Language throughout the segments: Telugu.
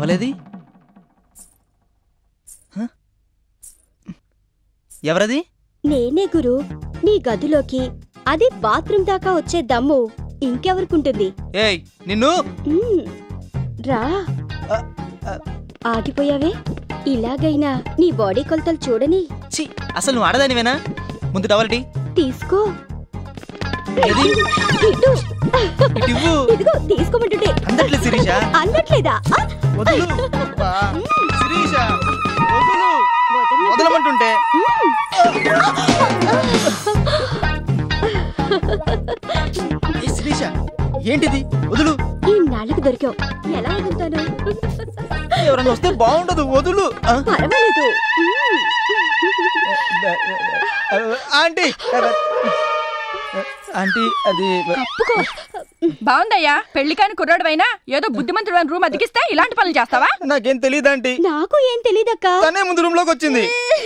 టవలేది హ? ఎవరది నేనే గురు నీ గదిలోకి అది బాత్రూమ్ దాకా వచ్చే దమ్ము ఇంకెవరికుంటుంది ఏయ్ నిన్ను మ్మ్. రా ఆ, ఆ, ఆగిపోయావే ఇలాగైనా నీ బాడీ కొలతలు చూడని ఛీ అసలు నువ్వు ఆడదానివేనా ముందు టవల్టి తీసుకో ఏది ఇటు ఇటు ఇవ్వు ఇదిగో తీసుకోమంటుంటే అందట్లేదు శిరీష అందట్లేదా ఆ, వదులు అబ్బా, శిరీష వదులు వదలను. వదలమంటుంటే ఏ శిరీష ఏంటిది వదులు ఈ నాళ్ళకు దొరికావు ఎలా వదులుతాను ఎవరన్నా వస్తే బాగుండదు వదులు ఆ, పర్వాలేదు మ్మ్. ఆంటీ ఆంటీ అది కప్పుకో బాగుందయ్యా పెళ్లి కాని కుర్రాడువైనా ఏదో బుద్ధిమంతుడు రూమ్ అతికిస్తే ఇలాంటి పనులు చేస్తావా నాకేం తెలియదు ఆంటీ నాకు ఏం తెలీదక్కా తనే ముందు రూమ్ లోకి వచ్చింది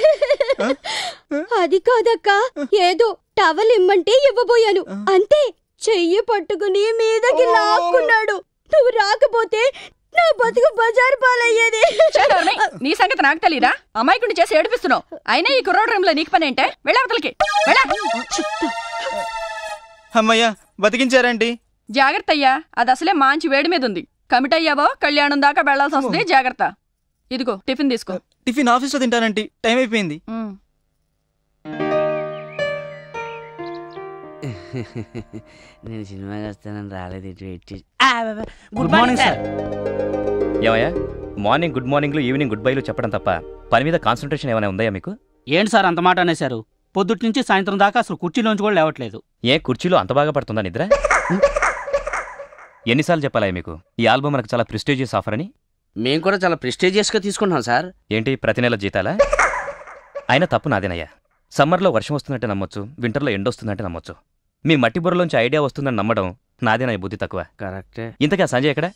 అది కాదక్కా ఏదో టవల్ ఇమ్మంటే ఇవ్వబోయాను అంతే చెయ్యి పట్టుకుని మీదకి లాక్కున్నాడు నువ్వు రాకపోతే నా బతుకు బజారు పాలయ్యేది చేదోర్ని, నీ సంగతి నాకు తెలీదా అమాయకుడిని చేసి ఏడిపిస్తున్నావు అయినా ఈ కుర్రాడు రూమ్ లో నీకు పని ఏంటే వెళ్ళవతలకి వెళ్ళ అమ్మయ్యా బతికించారంటీ జాగ్రత్త అయ్యా అది అసలే మాంచి వేడి మీద ఉంది కమిట్ అయ్యావో కళ్యాణం దాకా వెళ్లాల్సి వస్తుంది జాగ్రత్త ఇదిగో టిఫిన్ తీసుకో టిఫిన్ ఆఫీస్లో తింటానంటీ టైం అయిపోయింది ఉమ్. నేను సినిమాకి వస్తానని రాలేదు ఇటు వెయిట్ చేసి గుడ్ మార్నింగ్ సార్ ఏమయ్యా మార్నింగ్ గుడ్ మార్నింగ్లు ఈవినింగ్ గుడ్ బైలు చెప్పడం తప్ప పని మీద కాన్సన్ట్రేషన్ ఏమైనా ఉందా మీకు ఏంటి సార్ అంత మాట అనేశారు పొద్దుటి నుంచి సాయంత్రం దాకా అసలు కుర్చీలోంచి కూడా లేవట్లేదు ఏ కుర్చీలో అంత బాగా పడుతుందా నిద్ర ఎన్నిసార్లు చెప్పాలా మీకు ఈ ఆల్బమ్ మనకు చాలా ప్రెస్టీజియస్ ఆఫర్ అని మేము కూడా చాలా ప్రెస్టేజియస్గా తీసుకుంటున్నాం సార్ ఏంటి ప్రతి నెల జీతాలా అయినా తప్పు నాదేనయ్యా సమ్మర్లో వర్షం వస్తుందంటే నమ్మొచ్చు వింటర్లో ఎండ వస్తుందంటే నమ్మొచ్చు మీ మట్టి బుర్రలోంచి ఐడియా వస్తుందని నమ్మడం నాదేనా బుద్ధి తక్కువ కరెక్టే ఇంతకా సంజయ్ ఎక్కడ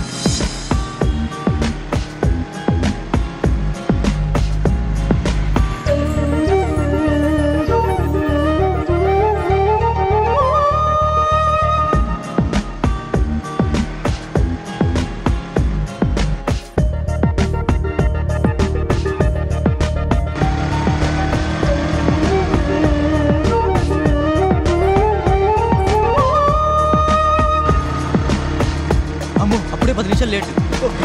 అమ్మో అప్పుడే పది నిమిషాలు లేట్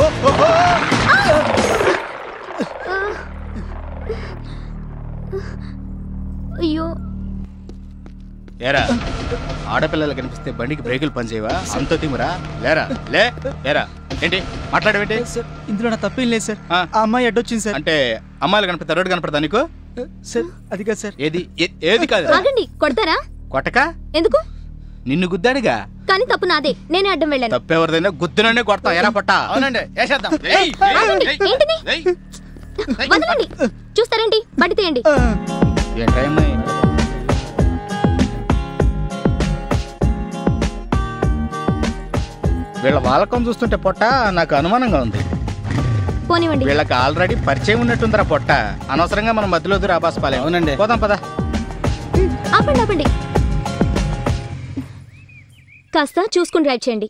అయ్యో ఏరా ఆడపిల్లలు కనిపిస్తే బండికి బ్రేకులు పనిచేయవా అంత తిమురా లేరా లే లేరా ఏంటి మాట్లాడవేంటి సార్ ఇందులో నా తప్పేం లేదు సార్ ఆ. ఆ అమ్మాయి అడ్డొచ్చింది సార్ అంటే అమ్మాయిలు కనపడతా రోడ్డు కనపడతా నీకు సార్ అది కాదు సార్ ఏది ఏ- ఏది కాదు ఆగండి కొడతారా కొట్టక ఎందుకు నిన్ను గుద్దాడుగా కానీ తప్పు నాదే నేనే అడ్డం వెళ్ళాను తప్పెవరిదైనా గుద్దుననే కొడతాం ఎరా పట్ట అవునండి వేసేద్దాం ఏయ్, ఏయ్, ఆగండి, ఏయ్, ఏంటిది? ఏయ్. వదలండి చూస్తారేంటి బండి తీయండి ఆ, ఏంట్రా ఈ అమ్మాయి? వీళ్ళ వాలకం చూస్తుంటే పొట్ట నాకు అనుమానంగా ఉంది పోనివ్వండి వీళ్ళకి ఆల్రెడీ పరిచయం ఉన్నట్టుందిరా పొట్ట అనవసరంగా మనం మధ్యలో దూరం ఆబాస్ పాలే అవునండి పోదాం పదా ఉమ్, ఆపండి ఆపండి కాస్త చూసుకుని డ్రైవ్ చేయండి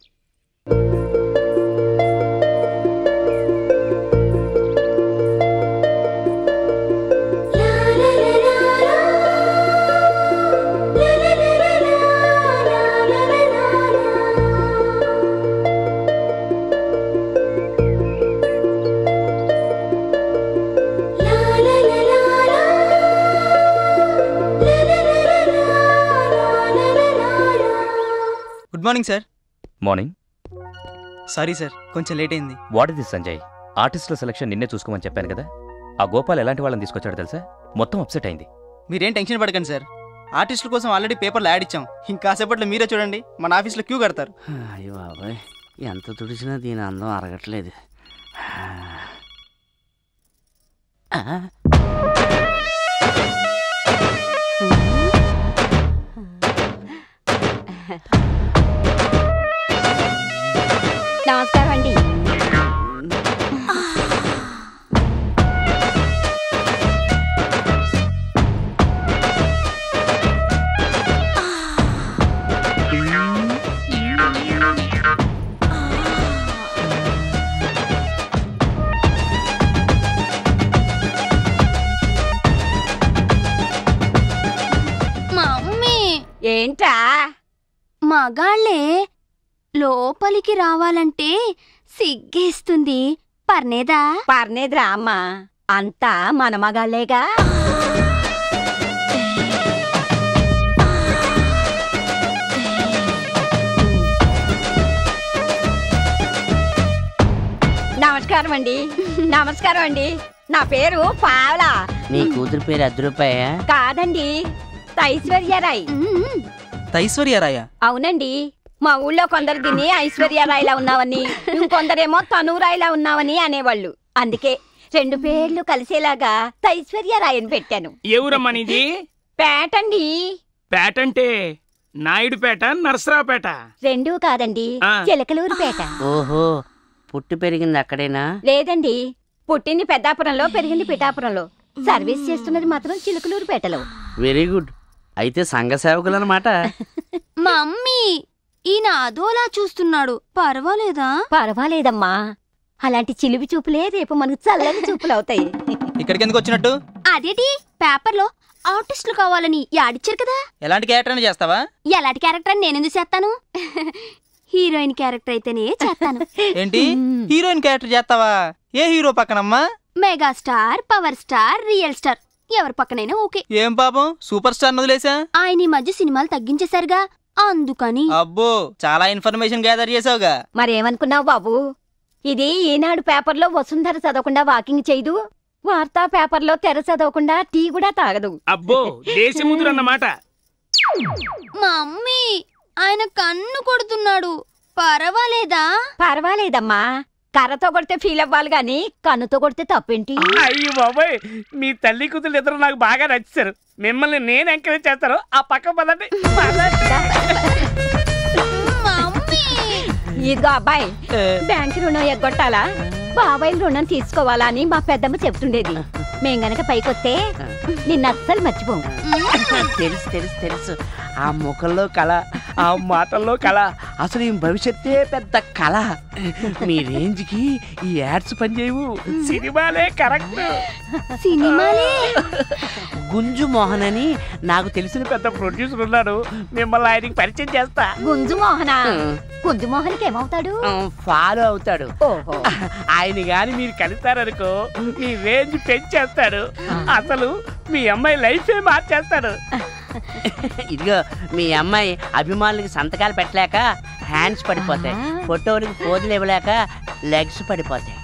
good morning sir morning sorry sir కొంచెం లేట్ అయింది వాట్ ఇస్ దిస్ సంజయ్ ఆర్టిస్టుల సెలక్షన్ నిన్నే చూసుకోమని చెప్పాను కదా ఆ గోపాల్ ఎలాంటి వాళ్ళని తీసుకొచ్చాడో తెలుసా మొత్తం అప్సెట్ అయింది మీరేం టెన్షన్ పడకండి సార్ ఆర్టిస్టుల కోసం ఆల్రెడీ పేపర్లో యాడ్ ఇచ్చాం ఇంకాసేపట్లో మీరే చూడండి మన ఆఫీస్లో క్యూ కడతారు అయ్యో బాబాయ్ ఎంత తుడిచినా దీని అందం అరగట్లేదు ఆ? నమస్కారం అండి ఏంటా మగాళ్ళే లోపలికి రావాలంటే సిగ్గేస్తుంది పర్నేదా పర్నేదిరా అమ్మ అంతా మన మగాళ్ళేగా నమస్కారం అండి నమస్కారం అండి నా పేరు పావలా నీ కూతురు పేరు అర్ధ రూపాయ కాదండి ఐశ్వర్యరాయ్ ఐశ్వర్యరాయ అవునండి మా ఊళ్ళో కొందరు దీన్ని ఐశ్వర్యరాయ్లా ఉన్నావని ఇంకొందరేమో తనూరాయ్లా ఉన్నావని అనేవాళ్ళు అందుకే రెండు పేర్లు కలిసేలాగా ఐశ్వర్యరాయని పెట్టాను ఎవరమ్మా నీది పేటండి పేట అంటే నాయుడుపేట నరసరావుపేట రెండూ కాదండి ఆ. చిలకలూరుపేట ఓహో పుట్టి పెరిగింది అక్కడేనా లేదండి పుట్టింది పెద్దాపురంలో పెరిగింది పిఠాపురంలో సర్వీస్ చేస్తున్నది మాత్రం చిలుకలూరుపేటలో వెరీ గుడ్ అయితే సంఘ సేవకులు అనమాట మమ్మీ ఈయన అదోలా చూస్తున్నాడు పర్వాలేదా పర్వాలేదమ్మా అలాంటి చిలిపి చూపులే రేపు మనకు చల్లని చూపులు అవుతాయి ఇక్కడికి ఎందుకు వచ్చినట్టు అదేటి పేపర్లో ఆర్టిస్టులు కావాలని యాడిచ్చారు కదా ఎలాంటి క్యారెక్టర్ అని చేస్తావా ఎలాంటి క్యారెక్టర్ అని నేనెందుకు చేస్తాను హీరోయిన్ క్యారెక్టర్ అయితేనే చేస్తాను ఏంటి హీరోయిన్ క్యారెక్టర్ చేస్తావా ఏ హీరో పక్కనమ్మా megastar power star real star ఎవరి పక్కనైనా ఓకే ఏం పాపం సూపర్ స్టార్ వదిలేసా ఆయన ఈ మధ్య సినిమాలు తగ్గించేశారుగా అందుకని అబ్బో చాలా ఇన్ఫర్మేషన్ గ్యాదర్ చేసావుగా మరేమనుకున్నావు బాబు ఇది ఈనాడు పేపర్లో వసుంధర చదవకుండా వాకింగ్ చేయదు వార్తా పేపర్లో తెర చదవకుండా టీ కూడా తాగదు అబ్బో దేశముద్రు అన్నమాట మమ్మీ ఆయన కన్ను కొడుతున్నాడు పర్వాలేదా పర్వాలేదమ్మా కర్రతో కొడితే ఫీల్ అవ్వాలి గాని కన్నుతో కొడితే తప్పేంటి అయ్యో బాబాయ్ మీ తల్లి కూతురు ఇద్దరు నాకు బాగా నచ్చారు మిమ్మల్ని నేను ఎంకరేజ్ చేస్తాను ఆ పక్క పదండి పదండి. మమ్మీ ఇదిగో అబ్బాయి బ్యాంక్ రుణం ఎగ్గొట్టాలా బాబాయ్ రుణం తీసుకోవాలా అని మా పెద్దమ్మ చెప్తుండేది మేం గనక పైకొస్తే నిన్న అస్సలు మర్చిపోం తెలుసు తెలుసు తెలుసు ఆ ముఖంలో కళ ఆ మాటల్లో కళ అసలు ఈ భవిష్యత్తే పెద్ద కళ మీ రేంజ్కి ఈ యాడ్స్ పనిచేయవు సినిమాలే కరెక్ట్ సినిమాలే గుంజు మోహన్ అని నాకు తెలిసిన పెద్ద ప్రొడ్యూసర్ ఉన్నాడు మిమ్మల్ని ఆయనకి పరిచయం చేస్తా గుంజు మోహన గుంజు మోహన్కి ఏమవుతాడు ఫాలో అవుతాడు ఓహో ఆయన గాని మీరు కలిస్తారనుకో మీ రేంజ్ పెంచేస్తాడు అసలు మీ అమ్మాయి లైఫే మార్చేస్తాడు ఇదిగో మీ అమ్మాయి అభిమానులకి సంతకాలు పెట్టలేక హ్యాండ్స్ పడిపోతాయి ఫోటోలకి పోజులు ఇవ్వలేక లెగ్స్ పడిపోతాయి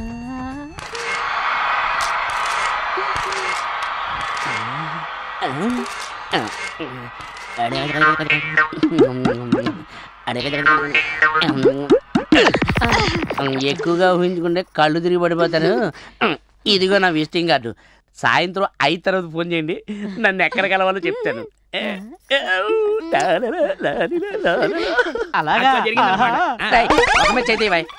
ఎక్కువగా ఊహించుకుంటే కళ్ళు తిరిగి పడిపోతాను ఇదిగో నా విజిటింగ్ కార్డు సాయంత్రం ఐదు తర్వాత ఫోన్ చేయండి నన్ను ఎక్కడ కలవాలో చెప్తాను అలాగా అట్లా జరిగిందన్నమాట. రేయ్, ఒక మీద చేయి తీయ్,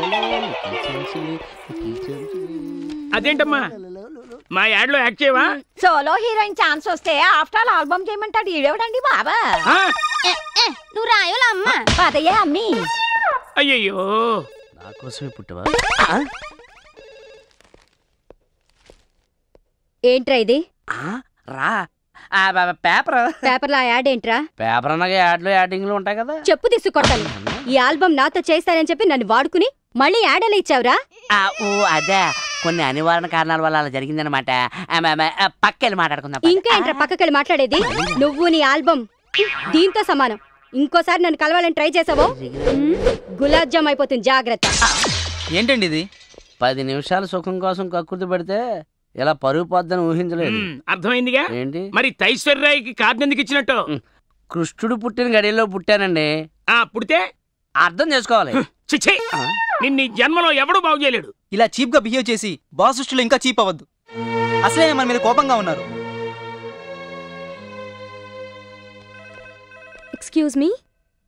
అదేంటమ్మా మా యాడ్లో యాక్ట్ చేయవా సోలో హీరోయిన్ ఛాన్స్ వస్తే ఆఫ్టర్ ఆల్ ఆల్బమ్ చేయమంటాడు ఈడేవడండి బాబా ఆ? నువ్వు రాయోలా అమ్మ అదయ్యే అమ్మి అయ్యయ్యో నా కోసమే పుట్టవా ఏంట్రా ఇది ఆ, రా ఆ, బ- బ- పేపర్ పేపర్లో ఆ యాడ్ ఏంట్రా పేపర్ అనగా యాడ్లు యాడింగ్లు ఉంటాయి కదా చెప్పు తీసుకొట్టాలి ఈ ఆల్బమ్ నాతో చేస్తానని చెప్పి నన్ను వాడుకుని మళ్ళీ యాడ్ ఎలా ఇచ్చావురా ఆ, ఓ అదే కొన్ని అనివారణ కారణాల వల్ల అలా జరిగిందనమాట ఆ, మ- మ- ఆ, పక్కెళ్ళి మాట్లాడుకుందాం పద. ఇంకా ఏంట్రా పక్కకెళ్ళి మాట్లాడేది నువ్వు నీ ఆల్బమ్ దీంతో సమానం ఇంకోసారి నన్ను కలవాలని ట్రై చేసావో మ్, గులాబ్ జామ్ అయిపోతుంది జాగ్రత్త ఏంటండి ఇది పది నిమిషాలు సుఖం కోసం కక్కుర్తి పెడితే ఇలా పరుగు పోద్దని ఊహించలేదు ఉమ్, అర్థమైందిగా ఏంటి మరి తైశ్వర్రాయ్కి కార్డు ఎందుకు ఇచ్చినట్టు కృష్ణుడు పుట్టిన గడిలో పుట్టానండి ఆ పుడితే అర్థం చేసుకోవాలి చిచ్చే ఆ, నిన్ను ఈ జన్మలో ఎవడు బాగు చేయలేడు ఇలా చీప్ గా బిహేవ్ చేసి బాస్ దృష్టిలో ఇంకా చీప్ అవ్వద్దు అసలే ఆయన మన మీద కోపంగా ఉన్నారు ఎక్స్క్యూజ్ మీ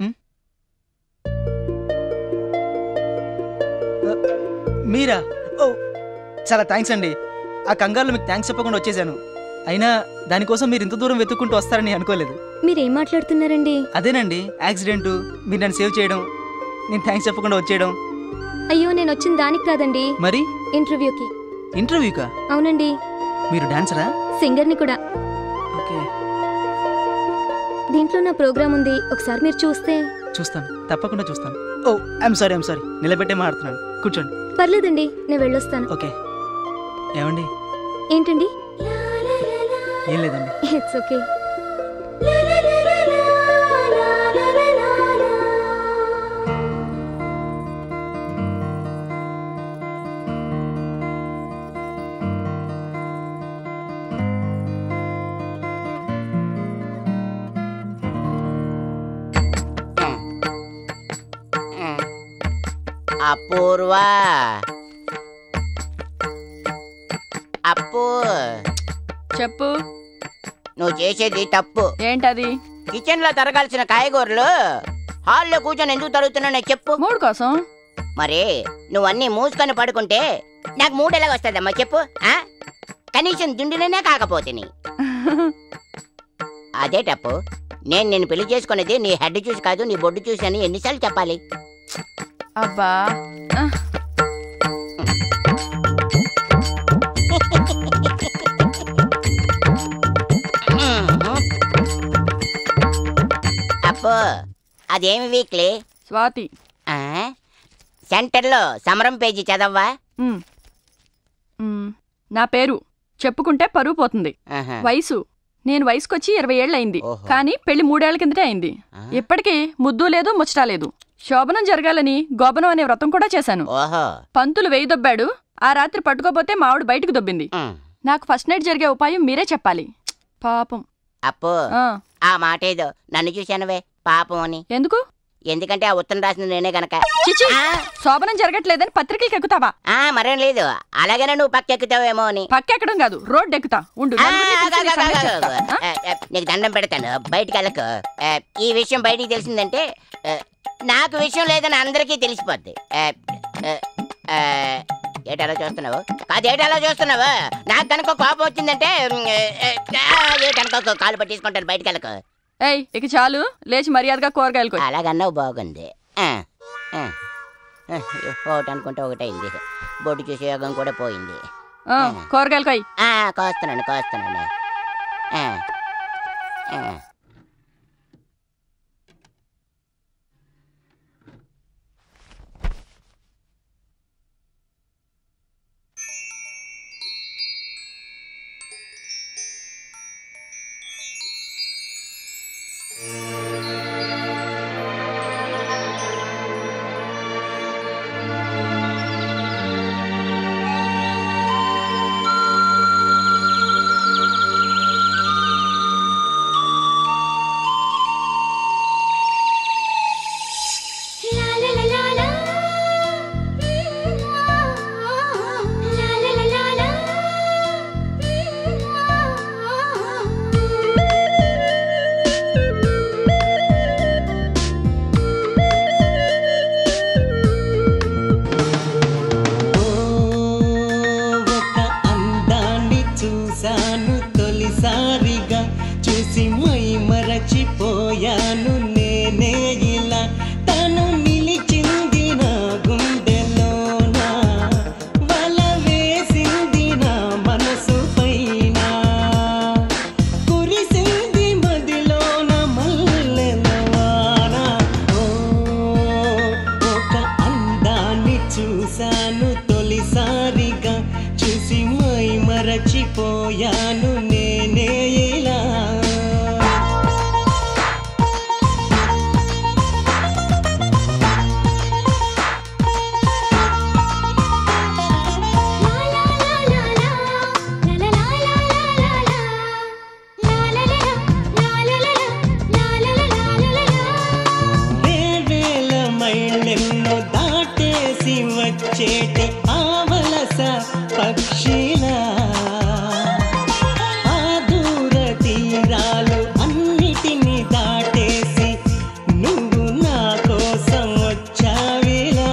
మీరా ఓ చాలా థ్యాంక్స్ అండి ఆ కంగారులో మీకు థ్యాంక్స్ చెప్పకుండా వచ్చేసాను అయినా దానికోసం మీరు ఇంత దూరం వెతుక్కుంటూ వస్తారని అనుకోలేదు మీరేం మాట్లాడుతున్నారండి అదేనండి యాక్సిడెంట్ మీరు నన్ను సేవ్ చేయడం నేను థ్యాంక్స్ చెప్పకుండా వచ్చేయడం అయ్యో నేను వచ్చిన దానికి కాదండి మరి ఇంటర్వ్యూకి ఇంటర్వ్యూకా అవునండి మీరు డాన్సరా సింగర్ని కూడా ఓకే దీంట్లో నా ప్రోగ్రామ్ ఉంది ఒకసారి మీరు చూస్తే చూస్తాను తప్పకుండా చూస్తాను oh I'm sorry I'm sorry నిలబెట్టే మాట్లాడుతున్నాను కూర్చోండి పర్లేదండి నేను వెళ్ళొస్తాను ఓకే ఏమండి ఏంటండి ఏం లేదండి ఇట్స్ ఓకే అపూర్వ అప్పు చెప్పు నువ్వు చేసేది తప్పు ఏంటది కిచెన్ లో తరగాల్సిన కాయగూరలు హాల్లో కూర్చొని ఎందుకు తరుగుతున్నానో చెప్పు మూడు కోసం మరి నువ్వు అన్ని మూసుకొని పడుకుంటే నాకు మూడు ఎలాగ వస్తుందమ్మా చెప్పు ఆ? కనీసం దుండిననే కాకపోతేని అదే తప్పు నేను నేను పెళ్లి చేసుకునేది నీ హెడ్ చూసి కాదు నీ బొడ్డు చూసి అని ఎన్నిసార్లు చెప్పాలి అబ్బా ఆ, అప్పు అదేమి వీక్లీ స్వాతి ఆ? సెంటర్లో సమరం పేజీ చదవ్వా ఉమ్. ఉమ్, నా పేరు చెప్పుకుంటే పరువు పోతుంది ఆహా. వయసు నేను వయసుకొచ్చి ఇరవై ఏళ్ళయింది ఓహో. కానీ పెళ్లి మూడేళ్ల కిందటే అయింది ఆ? ఇప్పటికీ ముద్దు లేదు ముచ్చటా లేదు శోభనం జరగాలని గోపనం అనే వ్రతం కూడా చేశాను ఓహో పంతులు వెయ్యి దొబ్బాడు ఆ రాత్రి పట్టుకోపోతే మావిడ బయటకు దొబ్బింది ఉమ్. నాకు ఫస్ట్ నైట్ జరిగే ఉపాయం మీరే చెప్పాలి పాపం అప్పు ఆ, ఆ మాట ఏదో నన్ను చూశానవే పాపం అని ఎందుకు ఎందుకంటే ఆ ఉత్తరం రాసింది నేనే గనక చిచి ఆ, శోభనం జరగట్లేదని పత్రికలకు ఎక్కుతావా ఆ, మరేం లేదు అలాగనే నువ్వు పక్కెక్కుతావేమో అని పక్కెక్కడం కాదు రోడ్డు ఎక్కుతా ఉండు ఆ, నలుగురిని పిలిచి నీ ఆగు, ఆగు, సంగతి ఆగు, చెప్తా. ఆగు. ఆ, ఆ, నీకు దండం పెడతాను బయటికి వెళ్ళకు ఆ, ఈ విషయం బయటికి తెలిసిందంటే ఆ, నాకు విషయం లేదని అందరికీ తెలిసిపోద్ది ఆ, ఆ, ఆ, ఏటలా చూస్తున్నావు కాదు ఏటలా చూస్తున్నావు నాకు కనుక కోపం వచ్చిందంటే ఉమ్, ఆ, ఏటనుకో కాలు పట్టేసుకుంటాను బయటికి వెళ్ళకు ఏయ్ ఇక చాలు లేచి మర్యాదగా కూరగాయలు కొయ్యి. అలాగన్నావు బాగుంది ఆ, ఆ, ఆ, ఒకటి అనుకుంటే ఒకటైంది బొడ్డు చూసే యోగం కూడా పోయింది ఆ, కూరగాయలు కొయ్యి ఆ, కోస్తున్నాను కోస్తున్నాను ఆ, ఆ. ఒక అందాన్ని చూశాను తొలిసారిగా చూసి మై మరచిపోయాను నేనే ఇలా తను నిలిచింది నా గుండెలోన వల వేసింది నా మనసు పైన కురిసింది మదిలోన మల్లెల వాన ఓ ఒక అందాన్ని చూశాను తొలిసారిగా చూసి మై మరచిపోయాను నేనే ఇలా వేవేల మైళ్ళెన్నో దాటేసి వచ్చేటి ఆవలస పక్షిలా ఆ దూర తీరాలు అన్నిటిని దాటేసి నువ్వు నా కోసం వచ్చావిలా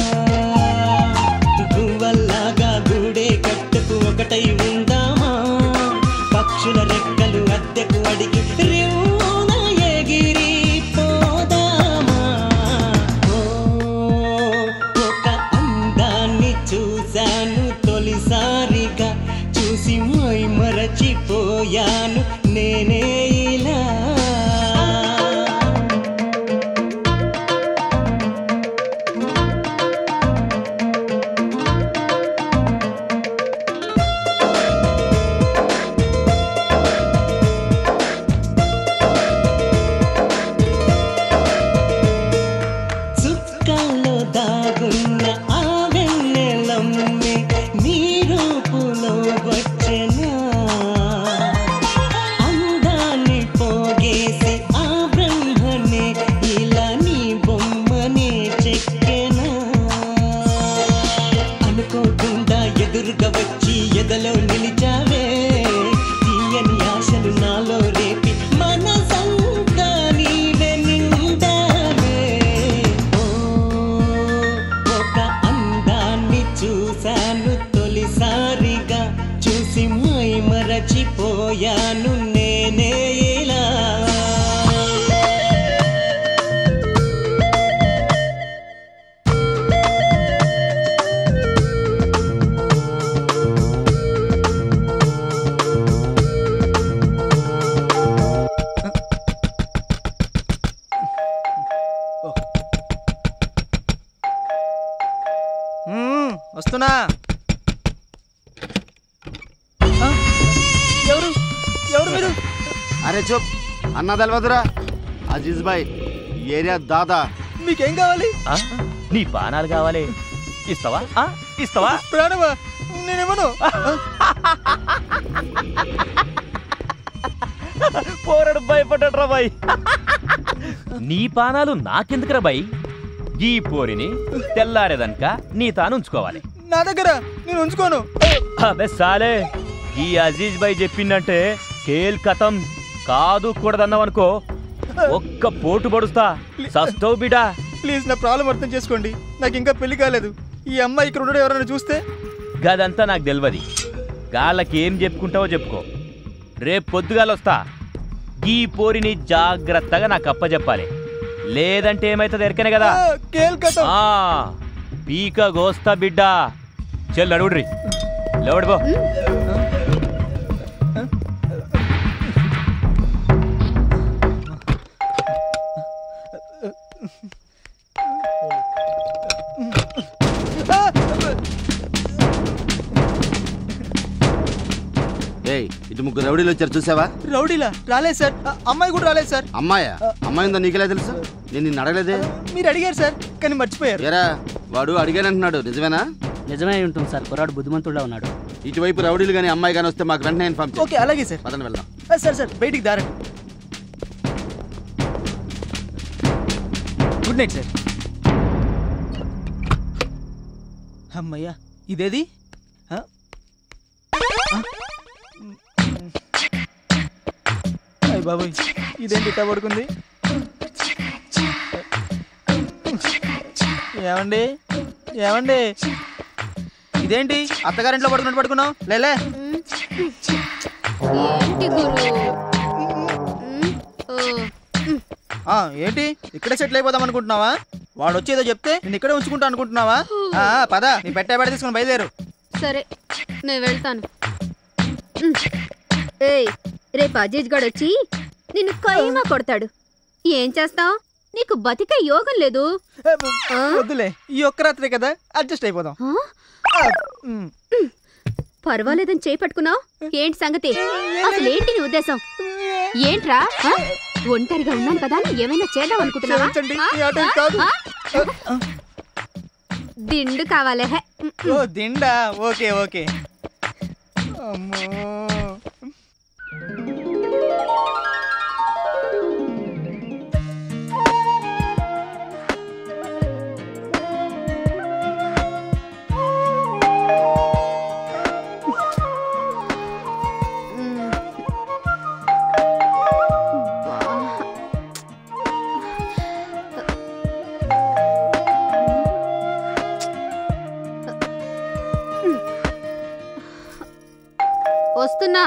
గువ్వల్లాగా గూడే కట్టుకు ఒకటై ఉందామా పక్షుల రెక్కలు అద్దెకు అడిగి రివ్వున ఎగిరి పోదామా ఓ, ఒక అందాన్ని చూశాను తొలిసారిగా చూసి మై మరచిపోయాను నేనే ఇలా గుండెలో నిలిచావే తీయని ఆశలు నాలో రేపి మనసంతా నీవే నిండావే ఓ, ఒక అందాన్ని చూశాను తొలిసారిగా చూసి మై మరచిపోయాను నేనే ఇలా మ్మ్, వస్తున్నా ఆ, ఎవరు ఎవరు మీరు అరే చూప్ అన్న తెలవదురా అజీజ్ భాయ్ ఈ ఏరియా దాదా మీకేం కావాలి ఆ? నీ బాణాలు కావాలి ఇస్తావా ఆ? ఇస్తావా ప్రాణమా నేనేమను పోరడు భయపడ్డాడు రా బాయ్ నీ పానాలు నాకెందుకురా బాయ్ ఈ పోరిని తెల్లారేదనక నీ తాను ఉంచుకోవాలి నా దగ్గర నేను ఉంచుకోను అబే సాలే ఈ అజీజ్ భాయ్ చెప్పిందంటే కేల్ కథం కాదు కూడదన్నావనుకో ఒక్క పోటు పడుస్తా సస్తవ్ బిడా ప్లీజ్ నా ప్రాబ్లం అర్థం చేసుకోండి నాకు ఇంకా పెళ్లి కాలేదు ఈ అమ్మాయి ఇక్కడ ఉండడం ఎవరైనా చూస్తే గదంతా నాకు తెలియదు గాళ్ళకి ఏం చెప్పుకుంటావో చెప్పుకో రేపు పొద్దుగాలొస్తా ఈ పోరిని జాగ్రత్తగా నాకు అప్పచెప్పాలి లేదంటే ఏమైతుంది ఎరకనే కదా కేల్కతం ఆ, పీక గోస్తా బిడ్డ చెల్లు అడుగుడ్రి లేవడిపో ఏయ్ ఇటు ముగ్గురు రౌడీలు వచ్చారు చూసావా రౌడీలా రాలేదు సార్ ఆ, అమ్మాయి కూడా రాలేదు సార్ అమ్మాయా అమ్మాయిందో నీకెలా తెలుసు నేను నిన్ను అడగలేదే మీరు అడిగారు సార్ కానీ మర్చిపోయారు ఎరా వాడు అడిగానంటున్నాడు నిజమేనా నిజమే అయి ఉంటుంది సార్ కుర్రాడు బుద్ధిమంతుడా ఉన్నాడు ఇటువైపు రౌడీలు కానీ అమ్మాయి కానీ వస్తే మాకు వెంటనే ఇన్ఫార్మ్ చేయి. ఓకే అలాగే సార్ పదండి వెళ్దాం ఆ, సార్ సార్ బయటికి దారండి గుడ్ నైట్ సార్ అమ్మయ్యా ఇదేది ఆ? ఆ? అయ్ బాబోయ్ ఇదేంటి ఇట్లా పడుకుంది ఏమండి ఏమండి ఇదేంటి అత్తగారింట్లో పడుకున్నట్టు పడుకున్నావు లేలే ఏంటి గురు ఓ ఆ, ఏంటి ఇక్కడే సెటిల్ అయిపోదాం అనుకుంటున్నావా వాడు వచ్చేదో చెప్తే నేను ఇక్కడే ఉంచుకుంటా అనుకుంటున్నావా ఆ, పద నీ పెట్టే బయట తీసుకుని బయలుదేరు సరే నేను వెళ్తాను ఉమ్. ఏయ్ రేపు అజీజ్ గడ్ వచ్చి నిన్ను కైమా కొడతాడు ఏం చేస్తావ్ నీకు బతికే యోగం లేదు ఆ? వద్దులే ఈ ఒక్క రాత్రే కదా అడ్జస్ట్ అయిపోదాం ఆ? ఆ, ఉమ్. పర్వాలేదని చేపట్టుకున్నావు ఏంటి సంగతి అసలు ఏంటి నీ ఉద్దేశం ఏంట్రా ఆ? ఒంటరిగా ఉన్నాను కదా అని ఏమైనా చేద్దాం అనుకుంటున్నావా క్షమించండి, ఆ? ఈ ఆట ఇది కాదు. ఆ? దిండు కావాలే హే. ఓ దిండా ఓకే ఓకే అమ్మో ఉమ్. బా. వస్తున్నా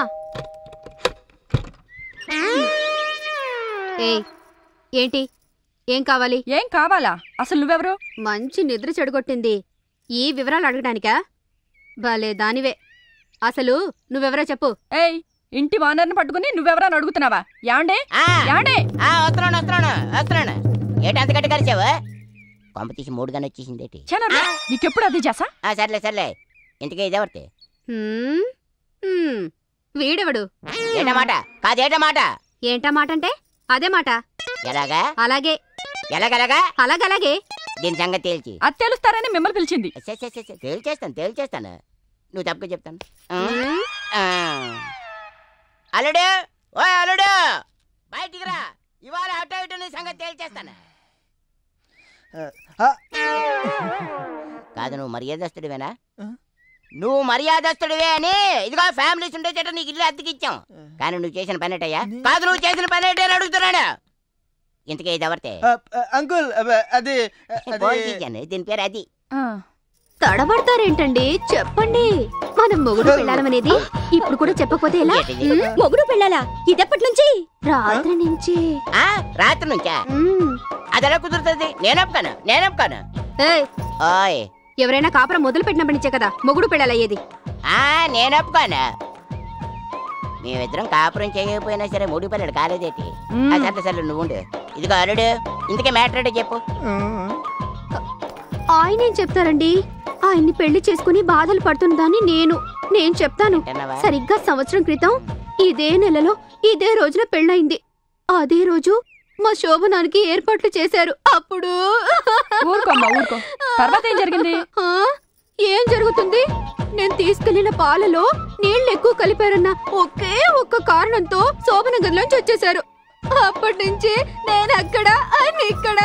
ఏయ్ ఏంటి ఏం కావాలి ఏం కావాలా అసలు నువ్వెవరు మంచి నిద్ర చెడగొట్టింది ఈ వివరాలు అడగడానికా భలే దానివే అసలు నువ్వెవరో చెప్పు ఏయ్ ఇంటి వానర్ని పట్టుకుని నువ్వెవరని అడుగుతున్నావా యాండే ఆ, యాండే ఆ, వస్తున్నాను వస్తున్నాను వస్తున్నాను ఏంటి అంత గట్టి కలిసావు కొంప తీసి మూడు గాని వచ్చేసింది ఏంటి చనర్రా నీకెప్పుడు అది చేసా ఆ, సర్లే సర్లే ఇంతకీ ఇదేవర్తే హ్మ్? హ్మ్. వీడెవడు ఏటమాట కాదేటమాట ఏంటా మాట అంటే అదే మాట ఎలాగా అలాగే ఎలాగలాగా అలాగలాగే దీని సంగతి తేల్చి అది తెలుస్తారని మిమ్మల్ని పిలిచింది సే, సే, సే, సే, తేల్చేస్తాను తేల్చేస్తాను నువ్వు తప్పుగా చెప్తాను ఆ, హ్మ్? ఆ. అల్లుడు ఓ అల్లుడు బయటికి రా ఇవాళ అటో ఇటో నీ సంగతి తేల్చేస్తాను ఆ, కాదు నువ్వు మర్యాదస్తుడివేనా నువ్వు మర్యాదస్తుడివే అని ఇదిగో ఫ్యామిలీస్ ఉండే చోట నీకు ఇల్లు అద్దెకిచ్చాం కానీ నువ్వు చేసిన పని ఏంటయ్యా కాదు నువ్వు చేసిన పని ఏంటి అని అడుగుతున్నాను ఇంతకీ ఇది ఎవరితే అంకుల్ అది ఫోన్ తీశాను దీని పేరు అది తడబడతారేంటండి చెప్పండి మనం మొగుడు పెళ్ళాలనేది ఇప్పుడు కూడా చెప్పకపోతే ఎలా ఉమ్, మొగుడు పెళ్ళాలా ఇదెప్పటి నుంచి రాత్రి నుంచి ఆ రాత్రి నుంచా అది ఎలా కుదురుతుంది నేను ఒప్పుకోను నేను ఒప్పుకోను ఏయ్, ఓయ్ ఎవరైనా కాపురం మొదలు పెట్టినప్పటి నుంచే కదా మొగుడు పెళ్ళాలయ్యేది ఆ నేను ఒప్పుకోను మేమిద్దరం కాపురం చేయకపోయినా సరే మూడు పిల్లలు కాలేదేటి ఆ, సరే సరే నువ్వు ఉండు ఇదిగో అల్లుడు ఇంతకే మ్యాటర్ ఏంటో చెప్పు ఆయనేం చెప్తారండి ఆయన్ని పెళ్లి చేసుకుని బాధలు పడుతుందని నేను నేను చెప్తాను వింటున్నావా? సరిగ్గా సంవత్సరం క్రితం ఇదే నెలలో ఇదే రోజున పెళ్ళయింది అదే రోజు మా శోభనానికి ఏర్పాట్లు చేశారు అప్పుడు ఊరుకోమ్మా ఊరుకో తర్వాత ఏం జరిగింది ఆ, ఏం జరుగుతుంది నేను తీసుకెళ్లిన పాలలో నీళ్లు ఎక్కువ కలిపారన్న ఒకే ఒక్క కారణంతో శోభన గదిలోంచి వచ్చేశారు అప్పటి నుంచి నేను అక్కడ ఆయన ఇక్కడ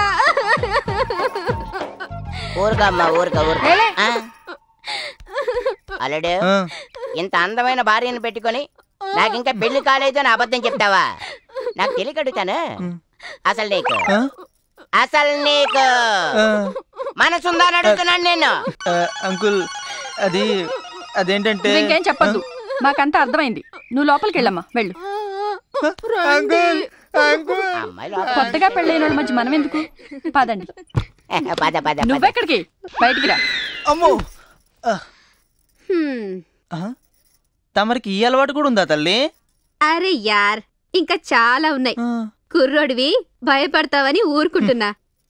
ఊరుకమ్మా ఊరుక ఊరుక ఆ? అల్లుడు ఇంత అందమైన భార్యను పెట్టుకొని నాకు ఇంకా పెళ్లి కాలేదు అని అబద్ధం చెప్తావా నాకు తెలియక అడుగుతాను అసలు నీకు అసలు నీకు మనసుందా అని అడుగుతున్నాను నేను అంకుల్ అది అదేంటంటే నువ్వు ఇంకేం చెప్పొద్దు మాకంతా అర్థమైంది నువ్వు లోపలికి వెళ్ళమ్మా వెళ్ళు అంకుల్ అమ్మాయి లోపల- కొత్తగా పెళ్ళైన వాళ్ళ మధ్య మనం ఎందుకు పదండి పద పద పద. నువ్వెక్కడికి బయటికి రా అమ్మో హ్మ్. తమరికి ఈ అలవాటు కూడా ఉందా తల్లి అరే యార్ ఇంకా చాలా ఉన్నాయి కుర్రోడివి భయపడతావని ఊరుకుంటున్నా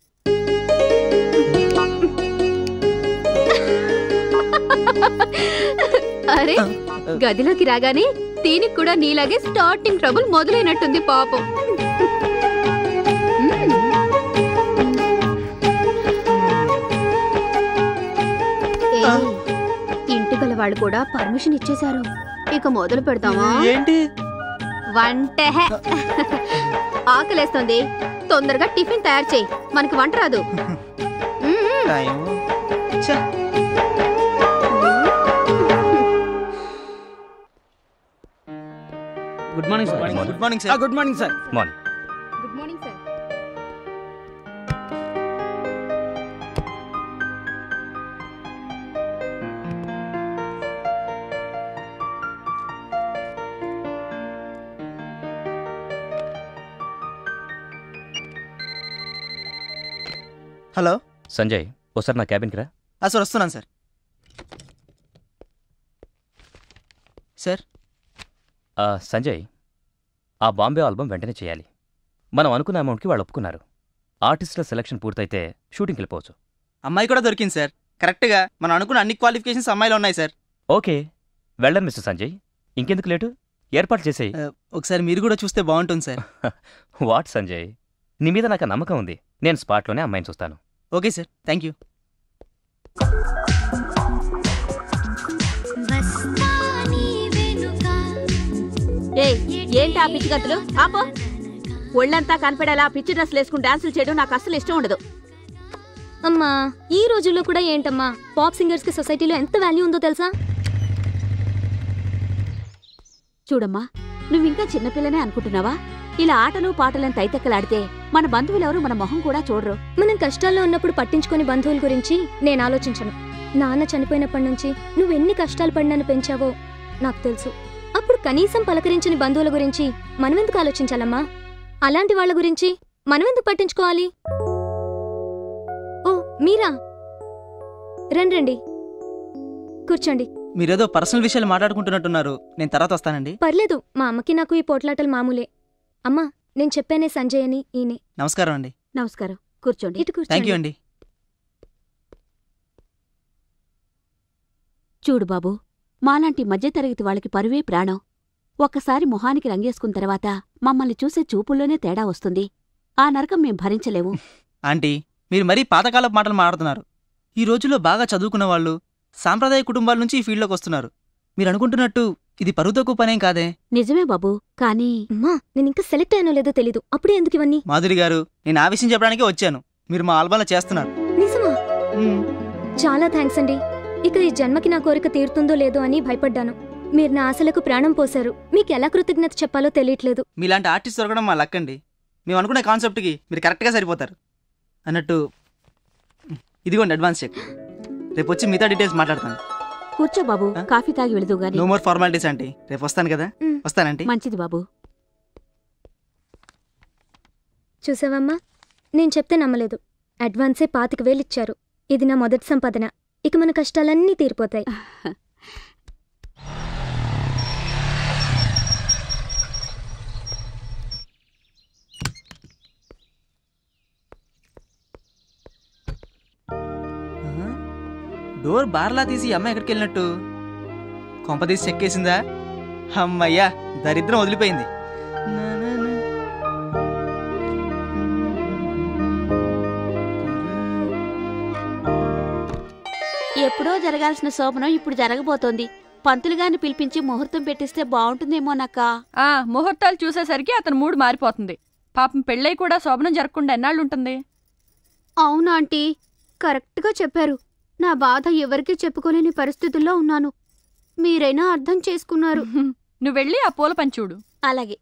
అరే గదిలోకి రాగానే దీనికి కూడా నీలాగే స్టార్టింగ్ ట్రబుల్ మొదలైనట్టుంది పాపం ఏయ్, ఇంటి గల వాళ్ళు కూడా పర్మిషన్ ఇచ్చేశారు ఇక మొదలు పెడతామా ఏంటి వంట హే. ఆకలేస్తోంది తొందరగా టిఫిన్ తయారు చేయి మనకి వంట రాదు మ్మ్. టైం ఛ. Good morning sir good morning sir good morning sir morning good morning sir hello Sanjay ఒకసారి నా క్యాబిన్కి రా ఆ, సార్ వస్తున్నాను సార్ సార్ ఆ, సంజయ్ ఆ బాంబే ఆల్బమ్ వెంటనే చేయాలి మనం అనుకున్న అమౌంట్కి వాళ్ళు ఒప్పుకున్నారు ఆర్టిస్టుల సెలక్షన్ పూర్తయితే షూటింగ్కి వెళ్ళిపోవచ్చు అమ్మాయి కూడా దొరికింది సార్ కరెక్ట్గా మనం అనుకున్న అన్ని క్వాలిఫికేషన్స్ అమ్మాయిలో ఉన్నాయి సార్ ఓకే వెళ్ళండి మిస్టర్ సంజయ్ ఇంకెందుకు లేటు ఏర్పాటు చేసేయి ఆ, ఒకసారి మీరు కూడా చూస్తే బాగుంటుంది సార్ వాట్ సంజయ్ నీ మీద నాకు నమ్మకం ఉంది నేను స్పాట్లోనే అమ్మాయిని చూస్తాను ఓకే సార్ థ్యాంక్ యూ ఏయ్ ఏంటి ఆ పిచ్చి గతులు ఆపో ఒళ్ళంతా కనపడేలా పిచ్చి డ్రెస్లు వేసుకుని డాన్సులు చేయడం నాకు అస్సలు ఇష్టం ఉండదు అమ్మా ఈ రోజుల్లో కూడా ఏంటమ్మా పాప్ సింగర్స్ కి సొసైటీలో ఎంత వాల్యూ ఉందో తెలుసా చూడమ్మా నువ్వింకా చిన్నపిల్లనే అనుకుంటున్నావా ఇలా ఆటలు పాటలను తైతెక్కలాడితే మన బంధువులెవరు మన మొహం కూడా చూడరు మనం కష్టాల్లో ఉన్నప్పుడు పట్టించుకొని బంధువుల గురించి నేను ఆలోచించను నాన్న చనిపోయినప్పటి నుంచి నువ్వెన్ని కష్టాలు పడి నన్ను పెంచావో నాకు తెలుసు అప్పుడు కనీసం పలకరించని బంధువుల గురించి మనమెందుకు ఆలోచించాలమ్మా అలాంటి వాళ్ళ గురించి మనమెందుకు పట్టించుకోవాలి ఓ మీరా రండి రండి కూర్చోండి మీరేదో పర్సనల్ విషయాలు మాట్లాడుకుంటున్నట్టున్నారు నేను తర్వాత వస్తానండి పర్లేదు మా అమ్మకి నాకు ఈ పోట్లాటలు మామూలే అమ్మా నేను చెప్పానే సంజయ్ అని ఈయనే నమస్కారం అండి నమస్కారం కూర్చోండి ఇటు థ్యాంక్ యూ కూర్చోండి అండి చూడు బాబు మాలాంటి మధ్యతరగతి వాళ్ళకి పరువే ప్రాణం ఒక్కసారి మొహానికి రంగేసుకున్న తర్వాత మమ్మల్ని చూసే చూపుల్లోనే తేడా వస్తుంది ఆ నరకం మేం భరించలేము ఆంటీ మీరు మరీ పాతకాలపు మాటలు మాట్లాడుతున్నారు ఈ రోజుల్లో బాగా చదువుకున్న వాళ్ళు సాంప్రదాయ కుటుంబాల నుంచి ఈ ఫీల్డ్లోకి వస్తున్నారు మీరు అనుకుంటున్నట్టు ఇది పరువు తక్కువ పనేం కాదే నిజమే బాబు కానీ అమ్మా నేను ఇంకా సెలెక్ట్ అయ్యానో లేదో తెలీదు అప్పుడే ఎందుకు ఇవన్నీ మాధురి గారు నేను ఆ విషయం చెప్పడానికే వచ్చాను మీరు మా ఆల్బంలో చేస్తున్నారు నిజమా చాలా థ్యాంక్స్ అండి ఇక ఈ జన్మకి నా కోరిక తీరుతుందో లేదో అని భయపడ్డాను మీరు నా ఆశలకు ప్రాణం పోశారు మీకు ఎలా కృతజ్ఞత చెప్పాలో తెలియట్లేదు మీలాంటి ఆర్టిస్ట్ దొరకడం మా లక్ అండి మేము అనుకునే కాన్సెప్ట్కి మీరు కరెక్ట్గా సరిపోతారు అన్నట్టు ఇదిగోండి అడ్వాన్స్ చెక్ రేపు వచ్చి మిగతా డీటెయిల్స్ మాట్లాడతాను కూర్చో బాబు కాఫీ తాగి వెళదు గాని నో మోర్ ఫార్మాలిటీస్ ఆంటీ రేపు వస్తాను కదా వస్తానంటీ మంచిది బాబు చూసావమ్మా నేను చెప్తే నమ్మలేదు అడ్వాన్సే పాతిక వేలు ఇచ్చారు ఇది నా మొదటి సంపాదన ఇక మన కష్టాలన్నీ తీరిపోతాయి డోర్ బార్లా తీసి ఈ అమ్మాయి ఎక్కడికి వెళ్ళినట్టు కొంప తీసి చెక్కేసిందా అమ్మయ్యా దరిద్రం వదిలిపోయింది ఎప్పుడో జరగాల్సిన శోభనం ఇప్పుడు జరగబోతోంది పంతులు గారిని పిలిపించి ముహూర్తం పెట్టిస్తే బాగుంటుందేమోనక్కా ఆ ముహూర్తాలు చూసేసరికి అతను మూడు మారిపోతుంది పాపం పెళ్ళై కూడా శోభనం జరగకుండా ఎన్నాళ్ళుంటుంది అవునా ఆంటీ కరెక్ట్గా చెప్పారు నా బాధ ఎవరికీ చెప్పుకోలేని పరిస్థితుల్లో ఉన్నాను మీరైనా అర్థం చేసుకున్నారు నువ్వు వెళ్ళి ఆ పూల పంచుడు అలాగే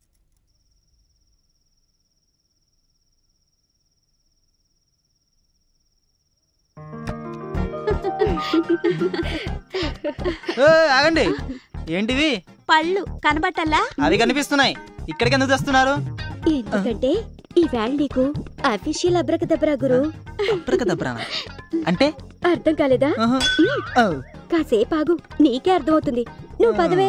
ఏ, ఆగండి ఏంటివి పళ్ళు కనబట్టల్లా అవి కనిపిస్తున్నాయి ఇక్కడికి ఎందుకు తెస్తున్నారు ఎందుకంటే ఈవేళ నీకు అఫీషియల్ అబ్రకదబ్రా గురు అబ్రకదబ్రానా? అంటే అర్థం కాలేదా ఓ. కాసేపు ఆగు నీకే అర్థమవుతుంది నువ్వు పదవే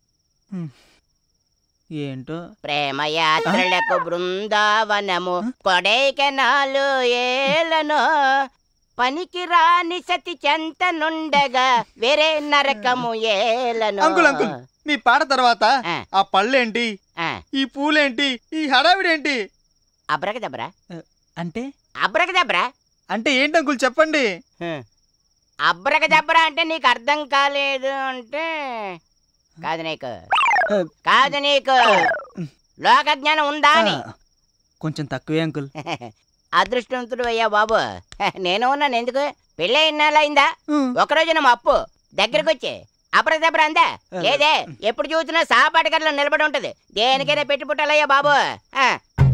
ఏంటో ప్రేమ యాత్రలకు బృందావనము కొడైకెనాలు ఏలను పనికి రాని సతి చెంత నుండగా వేరే నరకము ఏలను అంకుల్ అంకుల్ మీ పాట తర్వాత ఆ పళ్ళేంటి ఈ పూలేంటి ఈ హడావిడేంటి అబ్రకదబ్రా అంటే అబ్రకదబ్రా అంటే ఏంటి అంకుల్ చెప్పండి అబ్రకదబ్రా అంటే నీకు అర్థం కాలేదు అంటే కాదు నీకు కాదు నీకు లోక జ్ఞానం ఉందా అని కొంచెం తక్కువే అంకుల్ అదృష్టవంతుడు అయ్యా బాబు నేను ఉన్నాను ఎందుకు పెళ్ళి ఇన్నాళ్ళయిందా ఒకరోజు మా అప్పు దగ్గరకు వచ్చి అప్రదప్ర అందా లేదే ఎప్పుడు చూసినా సాపాటి గట్ల నిలబడి ఉంటది దేనికైనా పెట్టి పుట్టాలయ్యా బాబు ఆ.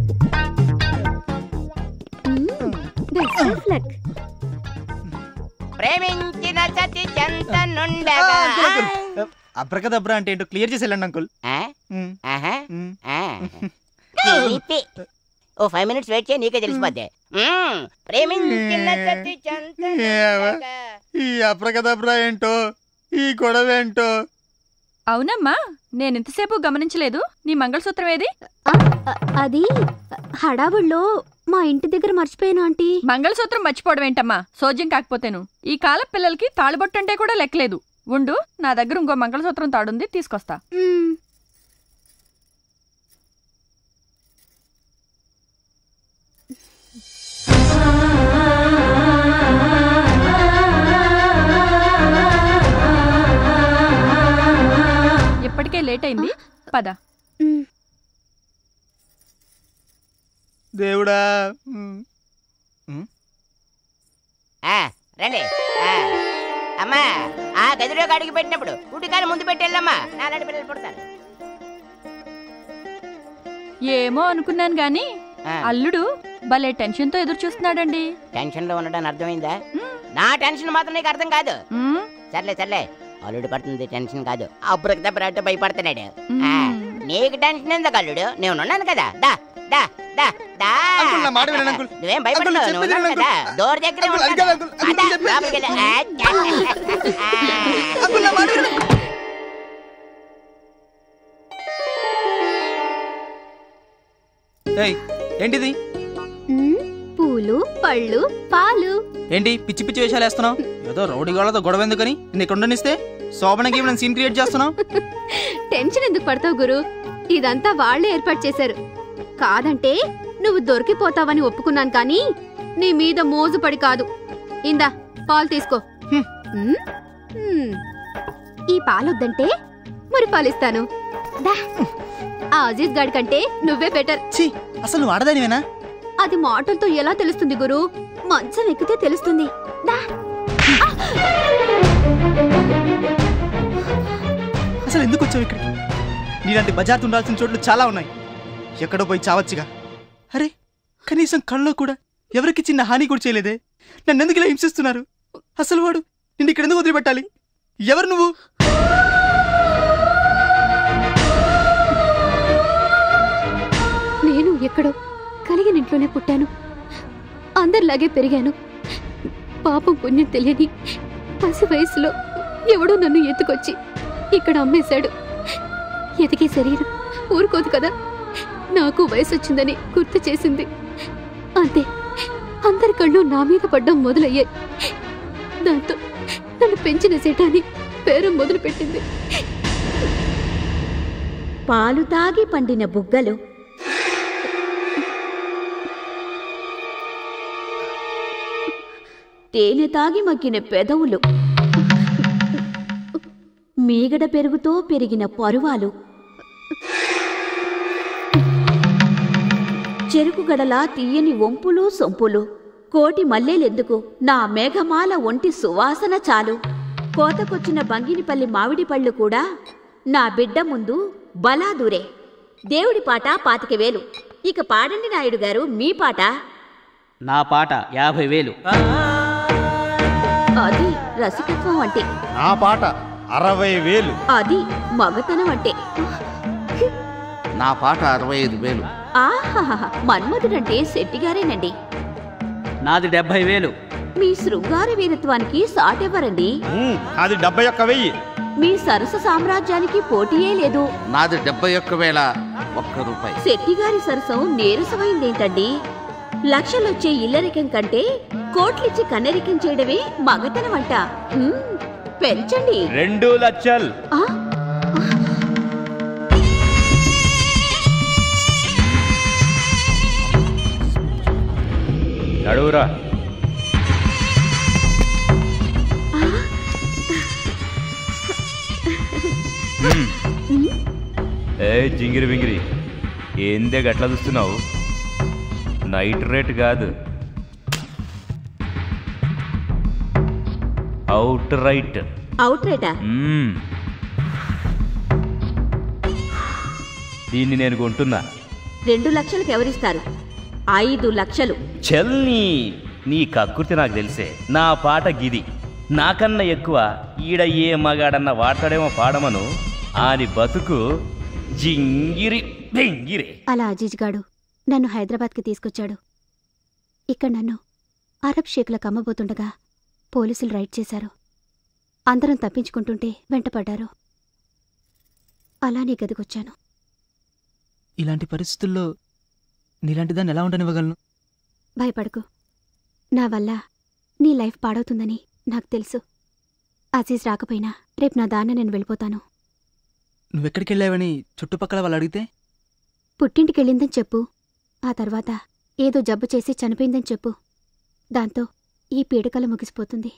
ప్రేమించిన సతి చెంత నుండగా అబ్రకదబ్రా అంటే ఏంటో క్లియర్ చేసి వెళ్ళండి అంకుల్ ఆ? ఆహా. ఆ. చిలిపి. ఓ ఫైవ్ మినిట్స్ వెయిట్ చేయి నీకే తెలిసిపోద్ది మ్మ్. ప్రేమించిన సతి చెంత నుండగా. ఈ అబ్రకదబ్రా ఏంటో ఈ గొడవ ఏంటో అవునమ్మా నేను ఇంతసేపు గమనించలేదు నీ మంగళసూత్రం ఏది అది హడావుల్లో మా ఇంటి దగ్గర మర్చిపోయాను ఆంటీ మంగళసూత్రం మర్చిపోవడం ఏంటమ్మా సోజ్యం కాకపోతేను ఈ కాల పిల్లలకి తాళబొట్టు అంటే కూడా లెక్కలేదు ఉండు నా దగ్గర ఇంకో మంగళసూత్రం తాడుంది తీసుకొస్తా ఇప్పటికే లేట్ అయింది పద దేవుడా ఆ, రండి ఆ. అమ్మా ఆ గదిలోకి అడిగి పెట్టినప్పుడు కుటికాలు ముందు పెట్టెళ్ళమ్మా నాలాంటి పిల్లలు పుడతారు ఏమో అనుకున్నాను గాని అల్లుడు భలే టెన్షన్తో ఎదురు చూస్తున్నాడండి టెన్షన్ లో ఉండడానికి అర్థమైందా నా టెన్షన్ మాత్రం నీకు అర్థం కాదు సర్లే సర్లే అల్లుడు పడుతుంది టెన్షన్ కాదు అప్పుడు దెబ్బ అంటే భయపడుతున్నాడు ఆ, నీకు టెన్షన్ ఎందుకు అల్లుడు నేను ఉన్నాను కదా దా దా దా దా అంకుల్, నా మాట వినండి, అంకుల్. నువ్వేం భయపడవు అంకుల్, నువ్వు చెప్పేది ఉన్నావు వినండి, కదా డోర్ దగ్గర అంకుల్, అది కాదు, అంకుల్. అంకుల్, చెప్పేది. అంకుల్, నా మాట వినండి. ఏయ్ ఏంటిది మ్మ్, పూలు పళ్ళు పాలు ఏంటి పిచ్చి పిచ్చి వేషాలు వేస్తున్నావు ఏదో రౌడీ గోళ్ళతో గొడవ ఎందుకని నేను ఇక్కడ ఉండనిస్తే శోభనకి ఏమైనా సీన్ క్రియేట్ చేస్తున్నావు టెన్షన్ ఎందుకు పడతావు గురు ఇదంతా వాళ్లే ఏర్పాటు చేశారు కాదంటే నువ్వు దొరికిపోతావని ఒప్పుకున్నాను కానీ నీ మీద మోజుపడి కాదు ఇందా పాలు తీసుకో మ్మ్? మ్మ్. ఈ పాలొద్దంటే మరి పాలిస్తాను దా. ఆ అజీజ్ గాడి కంటే నువ్వే బెటర్ అసలు నువ్వు ఆడదానివేనా అది మాటలతో ఎలా తెలుస్తుంది గురు మంచం ఎక్కితే తెలుస్తుంది దా. ఆ! అసలు ఎందుకు వచ్చావు ఇక్కడికి నీలాంటి బజార్తు ఉండాల్సిన చోట్లు చాలా ఉన్నాయి ఎక్కడో పోయి చావచ్చుగా అరే కనీసం కళ్ళలో కూడా ఎవరికి చిన్న హాని కూడా చేయలేదే నన్ను ఎందుకు ఇలా హింసిస్తున్నారు అసలు వాడు నిన్ను ఇక్కడ ఎందుకు వదిలిపెట్టాలి ఎవరు నువ్వు నేను ఎక్కడో కలిగిన ఇంట్లోనే పుట్టాను అందరిలాగే పెరిగాను పాపం పుణ్యం తెలియని పసి వయసులో ఎవడో నన్ను ఎత్తుకొచ్చి ఇక్కడ అమ్మేశాడు ఎదిగే శరీరం ఊరుకోదు కదా నాకు వయసు వచ్చిందని గుర్తు చేసింది అంతే అందరి కళ్ళు నా మీద పడ్డం మొదలయ్యాయి దాంతో నన్ను పెంచిన సెటాని పేరు మొదలుపెట్టింది పాలు తాగి పండిన బుగ్గలు తేనె తాగి మగ్గిన పెదవులు మీగడ పెరుగుతో పెరిగిన పరువాలు చెరుకు గడలా తీయని వంపులు సొంపులు కోటి మల్లెలెందుకు నా మేఘమాల ఒంటి సువాసన చాలు కోతకొచ్చిన బంగినిపల్లి మామిడి పళ్ళు కూడా నా బిడ్డ ముందు బలాదూరే దేవుడి పాట పాతిక వేలు ఇక పాడండి నాయుడు గారు మీ పాట నా పాట యాభై వేలు అది రసికత్వం అంటే నా పాట అరవై వేలు అది మగతనం అంటే నా పాట అరవై ఐదు వేలు ఆహాహా మన్మధుడంటే శెట్టిగారేనండి నాది డెబ్బై వేలు మీ శృంగార వీరత్వానికి సాటెవరండి ఉమ్, అది డెబ్బై ఒక్క వెయ్యి మీ సరస సామ్రాజ్యానికి పోటీయే లేదు నాది డెబ్బై ఒక్క వేల ఒక్క రూపాయి శెట్టిగారి సరసం నీరసమైందేంటండి లక్షలొచ్చే ఇల్లరికం కంటే కోట్లిచ్చి కన్నరికం చేయడమే మగతనమంట మ్మ్, పెంచండి రెండు లక్షల్ ఆ నడువురా హ్మ్. ఏ జింగిరి బింగిరి ఏందే గట్లా చూస్తున్నావు నైట్ రేట్ కాదు అవుట్ రైట్ అవుట్ రేటా మ్మ్. దీన్ని నేను కొంటున్నా రెండు లక్షలకు ఎవరిస్తారు ఐదు లక్షలు చెల్ని నీ కక్కుర్తి నాకు తెలిసే నా పాట గిది నాకన్నా ఎక్కువ ఈడ ఏ మగాడన్న వాడతాడేమో పాడమను ఆని బతుకు జింగిరి బెంగిరి అలా అజీజ్ గాడు నన్ను హైదరాబాద్కి తీసుకొచ్చాడు ఇక్కడ నన్ను అరబ్ షేక్లకు అమ్మబోతుండగా పోలీసులు రైడ్ చేశారు అందరం తప్పించుకుంటుంటే వెంటపడ్డారు అలా నీ గదికొచ్చాను ఇలాంటి పరిస్థితుల్లో నీలాంటి దాన్ని ఎలా ఉండనివ్వగలను భయపడకు నా వల్ల నీ లైఫ్ పాడవుతుందని నాకు తెలుసు అజీజ్ రాకపోయినా రేపు నా దాన్న నేను వెళ్ళిపోతాను నువ్వెక్కడికి వెళ్ళావని చుట్టుపక్కల వాళ్ళు అడిగితే పుట్టింటికెళ్ళిందని చెప్పు ఆ తర్వాత ఏదో జబ్బు చేసి చనిపోయిందని చెప్పు దాంతో ఈ పీడకల ముగిసిపోతుంది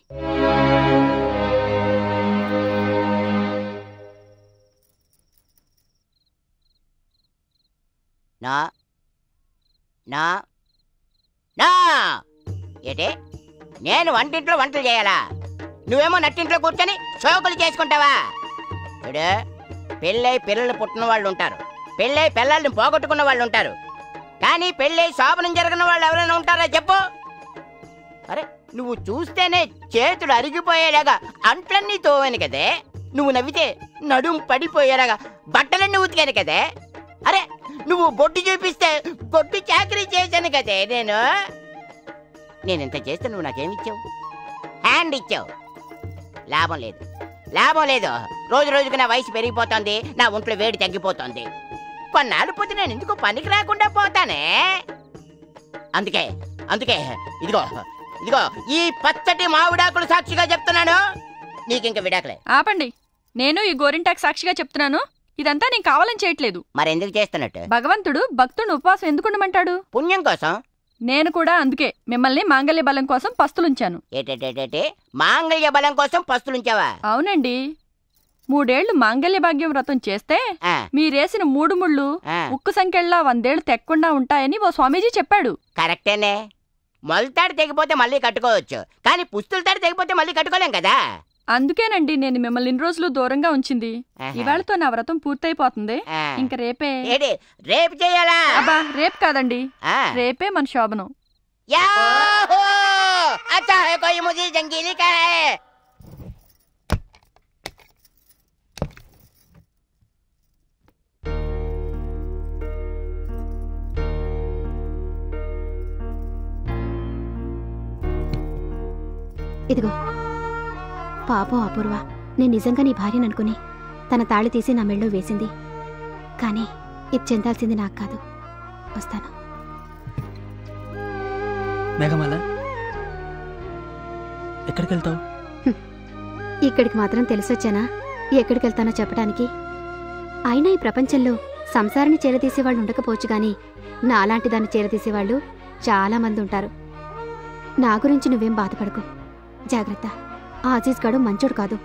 నా నా నా ఏటే నేను వంటింట్లో వంటలు చేయాలా నువ్వేమో నట్టింట్లో కూర్చొని షోకులు చేసుకుంటావా చూడు పెళ్ళై పిల్లలు పుట్టిన వాళ్ళు ఉంటారు పెళ్ళై పిల్లల్ని పోగొట్టుకున్న వాళ్ళు ఉంటారు కానీ పెళ్ళై శోభనం జరిగిన వాళ్ళు ఎవరైనా ఉంటారా చెప్పు అరే నువ్వు చూస్తేనే చేతులు అరిగిపోయేలాగా అంట్లన్నీ తోవాను కదే నువ్వు నవ్వితే నడుం పడిపోయేలాగా బట్టలన్నీ ఉతికాను కదే అరే నువ్వు బొట్టు చూపిస్తే బొట్టు చాకరీ చేశాను కదే నేను నేను ఇంత చేస్తే నువ్వు నాకేమిచ్చావు హ్యాండ్ ఇచ్చావు లాభం లేదు లాభం లేదు రోజు రోజుకి నా వయసు పెరిగిపోతుంది నా ఒంట్లో వేడి తగ్గిపోతుంది కొన్నాళ్ళు పోతే నేను ఎందుకు పనికి రాకుండా పోతానే అందుకే అందుకే ఇదిగో ఇదిగో ఈ పచ్చటి మామిడాకులు సాక్షిగా చెప్తున్నాను నీకింక విడాకులే ఆపండి నేను ఈ గోరింటాక్ సాక్షిగా చెప్తున్నాను ఇదంతా నేను కావాలని చేయట్లేదు మరెందుకు చేస్తున్నట్టు భగవంతుడు భక్తుడిని ఉపవాసం ఎందుకు ఉండమంటాడు పుణ్యం కోసం నేను కూడా అందుకే మిమ్మల్ని మాంగళ్య బలం కోసం పస్తులుంచాను ఏటేటేటే మాంగళ్య బలం కోసం పస్తులుంచావా అవునండి మూడేళ్లు మాంగళ్య భాగ్యం వ్రతం చేస్తే ఆ. మీరేసిన మూడు ముళ్ళు ఆ. ఉక్కు సంఖ్యల్లా వందేళ్లు తెక్కకుండా ఉంటాయని ఓ స్వామీజీ చెప్పాడు కరెక్టేనే మొలతాడు తెగిపోతే మళ్ళీ కట్టుకోవచ్చు కానీ పుస్తుల తాడు తెగిపోతే మళ్ళీ కట్టుకోలేం కదా అందుకేనండి నేను మిమ్మల్ని ఇన్ని రోజులు దూరంగా ఉంచింది ఆహా. ఇవాళతో నా వ్రతం పూర్తయిపోతుంది ఆ. ఇంక రేపే ఏంటి రేపు చేయాలా అబ్బా రేపు కాదండి ఆ. రేపే మన శోభనం याहो! अच्छा है कोई मुझे जंगीली का है ఇదిగో పాపం అపూర్వ నేను నిజంగా నీ భార్యను అనుకుని తన తాళి తీసి నా మెళ్ళో వేసింది కానీ ఇది చెందాల్సింది నాకు కాదు వస్తాను మేఘమాల ఎక్కడికి వెళ్తావు ఇక్కడికి మాత్రం తెలిసొచ్చానా ఎక్కడికి వెళ్తానో చెప్పడానికి అయినా ఈ ప్రపంచంలో సంసారాన్ని చేరదీసేవాళ్ళు ఉండకపోవచ్చు గాని నాలాంటి దాన్ని చేరదీసేవాళ్ళు చాలా మంది ఉంటారు నా గురించి నువ్వేం బాధపడకు జాగ్రత్త ఆ అజీజ్ గాడు మంచోడు కాదు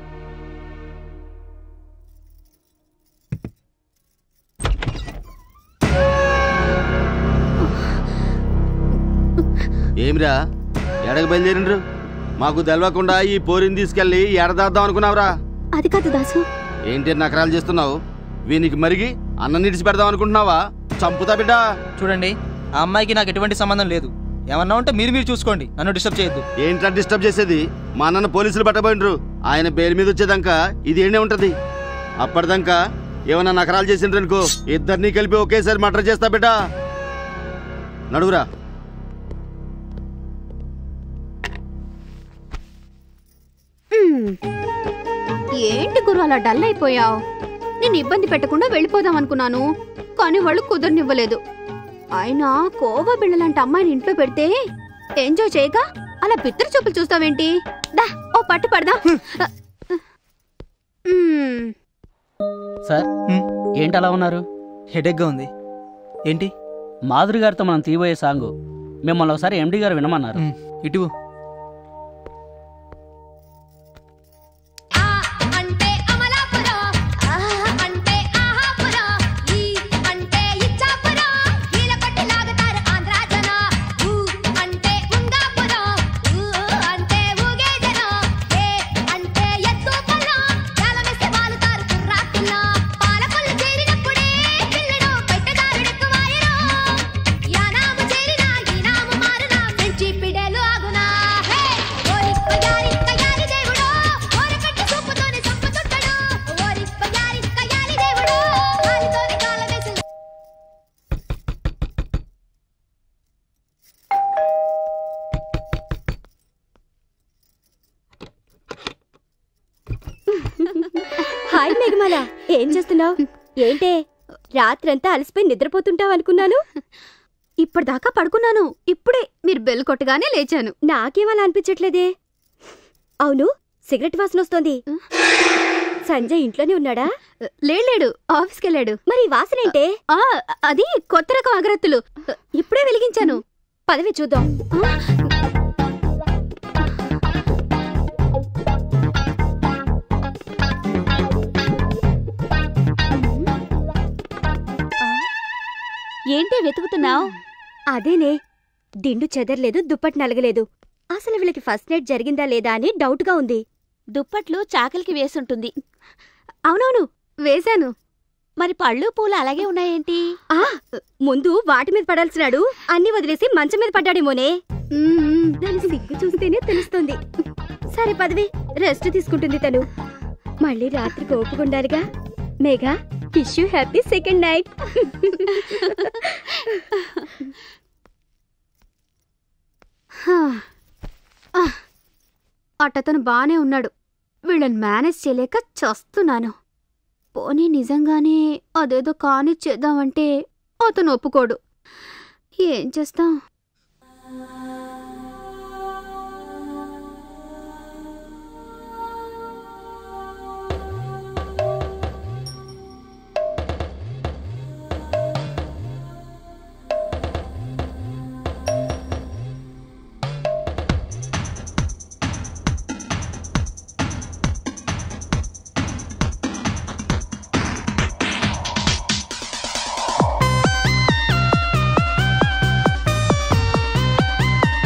ఏమిరా ఎడకు బయలుదేరిండ్రు మాకు తెలవకుండా ఈ పోరిని తీసుకెళ్లి ఎడదాద్దాం అనుకున్నావురా అది కాదు దాసు ఏంటి నకరాలు చేస్తున్నావు వీనికి మరిగి అన్నం నిడిచి పెడదాం అనుకుంటున్నావా చంపుతా బిడ్డ చూడండి ఆ అమ్మాయికి నాకు ఎటువంటి సంబంధం లేదు ఏమన్నా ఉంటే మీరు మీరు చూసుకోండి నన్ను డిస్టర్బ్ చేయొద్దు ఏంట్రా డిస్టర్బ్ చేసేది మా అన్నను పోలీసులు పట్టబోయినరు ఆయన బెయిల్ మీద వచ్చేదాకా ఇది ఏండే ఉంటది అప్పటిదాకా ఏమన్నా నకరాలు చేసిండ్రనుకో ఇద్దరిని కలిపి ఒకేసారి మర్డర్ చేస్తా బిడ్డ నడువురా హ్మ్. ఏంటి గురు అలా డల్ అయిపోయావు నేను ఇబ్బంది పెట్టకుండా వెళ్ళిపోదాం అనుకున్నాను కానీ వాళ్ళు కుదరనివ్వలేదు అయినా కోవా బిళ్ళలాంటి అమ్మాయిని ఇంట్లో పెడితే ఎంజాయ్ చేయక అలా బిత్తర చూపులు చూస్తావేంటి దా ఓ పట్టు పడదా సార్ ఏంటి అలా ఉన్నారు హెడేక్గా ఉంది ఏంటి మాధురి గారితో మనం తీయబోయే సాంగ్ మిమ్మల్ని ఒకసారి ఎండి గారు వినమన్నారు ఇటు అంటే అమలాపురం ఆహ్ అంటే ఆహాపురం ఈ అంటే ఇచ్చాపురం ఈల పట్టి లాగుతారు ఆంధ్ర జన ఊ అంటే ఉంగాపురం ఊ అంటే ఊగే జనం ఏ అంటే ఎత్తు పొలం జాలమేస్తే వాలుతారు కుర్రా పిల్ల పాలకొల్లు చేరినప్పుడే పిల్లడు పెట్టదారుడెక్కు మారిరో యానాము చేరినా ఈనాము మారునా పెంచి పిడేలు ఆగునా హే ఓరిప్ప యారిక్క యారి దేవుడో ఓరకట్టి చూపుతోనే చంపుతుంటాడు ఓరిప్ప యారిక్క యారి దేవుడో కాలితోని కాల వేసి హాయ్ మేఘమాల ఏం చేస్తున్నావు ఏంటే రాత్రంతా అలసిపోయి నిద్రపోతుంటావు అనుకున్నాను ఇప్పటిదాకా పడుకున్నాను ఇప్పుడే మీరు బెల్ కొట్టగానే లేచాను నాకేమలా అనిపించట్లేదే అవును సిగరెట్ వాసన వస్తోంది సంజయ్ ఇంట్లోనే ఉన్నాడా లేడు ఆఫీస్కి వెళ్ళాడు మరి ఈ వాసన ఏంటే ఆ, అది కొత్త రకం అగరత్తులు ఇప్పుడే వెలిగించాను పదవి చూద్దాం ఏంటి వెతుకుతున్నావు అదేనే దిండు చెదరలేదు దుప్పటి నలగలేదు అసలు వీళ్ళకి ఫస్ట్ నైట్ జరిగిందా లేదా అని డౌట్గా ఉంది దుప్పట్లు చాకలికి వేసుంటుంది అవునవును వేశాను మరి పళ్ళు పూలు అలాగే ఉన్నాయేంటి ఆ ముందు వాటి మీద పడాల్సినాడు అన్ని వదిలేసి మంచం మీద పడ్డాడేమోనే దాని సిగ్గు చూస్తేనే తెలుస్తుంది సరే పదవి రెస్ట్ తీసుకుంటుంది తను మళ్ళీ రాత్రికి ఓపుకుండాలిగా Megha wish you happy second night హా. ఆ, అట్టతను బానే ఉన్నాడు వీళ్ళని మేనేజ్ చేయలేక చస్తున్నాను పోనీ నిజంగానే అదేదో కాని చేద్దామంటే అతను ఒప్పుకోడు ఏం చేస్తాం ఆ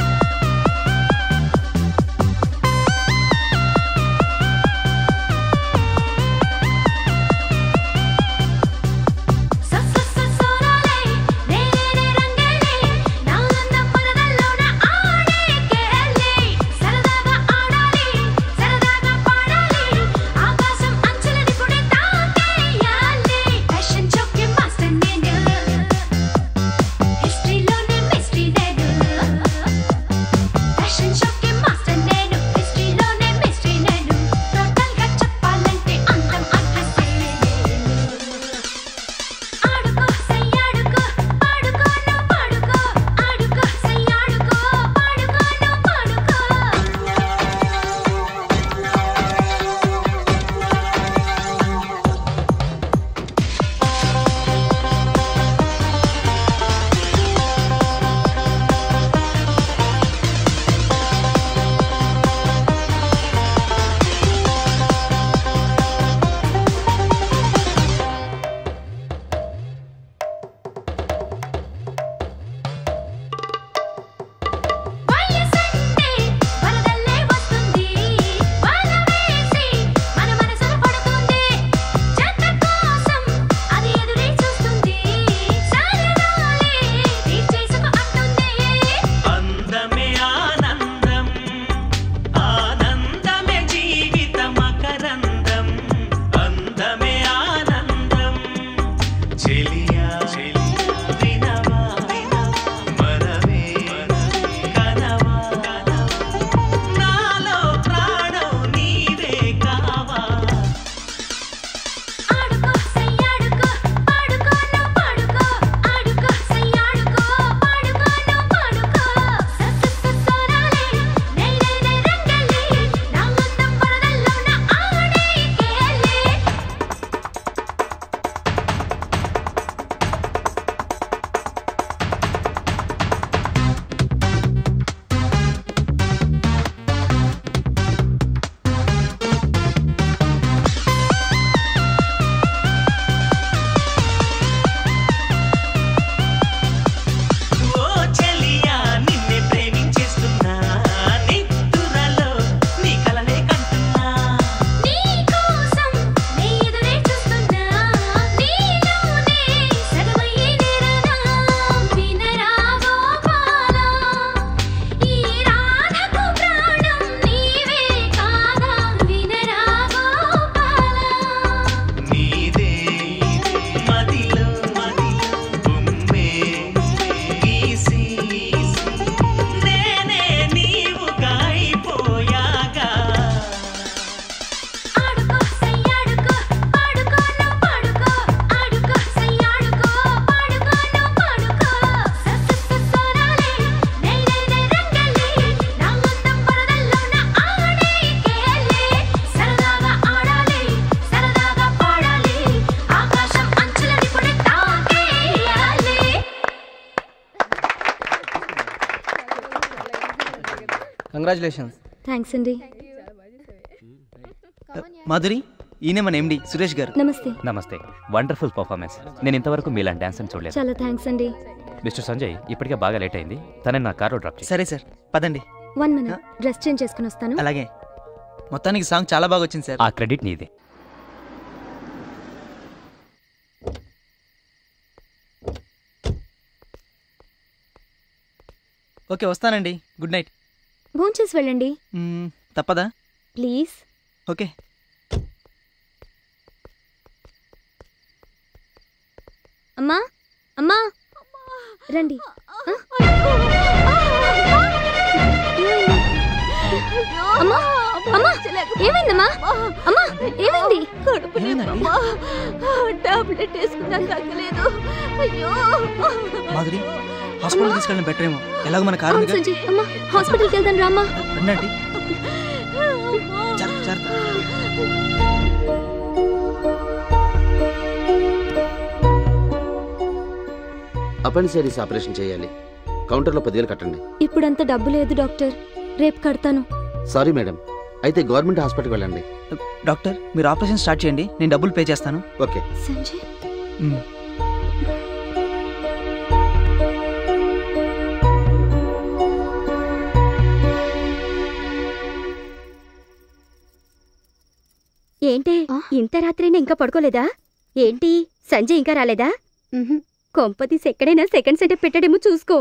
కంగ్రాచులేషన్స్ థ్యాంక్స్ అండి మాధురి ఈయనే మన ఎండి సురేష్ గారు నమస్తే నమస్తే వండర్ఫుల్ పర్ఫార్మెన్స్ నేను ఇంతవరకు మీలాంటి డాన్స్ అని చూడలేదు చాలా థ్యాంక్స్ అండి మిస్టర్ సంజయ్ ఇప్పటికే బాగా లేట్ అయింది తనని నా కారులో డ్రాప్ చేసి సరే సార్ పదండి వన్ మినిట్ డ్రెస్ చేంజ్ చేసుకుని వస్తాను అలాగే మొత్తానికి సాంగ్ చాలా బాగా వచ్చింది సార్ ఆ క్రెడిట్ నీదే ఓకే వస్తానండి గుడ్ నైట్ భోంచేసి వెళ్ళండి మ్మ్, తప్పదా ప్లీజ్ ఓకే అమ్మా అమ్మా రండి ఆ? అమ్మా అమ్మా ఏమైందమ్మా అమ్మా ఏమైంది కడుపులేదమ్మా టాబ్లెట్ వేసుకున్నా తగ్గలేదు అయ్యో మాధురి హాస్పిటల్ తీసుకెళ్ళడం బెటర్ ఏమో ఎలాగో మన కారు అవును సంజయ్ అమ్మా హాస్పిటల్కి వెళ్దాం రామ్మా రండి జాగ్రత్త, జాగ్రత్త. అపెండిసైటిస్ ఆపరేషన్ చేయాలి కౌంటర్లో పదివేలు కట్టండి ఇప్పుడంత డబ్బు లేదు డాక్టర్ రేపు కడతాను సారీ మేడం అయితే గవర్నమెంట్ హాస్పిటల్కి వెళ్ళండి డాక్టర్ మీరు ఆపరేషన్ స్టార్ట్ చేయండి నేను డబ్బులు పే చేస్తాను ఓకే సంజయ్ మ్మ్. ఏంటి ఇంత రాత్రైనా ఇంకా పడుకోలేదా ఏంటి సంజయ్ ఇంకా రాలేదా కొంపతీసి ఎక్కడైనా సెకండ్ సెటప్ పెట్టడేమో చూసుకో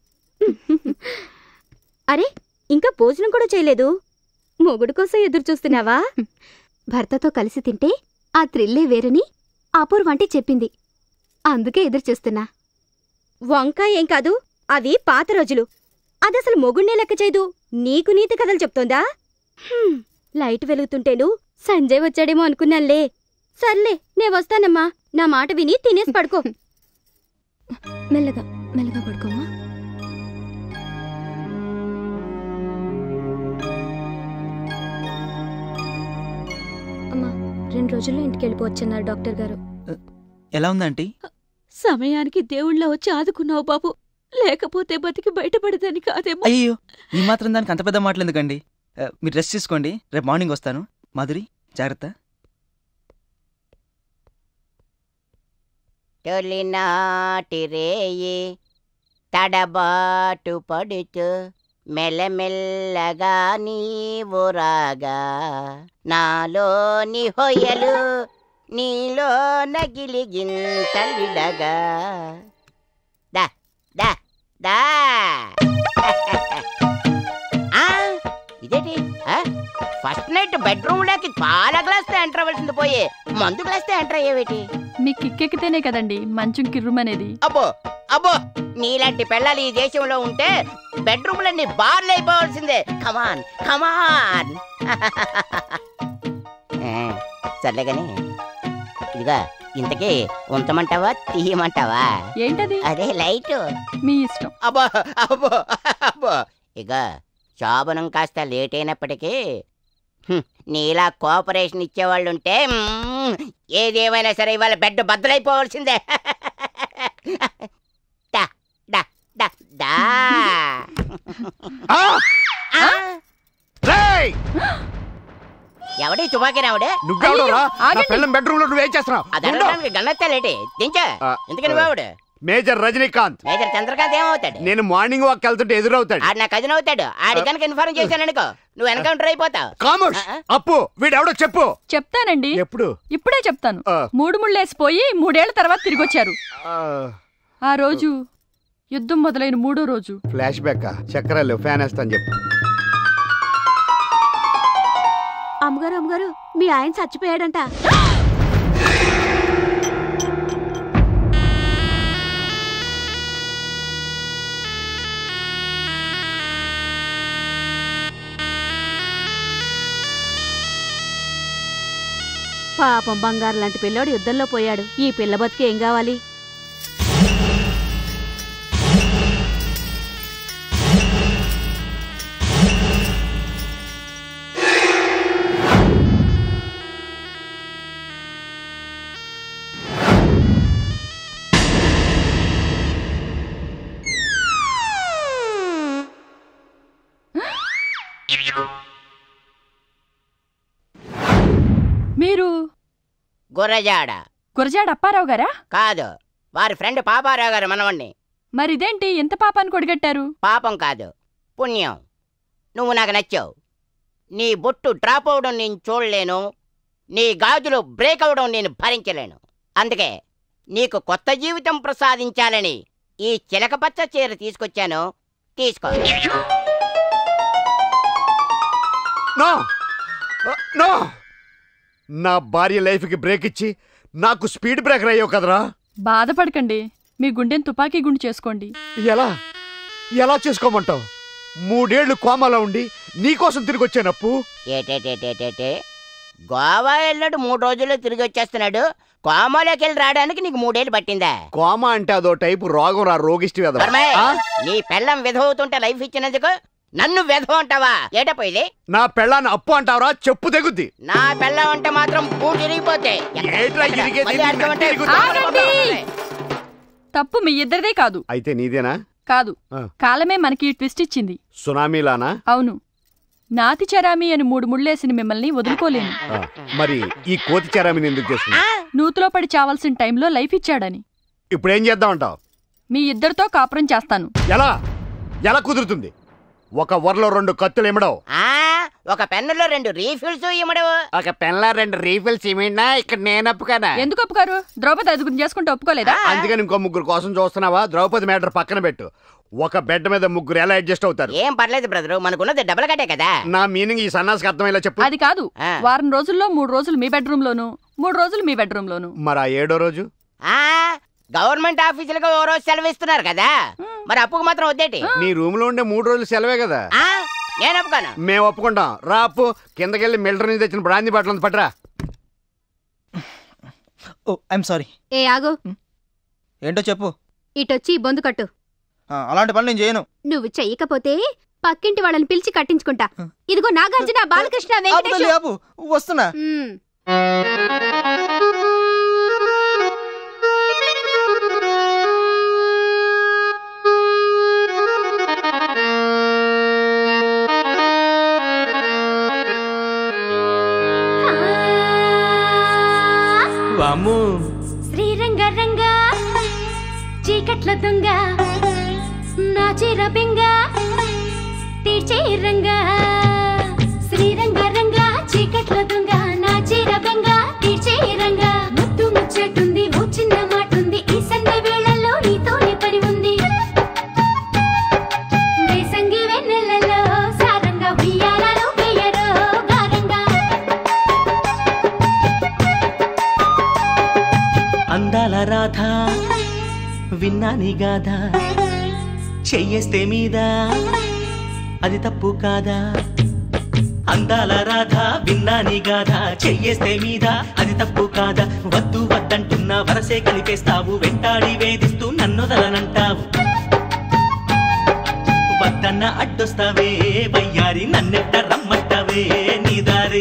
అరే ఇంకా భోజనం కూడా చేయలేదు మొగుడు కోసం ఎదురు చూస్తున్నావా భర్తతో కలిసి తింటే ఆ థ్రిల్లే వేరని అపూర్వంటి చెప్పింది అందుకే ఎదురు చూస్తున్నా వంకాయ ఏం కాదు అవి పాత రోజులు అదసలు మొగుణ్ణే లెక్క చేయదు నీకు నీతి కథలు చెప్తోందా హ్మ్, లైట్ వెలుగుతుంటేను సంజయ్ వచ్చాడేమో అనుకున్నానులే సర్లే నే వస్తానమ్మా నా మాట విని తినేసి పడుకో మెల్లగా మెల్లగా పడుకోమ్మా అమ్మా రెండు రోజుల్లో ఇంటికి వెళ్ళిపోవచ్చన్నారు డాక్టర్ గారు ఎలా ఉందంటీ సమయానికి దేవుళ్ళ వచ్చి ఆదుకున్నావు బాబు లేకపోతే బతికి బయటపడదని కాదేమో అయ్యో ఈ మాత్రం దానికి అంత పెద్ద మాటలు ఎందుకండి ఆ, మీరు రెస్ట్ తీసుకోండి రేపు మార్నింగ్ వస్తాను మాధురి జాగ్రత్త తొలినాటి రేయి తడబాటు పడుతూ మెల్లమెల్లగా నీవు రాగా నాలోని హొయలు నీలో నగిలిగింతలిడగా దా దా దా ఆ, ఇదేంటి ఆ? ఫస్ట్ నైట్ బెడ్రూమ్ లోకి పాల గ్లాస్ తో ఎంటర్ అవ్వాల్సింది పోయి మందు గ్లాస్ తో ఎంటర్ అయ్యేవేటి మీ కిక్కెక్కితేనే కదండి మంచం కిర్రుమనేది అబ్బో అబ్బో నీలాంటి పెళ్ళాలు ఈ దేశంలో ఉంటే బెడ్రూమ్లన్నీ బార్లు అయిపోవాల్సిందే కమాన్ కమాన్ సర్లే గాని ఇదిగా ఇంతకీ ఉంచమంటావా తీయమంటావా ఏంటది అదే లైట్ మీ ఇష్టం అబ్బో అబ్బో అబ్బో ఇక శోభనం కాస్త లేట్ అయినప్పటికీ హ్మ్, నీలా కోఆపరేషన్ ఇచ్చేవాళ్ళు ఉంటే మ్మ్, ఏదేమైనా సరే ఇవాళ బెడ్ బద్దలైపోవాల్సిందే డా, డా, డా, డా. ఆ? ఎవడి తుపాకీ రావుడే నువ్వెవడోరా నా పిల్లం బెడ్రూమ్ లో నువ్వేం చేస్తున్నావు అది అడగడానికి గన్నెత్తాలేటి దించా ఎందుకని బావుడు మేజర్ రజనీకాంత్ మేజర్ చంద్రకాంత్ ఏమవుతాడు నేను మార్నింగ్ వాక్ వెళ్తుంటే ఎదురవుతాడు ఆడు నా కజిన్ అవుతాడు ఆడి కనుక ఇన్ఫార్మ్ చేశాననుకో నువ్వు ఎన్కౌంటర్ అయిపోతావు కామర్స్ అప్పు వీడెవడో చెప్పు చెప్తానండి ఎప్పుడు ఇప్పుడే చెప్తాను మూడు ముళ్ళేసిపోయి మూడేళ్ల తర్వాత తిరిగి వచ్చారు ఆ రోజు యుద్ధం మొదలైన మూడో రోజు ఫ్లాష్ బ్యాక్ చక్రాలు ఫ్యాన్ వేస్తాను చెప్పు అమ్మగారు అమ్మగారు మీ ఆయన చచ్చిపోయాడంట పాపం బంగారు లాంటి పిల్లోడు యుద్ధంలో పోయాడు ఈ పిల్ల బతికి ఏం కావాలి గుర్రజాడ గురజాడ అప్పారావు గారా కాదు వారి ఫ్రెండ్ పాపారావు గారు మనవణ్ణి మరిదేంటి ఎంత పాపాన్ని కొడిగట్టారు పాపం కాదు పుణ్యం నువ్వు నాకు నచ్చావు నీ బొట్టు డ్రాప్ అవడం నేను చూడలేను నీ గాజులు బ్రేక్ అవడం నేను భరించలేను అందుకే నీకు కొత్త జీవితం ప్రసాదించాలని ఈ చిలకపచ్చ చీర తీసుకొచ్చాను తీసుకో నో నో నా భార్య లైఫ్కి బ్రేక్ ఇచ్చి నాకు స్పీడ్ బ్రేకర్ అయ్యావు కదరా బాధపడకండి మీ గుండెని తుపాకీ గుండు చేసుకోండి ఎలా ఎలా చేసుకోమంటావు మూడేళ్లు కోమాలో ఉండి నీకోసం తిరిగి వచ్చానప్పు ఏటేటేటేటేటే గోవా వెళ్ళాడు మూడు రోజుల్లో తిరిగి వచ్చేస్తున్నాడు కోమాలోకి వెళ్ళి రావడానికి నీకు మూడేళ్ళు పట్టిందా కోమా అంటే అదో టైపు రోగం రా రోగిష్టి వెదవ. ధర్మయ్య, ఆ నీ పెళ్ళం విధవుతుంటే లైఫ్ ఇచ్చినందుకు నన్ను విధవ అంటావా ఏటపోయింది నా పెళ్ళాన్ని అప్పు అంటావరా చెప్పు తెగుద్ది నా పెళ్ళం అంటే మాత్రం బూట్ ఇరిగిపోతే ఏట్రా ఇరిగేది? మళ్ళీ అర్థమంటే ఆగండి! తప్పు మీ ఇద్దరిదే కాదు అయితే నీదేనా కాదు ఆ. కాలమే మనకి ఈ ట్విస్ట్ ఇచ్చింది సునామీలానా అవును నాతి చరామి అని మూడు ముళ్ళేసిన మిమ్మల్ని వదులుకోలేను ఆ, మరి ఈ కోతి చెరామిని ఎందుకు చేస్తుంది నూతులో పడి చావాల్సిన టైంలో లైఫ్ ఇచ్చాడని ఇప్పుడు ఏం చేద్దామంటావు మీ ఇద్దరితో కాపురం చేస్తాను ఎలా ఎలా కుదురుతుంది ఒక వరలో రెండు కత్తులు ఇమ్మడవు ఆ ఒక పెన్నులో రెండు రీఫిల్స్ ఇమ్మడు ఒక పెన్లా రెండు రీఫిల్స్ ఇమిడినా ఇక్కడ నేను అప్పుకనా ఎందుకు ఒప్పుకారు ద్రౌపది ఐదుగురు చేసుకుంటే ఒప్పుకోలేదా అందుకని ఇంకో ముగ్గురు కోసం చూస్తున్నావా ద్రౌపది మ్యాటర్ పక్కన పెట్టు ఒక బెడ్ మీద ముగ్గురు ఎలా అడ్జస్ట్ అవుతారు ఏం పర్లేదు బ్రదర్ మనకున్నది డబల్ కట్టే కదా నా మీనింగ్ ఈ సన్నాసికి అర్థమయ్యేలా చెప్పు అది కాదు వారం రోజుల్లో మూడు రోజులు మీ బెడ్రూమ్ లోను మూడు రోజులు మీ బెడ్రూమ్ లోను మరి ఆ ఏడో రోజు ఆ గవర్నమెంట్ ఆఫీసులకు ఓ రోజు సెలవు ఇస్తున్నారు కదా మరి అప్పుకు మాత్రం వద్దేటి నీ రూమ్ లో ఉండే మూడు రోజులు సెలవే కదా ఆ, నేను ఒప్పుకోను మేము ఒప్పుకుంటాం రా అప్పు కిందకెళ్ళి మిలిటరీ నుంచి తెచ్చిన బ్రాంతి బట్టలు ఉంది, పట్టురా ఓ ఐఎమ్ సారీ ఏ ఆగు ఏంటో చెప్పు ఇటొచ్చి ఈ బొందు కట్టు ఆ, అలాంటి పనులు నేను చేయను నువ్వు చెయ్యకపోతే పక్కింటి వాళ్ళని పిలిచి కట్టించుకుంటా ఇదిగో నాగార్జున బాలకృష్ణ ఆపు తల్లి, వెంకటేష్ ఆపు వస్తున్నా వాము శ్రీరంగ రంగ చీకట్ల దొంగ నా చీర బెంగ తీర్చే రంగ శ్రీరంగ రంగ చీకట్ల దొంగ నా చీర బెంగ తీర్చే రంగ ముద్దు ముచ్చటుంది ఓ చిన్న మాటుంది ఈ సంధ్య వేళల్లో నీతోనే పని ఉంది వేసంగి వెన్నెలలో సారంగా ఉయ్యాలలో వేయరో గారంగా అందాల రాధ విన్నాని గాథ చెయ్యేస్తే మీద అది తప్పు కాదా అందాల రాధ విన్నాని గాథ చెయ్యేస్తే మీద అది తప్పు కాదా వద్దు వద్దంటున్నా వరసే కలిపేస్తావు వెంటాడి వేధిస్తూ నన్నొదలనంటావు వద్దన్న అడ్డొస్తావే వయ్యారి నన్నెట్ట రమ్మంటావే నీ దారి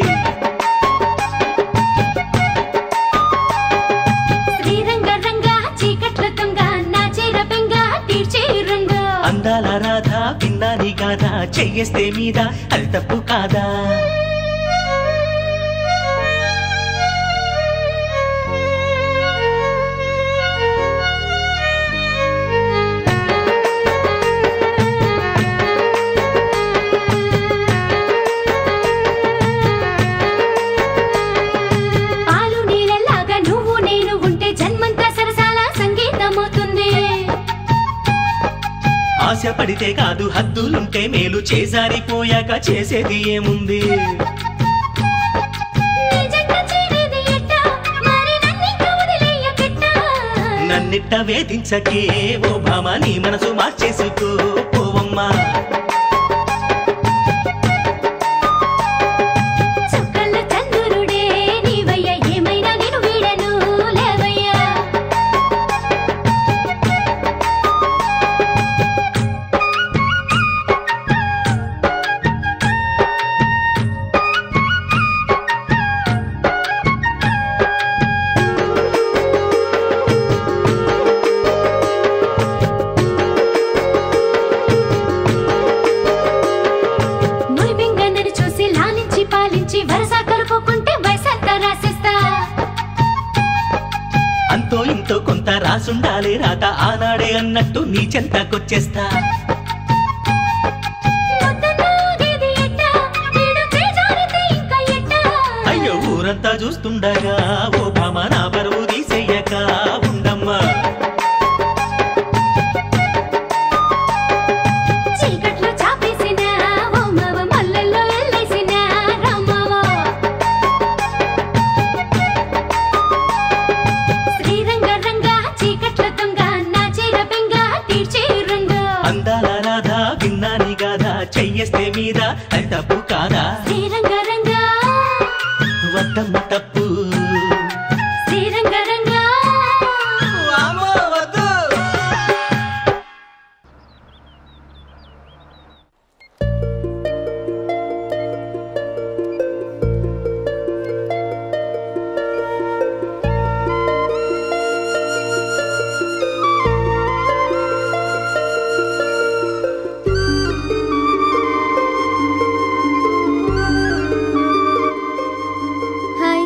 శ్రీరంగ రంగ చీకట్ల దొంగ నా చీర బెంగ తీర్చే రంగ అందాల రాధ విన్నాని గాథ చెయ్యేస్తే మీద అది తప్పు కాదా పాలు నీళ్ళలాగా నువ్వు నేను ఉంటే జన్మంతా సరసాల సంగీతమవుతుంది ఆశ పడితే కాదు హద్దులుంటే మేలు చేజారిపోయాక చేసేది ఏముంది నీ జంట చేరేది ఎట్టా? మరి నన్నింక వదిలేయకెట్టా? నన్నిట్ట వేధించకే ఓ భామ నీ మనసు మార్చేసుకో పోవమ్మా చుక్కల చంద్రుడే నీవయ్య ఏమైనా నేను వీడను లేవయ్యా ఆ అంతా రాసుండాలి రాత ఆనాడే అన్నట్టు నీ చెంతకొచ్చేస్తా అయ్యో ఊరంతా చూస్తుండగా ఓ భామ నా బరువు తీసేయక ఉండమ్మా చీకట్లో చాపేసిన ఓ మవ మల్లెల్లో ఎల్లేసిన రామవ శ్రీరంగ రంగ చీకట్ల దొంగ నా చీర బెంగ తీర్చే రంగ అందాల రాధ విన్నాని గాథ చెయ్యేస్తే మీద అది తప్పు కాదా శ్రీరంగ రంగ వద్దమ్మ తప్పు శ్రీరంగ రంగ హాయ్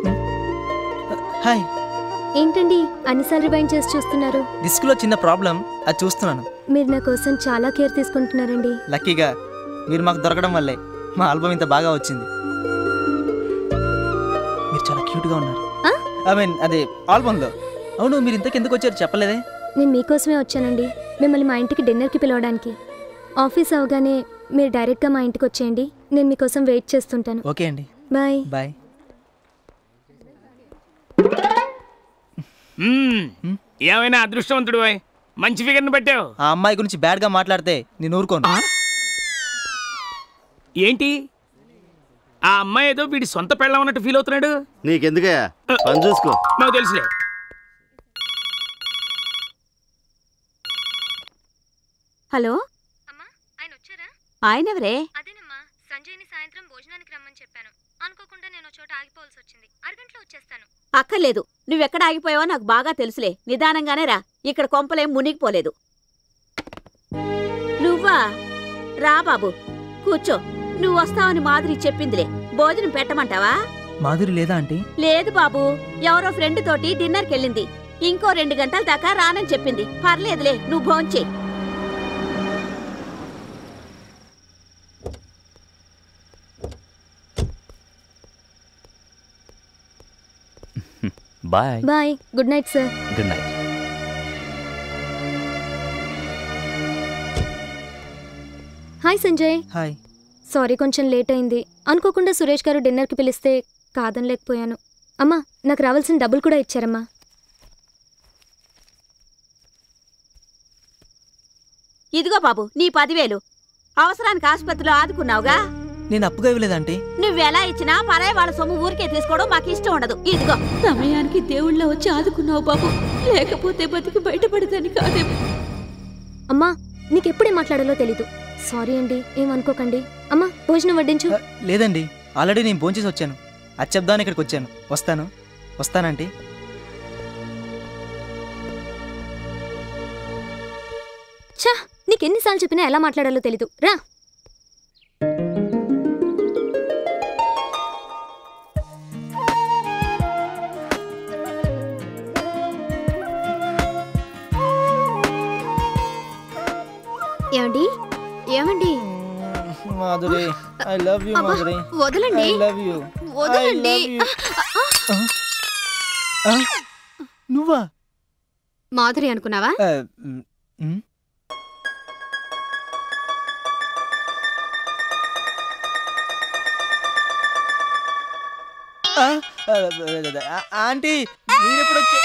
హాయ్ ఏంటండి అన్నిసార్లు రివైండ్ చేసి చూస్తున్నారు డిస్క్లో చిన్న ప్రాబ్లం అది చూస్తున్నాను మీరు నా కోసం చాలా కేర్ తీసుకుంటున్నారండి లక్కీగా మీరు మాకు దొరకడం వల్లే మా ఆల్బమ్ ఇంత బాగా వచ్చింది మీరు చాలా క్యూట్గా ఉన్నారు ఐ మీన్ అదే ఆల్బమ్లో అవును మీరు ఇంతకు ఎందుకు వచ్చారు చెప్పలేదే నేను మీకోసమే వచ్చానండి మిమ్మల్ని మా ఇంటికి డిన్నర్కి పిలవడానికి ఆఫీస్ అవగానే మీరు డైరెక్ట్గా మా ఇంటికి వచ్చేయండి నేను మీకోసం వెయిట్ చేస్తుంటాను ఓకే అండి బాయ్ బాయ్ మ్మ్. ఏమైనా అదృష్టవంతుడు మంచి ఫిగర్ని పెట్టావు ఆ అమ్మాయి గురించి బ్యాడ్గా మాట్లాడితే నేను ఊరుకోను ఏంటి ఆ అమ్మాయి ఏదో వీడి సొంత పెళ్ళం ఉన్నట్టు ఫీల్ అవుతున్నాడు నీకెందుకయ్యా పని చూసుకో నాకు తెలుసులే హలో ఆయనెవరే అదేనమ్మా సంజయ్ని సాయంత్రం భోజనానికి రమ్మని చెప్పాను అనుకోకుండా నేను చోట ఆగిపోవాల్సి వచ్చింది అరగంటలో వచ్చేస్తాను అక్కర్లేదు నువ్వెక్కడ ఆగిపోయావో నాకు బాగా తెలుసులే నిదానంగానే రా ఇక్కడ కొంపలేం మునిగిపోలేదు నువ్వా రా బాబు కూర్చో నువ్వు వస్తావని మాధురి చెప్పిందిలే భోజనం పెట్టమంటావా మాధురి లేదా ఆంటీ లేదు బాబు ఎవరో ఫ్రెండ్ తోటి డిన్నర్కి వెళ్ళింది ఇంకో రెండు గంటల దాకా రానని చెప్పింది పర్లేదులే నువ్వు భోంచే bye bye good night sir good night hi Sanjay hi sorry కొంచెం లేట్ అయింది అనుకోకుండా సురేష్ గారు డిన్నర్కి పిలిస్తే కాదనలేకపోయాను అమ్మా నాకు రావాల్సిన డబ్బులు కూడా ఇచ్చారమ్మా ఇదిగో బాబు నీ పదివేలు అవసరానికి ఆసుపత్రిలో ఆదుకున్నావుగా నేను అప్పుగా ఇవ్వలేదంటే నువ్వెలా ఇచ్చినా పరాయి వాళ్ళ సొమ్ము ఊరికే తీసుకోవడం మాకు ఇష్టం ఉండదు ఇదిగో సమయానికి దేవుళ్ళ వచ్చి ఆదుకున్నావు బాబు లేకపోతే బతికి బయటపడదని కాదేమో అమ్మా నీకెప్పుడే మాట్లాడాలో తెలీదు సారీ అండి ఏమనుకోకండి అమ్మా భోజనం వడ్డించు లేదండి ఆల్రెడీ నేను భోంచేసి వచ్చాను అది చెప్దామని ఇక్కడికి వచ్చాను వస్తాను వస్తానంటీ ఛా నీకెన్నిసార్లు చెప్పినా ఎలా మాట్లాడాలో తెలీదు రా ఏమండి ఏమండి మాధురి ఐ లవ్ యూ అబ్బా, మాధురి వదలండి. ఐ లవ్ యూ వదలండి నువ్వా మాధురి అనుకున్నావా ఆ, మ్, మ్. ఆ, ఆ, ఆ, ఆంటీ మీరెప్పుడు వచ్చా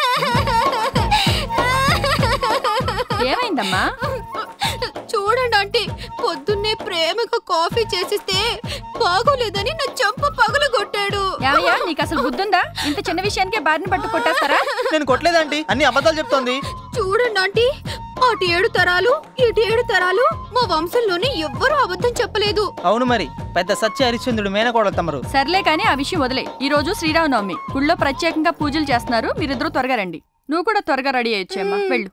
ఏమైందమ్మా చూడండి ఆంటీ పొద్దున్నే ప్రేమగా కాఫీ చేసిస్తే బాగోలేదని నా చెంప పగలు కొట్టాడు ఏమయ్యా నీకు అసలు బుద్ధుందా ఇంత చిన్న విషయానికే బారిన పట్టు కొట్టేస్తారా నేను కొట్టలేదంటీ అన్ని అబద్ధాలు చెప్తోంది చూడండి ఆంటీ అటు ఏడు తరాలు ఇటు ఏడు తరాలు మా వంశంలోనే ఎవ్వరూ అబద్ధం చెప్పలేదు అవును మరి పెద్ద సత్య హరిశ్చంద్రుడు మేనకోడలు తమరు సర్లే కానీ ఆ విషయం వదిలే ఈ రోజు శ్రీరామనవమి గుళ్ళో ప్రత్యేకంగా పూజలు చేస్తున్నారు మీరిద్దరూ త్వరగా రండి నువ్వు కూడా త్వరగా రెడీ అయ్యొచ్చేమ్మా వెళ్ళు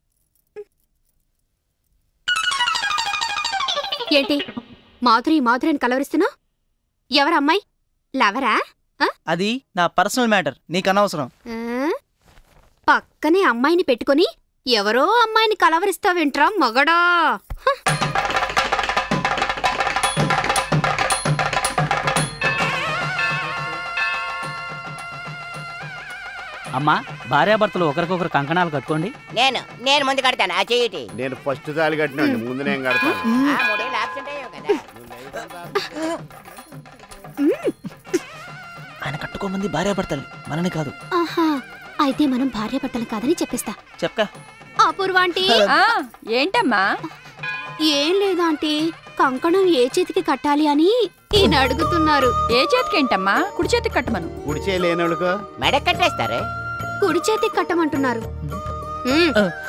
ఏంటి మాధురి మాధురి అని కలవరిస్తున్నా ఎవరు అమ్మాయి లవరా ఆ? అది నా పర్సనల్ మ్యాటర్ నీకు అనవసరం ఆ? పక్కనే అమ్మాయిని పెట్టుకొని ఎవరో అమ్మాయిని కలవరిస్తావేంట్రా మగడా హ! అమ్మా భార్యాభర్తలు ఒకరికొకరు కంకణాలు కట్టుకోండి నేను నేను ముందు కడతాను ఆ చెయ్యిటి నేను ఫస్ట్ తాళి కట్టినండి ముందు నేను కడతాను ఆ మూడేళ్ళు absent అయ్యావు కదా ఆయన కట్టుకోమంది భార్యాభర్తలు మనని కాదు ఆహా అయితే మనం భార్యాభర్తలు కాదని చెప్పేస్తా చెప్కా అపూర్వాంటీ ఆ, ఏంటమ్మా ఏం లేదా ఆంటీ కంకణం ఏ చేతికి కట్టాలి అని ఈయన అడుగుతున్నారు ఏ చేతికి ఏంటమ్మా కుడి చేతికి కట్టమను కుడి చేయలేనోళ్ళకు మెడ కట్టేస్తారు కుడి చేతికి కట్టమంటున్నారు ఉమ్.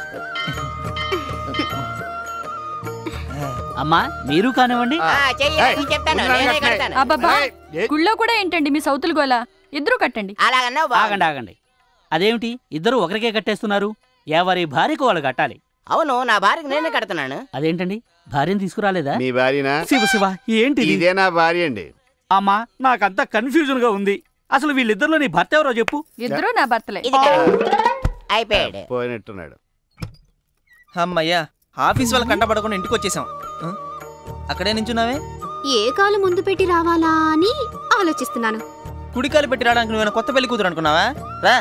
అమ్మా మీరు కానివ్వండి ఆ, చెయ్యి అది చెప్తాను నేనే కడతాను అబ్బబ్బా గుళ్ళో కూడా ఏంటండి మీ సౌతులు గోల ఇద్దరు కట్టండి అలాగన్నావు ఆగండి ఆగండి అదేమిటి ఇద్దరు ఒకరికే కట్టేస్తున్నారు ఎవరి భార్యకు వాళ్ళు కట్టాలి అవును నా భార్యకి నేనే కడుతున్నాను అదేంటండి భార్యను తీసుకురాలేదా మీ భార్యనా శివ శివ ఏంటి ఇదే నా భార్య అండి అమ్మా నాకంతా కన్ఫ్యూజన్ గా ఉంది అసలు వీళ్ళిద్దరిలో నీ భర్త ఎవరో చెప్పు ఇద్దరు నా భర్తలే అయిపోయాడు పోయినట్టున్నాడు అమ్మయ్యా ఆఫీస్ వాళ్ళ కంటపడకుండా ఇంటికి వచ్చేసాం ఆ? అక్కడే నించున్నావే ఏ కాలు ముందు పెట్టి రావాలా అని ఆలోచిస్తున్నాను కుడికాలు పెట్టి రావడానికి నువ్వేనా కొత్త పెళ్లి కూతురు అనుకున్నావా రా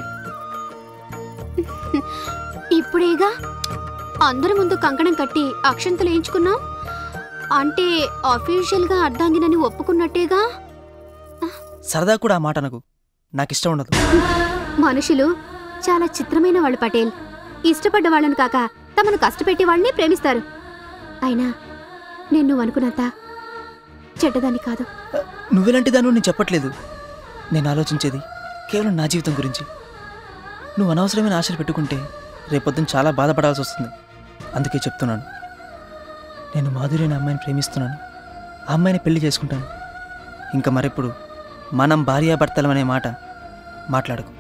ఇప్పుడేగా అందరి ముందు కంకణం కట్టి అక్షంతలు వేయించుకున్నాం అంటే అఫీషియల్ గా అర్ధాంగినని ఒప్పుకున్నట్టేగా సరదా కూడా ఆ మాట నాకు నాకు ఇష్టం ఉండదు మనుషులు చాలా చిత్రమైన వాళ్ళు పటేల్ ఇష్టపడ్డ వాళ్ళని కాక తమను కష్టపెట్టే వాళ్ళని ప్రేమిస్తారు అయినా నేను నువ్వు అనుకున్నంత చెడ్డదాన్ని కాదు నువ్వెలాంటి దాన్ని నేను చెప్పట్లేదు నేను ఆలోచించేది కేవలం నా జీవితం గురించి నువ్వు అనవసరమైన ఆశలు పెట్టుకుంటే రేపొద్దున చాలా బాధపడాల్సి వస్తుంది అందుకే చెప్తున్నాను నేను మాధురి అనే అమ్మాయిని ప్రేమిస్తున్నాను ఆ అమ్మాయిని పెళ్లి చేసుకుంటాను ఇంకా మరెప్పుడు మనం భార్యాభర్తలం అనే మాట మాట్లాడకు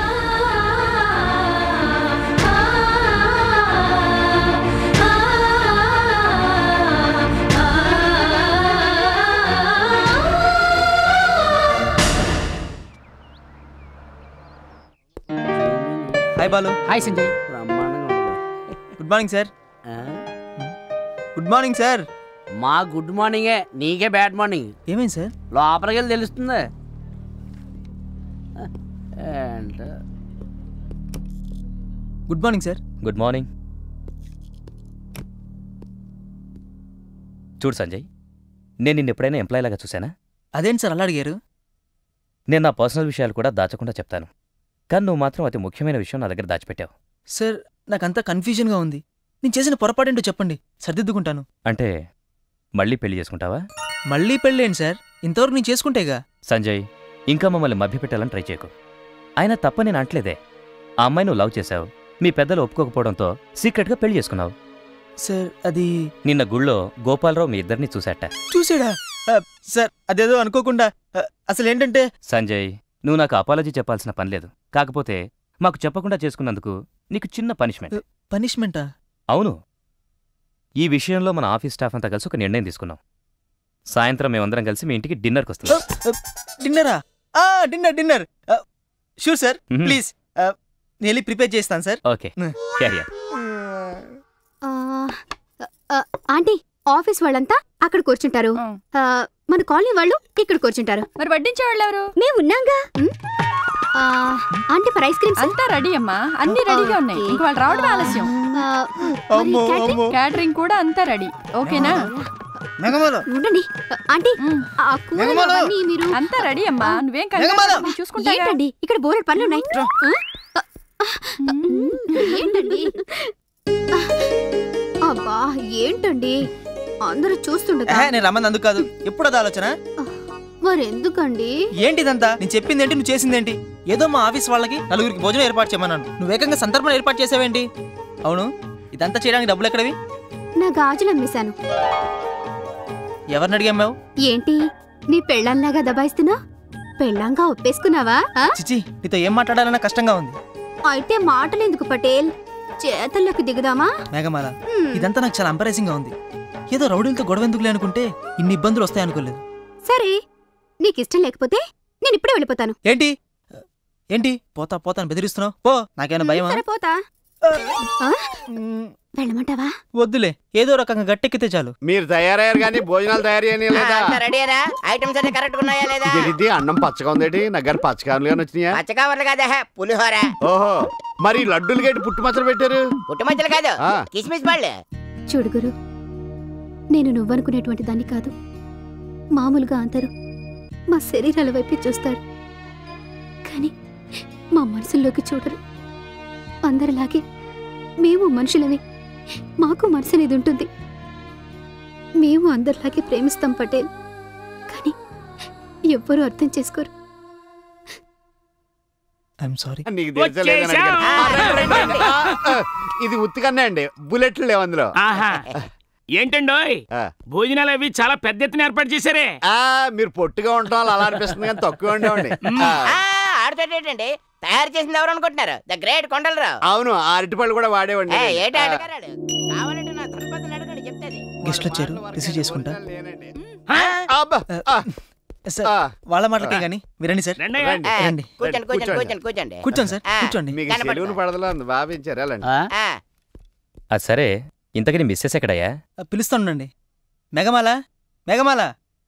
hi Balu hi Sanjay good morning sir good morning sir మా గుడ్ మార్నింగే నీకే బ్యాడ్ మార్నింగ్ ఏమైంది సార్ లోపలికి వెళ్ళి తెలుస్తుంది ఏంటో good morning sir good morning చూడు సంజయ్ నేను నిన్ను ఎప్పుడైనా ఎంప్లాయ్ లాగా చూసానా అదేంటి సార్ అలా అడిగారు నేను నా పర్సనల్ విషయాలు కూడా దాచకుండా చెప్తాను కానీ నువ్వు మాత్రం అతి ముఖ్యమైన విషయం నా దగ్గర దాచిపెట్టావు సార్ నాకంతా కన్ఫ్యూజన్గా ఉంది నేను చేసిన పొరపాటేంటో చెప్పండి సర్దిద్దుకుంటాను అంటే మళ్ళీ పెళ్లి చేసుకుంటావా మళ్ళీ పెళ్ళేంటి సార్ ఇంతవరకు నేను చేసుకుంటేగా సంజయ్ ఇంకా మమ్మల్ని మభ్యపెట్టాలని ట్రై చేయకు అయినా తప్ప నేను అంటలేదే ఆ అమ్మాయి నువ్వు లవ్ చేశావు మీ పెద్దలు ఒప్పుకోకపోవడంతో సీక్రెట్గా పెళ్లి చేసుకున్నావు సార్ అది నిన్న గుళ్ళో గోపాలరావు మీ ఇద్దరిని చూశాట చూసాడా ఆ, సార్ అదేదో అనుకోకుండా ఆ, అసలు ఏంటంటే సంజయ్ నువ్వు నాకు అపాలజీ చెప్పాల్సిన పని లేదు కాకపోతే మాకు చెప్పకుండా చేసుకున్నందుకు నీకు చిన్న పనిష్మెంట్ పనిష్మెంటా అవును ఈ విషయంలో మన ఆఫీస్ స్టాఫ్ అంతా కలిసి ఒక నిర్ణయం తీసుకున్నాం సాయంత్రం మేమందరం కలిసి మీ ఇంటికి డిన్నర్కి వస్తున్నాం డిన్నరా ఆ, డిన్నర్ డిన్నర్ ఆ, షూర్ సార్ మ్మ్. ప్లీజ్ ఆ, నేను వెళ్ళి ప్రిపేర్ చేస్తాను సార్ ఓకే క్యారియర్ ఆ, ఆ, ఆంటీ ఆఫీస్ వాళ్ళంతా అక్కడ కూర్చుంటారు ఆ, మన కాలనీ వాళ్ళు ఇక్కడ కూర్చుంటారు మరి వడ్డించే వాళ్ళు ఎవరు మేము ఉన్నాగా ఉమ్. ఆ, ఆంటీ ఫర్ ఐస్ క్రీమ్స్ అంతా రెడీ అమ్మా అన్ని రెడీగా ఉన్నాయి ఇంక వాళ్ళు రావడం ఆలస్యం అమ్మో, అమ్మో. క్యాటరింగ్ కూడా అంతా రెడీ ఓకేనా ఉండండి ఆంటీ ఆ కూరలు మెగమాల. అవన్నీ మీరు అంతా రెడీ అమ్మా నువ్వేం కంగారు మెగమాల. పడకు, నేను చూసుకుంటా ఏంటండి ఇక్కడ బోరెడు పనులు ఉన్నాయి ఆ? ఏంటండి అబ్బా ఏంటండి అందరూ చూస్తుండగా ఏహే, నేను రమ్మని అందుకు కాదు ఎప్పుడు అది ఆలోచన మరెందుకండి ఏంటిదంతా నేను చెప్పింది ఏంటి నువ్వు చేసిందేంటి ఏదో మా ఆఫీస్ వాళ్ళకి నలుగురికి భోజనం ఏర్పాటు చేయమన్నాను నువ్వు ఏకంగా సందర్భం ఏర్పాటు చేసావేంటి అవును ఇదంతా చేయడానికి డబ్బులు ఎక్కడవి నా గాజులు అమ్మేశాను ఎవరిని అడిగామ్మావు ఏంటి నీ పెళ్ళంలాగా దబాయిస్తున్నా పెళ్ళంగా ఒప్పేసుకున్నావా ఆ? చిచి నీతో ఏం మాట్లాడాలన్నా కష్టంగా ఉంది అయితే మాటలెందుకు పటేల్ చేతల్లోకి దిగుదామా మేఘమాల హ్మ్. ఇదంతా నాకు చాలా ఎంపరేసింగ్ గా ఉంది ఏదో రౌడీలతో గొడవ ఎందుకులే అనుకుంటే ఇన్ని ఇబ్బందులు వస్తాయనుకోలేదు సరే నీకిష్టం లేకపోతే నేను ఇప్పుడే వెళ్ళిపోతాను ఏంటి ఏంటి పోతా పోతా అని బెదిరిస్తున్నావు పో నాకేమైనా భయమా సరే పోతా ఆ? వెళ్ళమంటావా వద్దులే ఏదో రకంగా గట్టెక్కితే చాలు మీరు తయారయ్యారు కానీ భోజనాలు తయారు చేయని లేదా అంతా రెడీనా ఐటమ్స్ అన్ని కరెక్ట్ ఉన్నాయా లేదా ఇది అన్నం పచ్చగా ఉందేటి నాకు గారు పచ్చకారులు కానీ వచ్చినాయా పచ్చకావర్లు కాదా పులిహోర ఓహో మరి లడ్డూలు గట్టి పుట్టు మచ్చలు పెట్టారు పుట్టుమచ్చలు కాదు ఆ. కిస్మిస్ పళ్ళు చూడు గురు నేను నువ్వనుకునేటువంటి దాన్ని కాదు మామూలుగా అందరూ మా శరీరాల వైపే చూస్తారు కానీ మా మనసుల్లోకి చూడరు అందరిలాగే మేము మనుషులమే మాకు మనసు అనేది ఉంటుంది మేము అందరిలాగే ప్రేమిస్తాం పటేల్ కానీ ఎవ్వరూ అర్థం చేసుకోరు ఐఎమ్ సారీ నీకు తెలుసా లేదా అని అడిగాను. ఆ, రండి, రండి, రండి. ఆ, ఆ, ఇది ఉత్తికన్నా అండి బుల్లెట్లు లేవు అందులో ఆహా ఏంటండోయ్ భోజనాలు అవి చాలా పెద్ద ఎత్తున ఏర్పాటు చేశారే ఆ మీరు పొట్టిగా ఉంటాం అలా అనిపిస్తుంది కానీ తక్కువ ఉండేవండి ఆ, ఆడుతాడేటండి తయారు చేసింది ఎవరు అనుకుంటున్నారు ద గ్రేట్ కొండలరావు అవును ఆ అరటిపళ్ళు కూడా వాడేవండి ఏ, ఏంటి ఆటగారాడు కావాలంటే నా ధర్మపతిని అడగండి చెప్తాది గెస్ట్లు వచ్చారు రిసీవ్ చేసుకుంటా ఆ, సార్ వాళ్ళ మాటలకే కానీ విరండి సార్ రండి. రండి కూర్చోండి కూర్చోండి కూర్చోండి కూర్చోండి కూర్చోండి సార్ ఆ, కూర్చోండి మీకు చెరువును పడదలా ఉంది బాగా పెంచారు వెళ్ళండి ఆ, అది సరే ఇంతకని మిస్సెస్ ఎక్కడయ్యా పిలుస్తానండి మెగమాల మెగమాల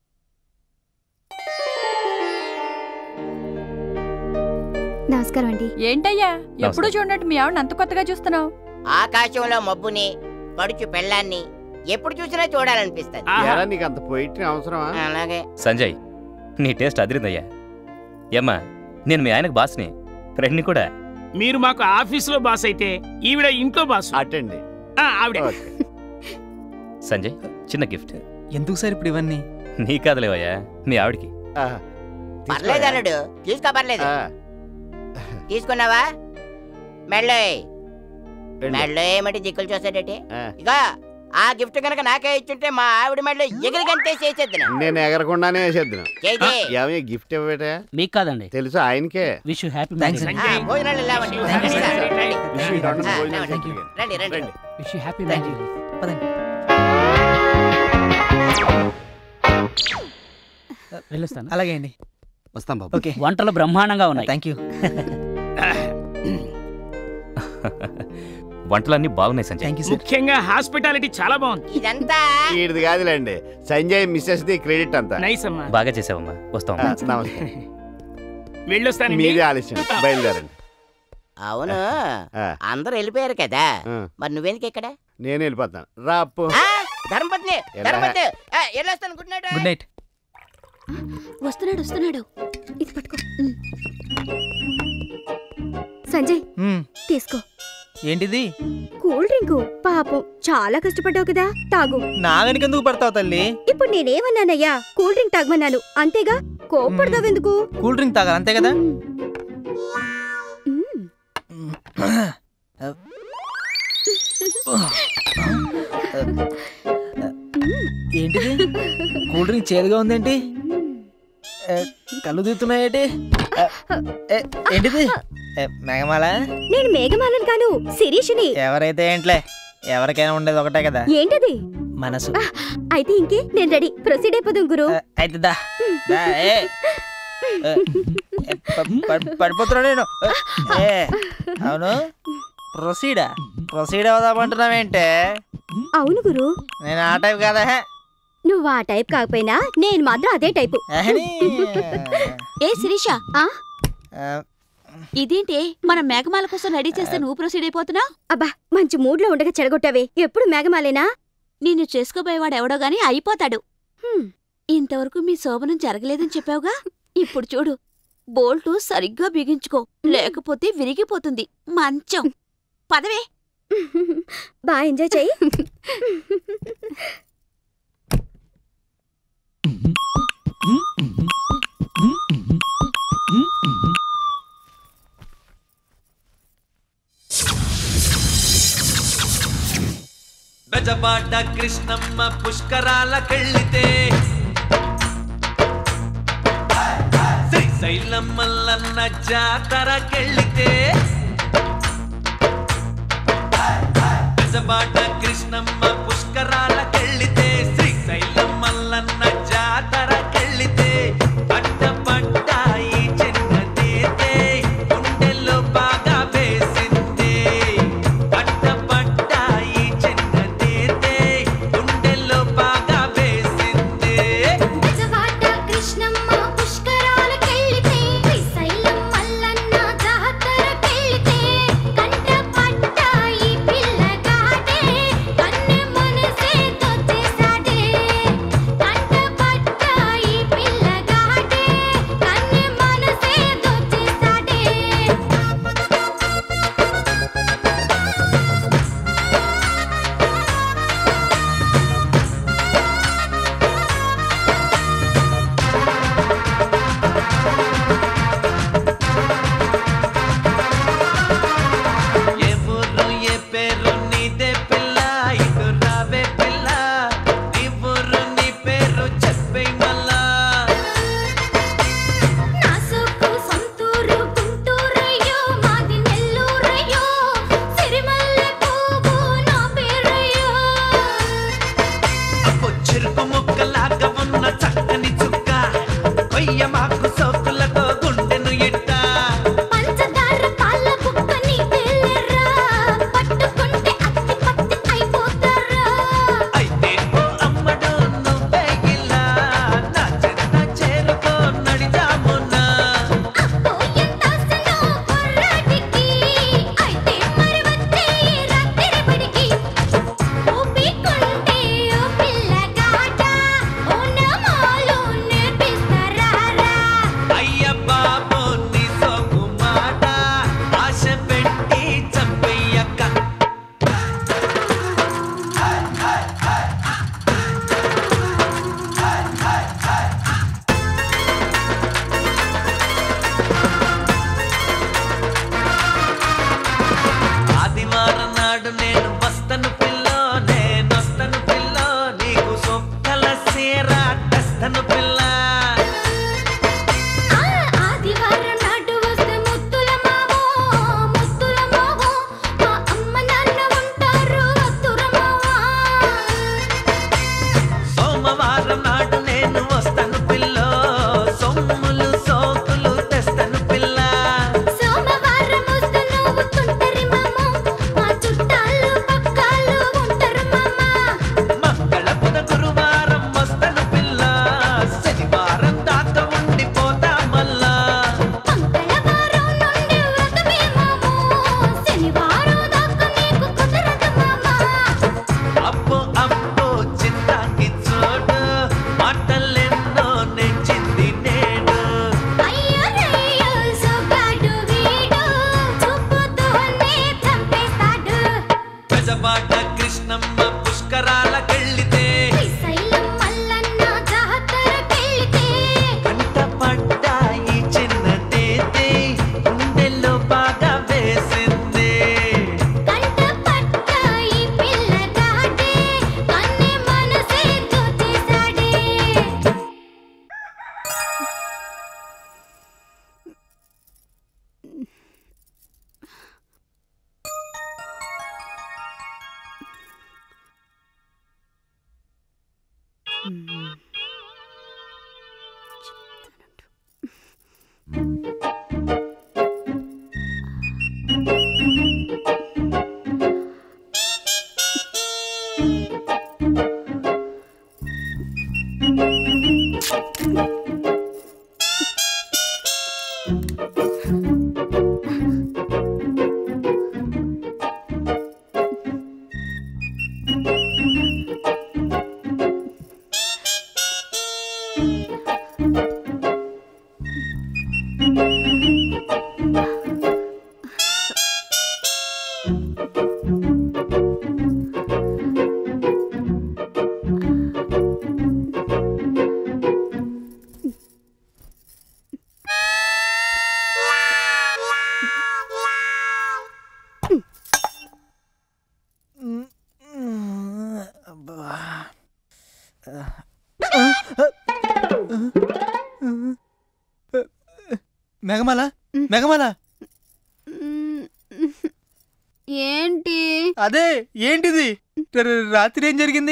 నమస్కారం అండి ఏంటయ్యా ఎప్పుడు చూడనట్టు మీ ఆవిడ అంత కొత్తగా చూస్తున్నావు ఆకాశంలో మబ్బుని పడుచు పెళ్ళాన్ని ఎప్పుడు చూసినా చూడాలనిపిస్తుంది ఎరా నీకు అంత పోయిట్రీ అవసరమా అలాగే సంజయ్ నీ టేస్ట్ అదిరిందయ్యా ఏమ్మా నేను మీ ఆయనకు బాస్ని ఫ్రెండ్ని కూడా మీరు మాకు ఆఫీసులో బాస్ అయితే ఈవిడ ఇంట్లో బాస్ అటండి ఆవిడ సంజయ్ చిన్న గిఫ్ట్ ఎందుకు సార్ ఇప్పుడు ఇవన్నీ నీ కాదులేవయ్యా మీ ఆవిడికి పర్లేదు అల్లుడు తీసుకో పర్లేదు తీసుకున్నావా మెళ్ళో మెళ్ళో ఏమిటి దిక్కులు చూసాడటి ఇక ఆ గిఫ్ట్ కనుక నాకే ఇచ్చుంటే మా ఆవిడ మెళ్ళో ఎగిరి గంటే చేసేద్దును నేను ఎగరకుండానే వేసేద్దాం చేయి. ఏమి గిఫ్ట్ ఇవ్వబేటా మీకు కాదండి తెలుసు ఆయనకే విష్ యూ హ్యాపీ థ్యాంక్స్ ఆ, భోజనాలు లేవండి రండి, రండి. ఆ, లేవండి. రండి రండి wish you happy thank you పదండి వెళ్ళొస్తాను అలాగే అండి వస్తాం బాబు ఓకే వంటలు బ్రహ్మాండంగా ఉన్నాయి థ్యాంక్ యూ వంటలన్నీ బాగున్నాయి సంజయ్ థ్యాంక్ యూ సార్ ముఖ్యంగా హాస్పిటాలిటీ చాలా బాగుంది ఇదంతా ఈడిది కాదులేండి సంజయ్ మిస్సెస్ ది క్రెడిట్ అంతా నైస్ అమ్మా బాగా చేసావమ్మా వస్తాం ఆ, నమస్తే వెళ్ళొస్తానండి మీదే ఆలస్యం బయలుదేరండి అవును ఆ. అందరూ వెళ్ళిపోయారు కదా ఆ. మరి నువ్వెందుకు ఇక్కడ నేను వెళ్ళిపోతాను రాపు ఆ, ధర్మపత్ని ఎలా? ధర్మపతి ఆ, వెళ్ళొస్తాను గుడ్ నైట్ గుడ్ నైట్ వస్తున్నాడు వస్తున్నాడు ఇది పట్టుకో ఉమ్. సంజయ్ తీసుకో ఏంటిది కూల్ డ్రింక్ పాపం చాలా కష్టపడ్డావు కదా తాగు నా వెనకెందుకు పడతావు తల్లి ఇప్పుడు నేనేమన్నానయ్యా కూల్ డ్రింక్ తాగమన్నాను అంతేగా కోప్పడతావెందుకు కూల్ డ్రింక్ తాగాలి అంతే కదా ఏంటిది కూల్ డ్రింక్ చేదుగా ఉందేంటి ఏ, కళ్ళు తీస్తున్నాయేటి ఏ, ఏ, ఏంటిది ఏ, మేఘమాల నేను మేఘమాలను కాను శిరీషిని ఎవరైతే ఏంట్లే ఎవరికైనా ఉండేది ఒకటే కదా ఏంటది మనసు అయితే ఇంకే నేను రెడీ ప్రొసీడ్ అయిపోదాం గురు అయితే దా దా, ఏ. ఏ, ఏ, ప- ప- పడిపోతున్నా నేను ఏ, అవును ప్రొసీడా ప్రొసీడ్ అవుదామంటున్నావేంటే అవును గురు నేను ఆ టైప్ కదా హే. నువ్వు ఆ టైప్ కాకపోయినా నేను మాత్రం అదే టైపు ఏహని? ఏ శిరీష ఆ, ఇదేంటి మన మేఘమాల కోసం రెడీ చేస్తే నువ్వు ప్రొసీడ్ అయిపోతున్నా అబ్బా మంచి మూడ్ లో ఉండగా చెడగొట్టావే ఎప్పుడు మేఘమాలేనా నిన్ను చేసుకోబోయేవాడు ఎవడో గాని అయిపోతాడు హ్మ్. ఇంతవరకు మీ శోభనం జరగలేదని చెప్పావుగా ఇప్పుడు చూడు బోల్టు సరిగ్గా బిగించుకో లేకపోతే విరిగిపోతుంది మంచం పదవే బా ఎంజాయ్ చెయ్యి బెజబాట కృష్ణమ్మ పుష్కరాలకెళ్ళితే శ్రీశైలం మల్లన్న జాతరకెళ్ళితే బెజబాట కృష్ణమ్మ పుష్కరాలకెళ్ళితే శ్రీశైలం మల్లన్న జాతరకెళ్ళితే పట్ట పట్టాయి చిన్నదేతే బాట కృష్ణమ్మ పుష్కరాలకెళ్ళితే శ్రీశైలం మల్లన్న జాతరకెళితే కంట పడ్డాయి చిన్న తేతే గుండెల్లో బాగా వేసింది కంట పట్టాయి పిల్లగాడే కన్నె మనసే దోచేశాడే మెగమాల మెగమాల ఏంటి అదే ఏంటిది ర- రాత్రి ఏం జరిగింది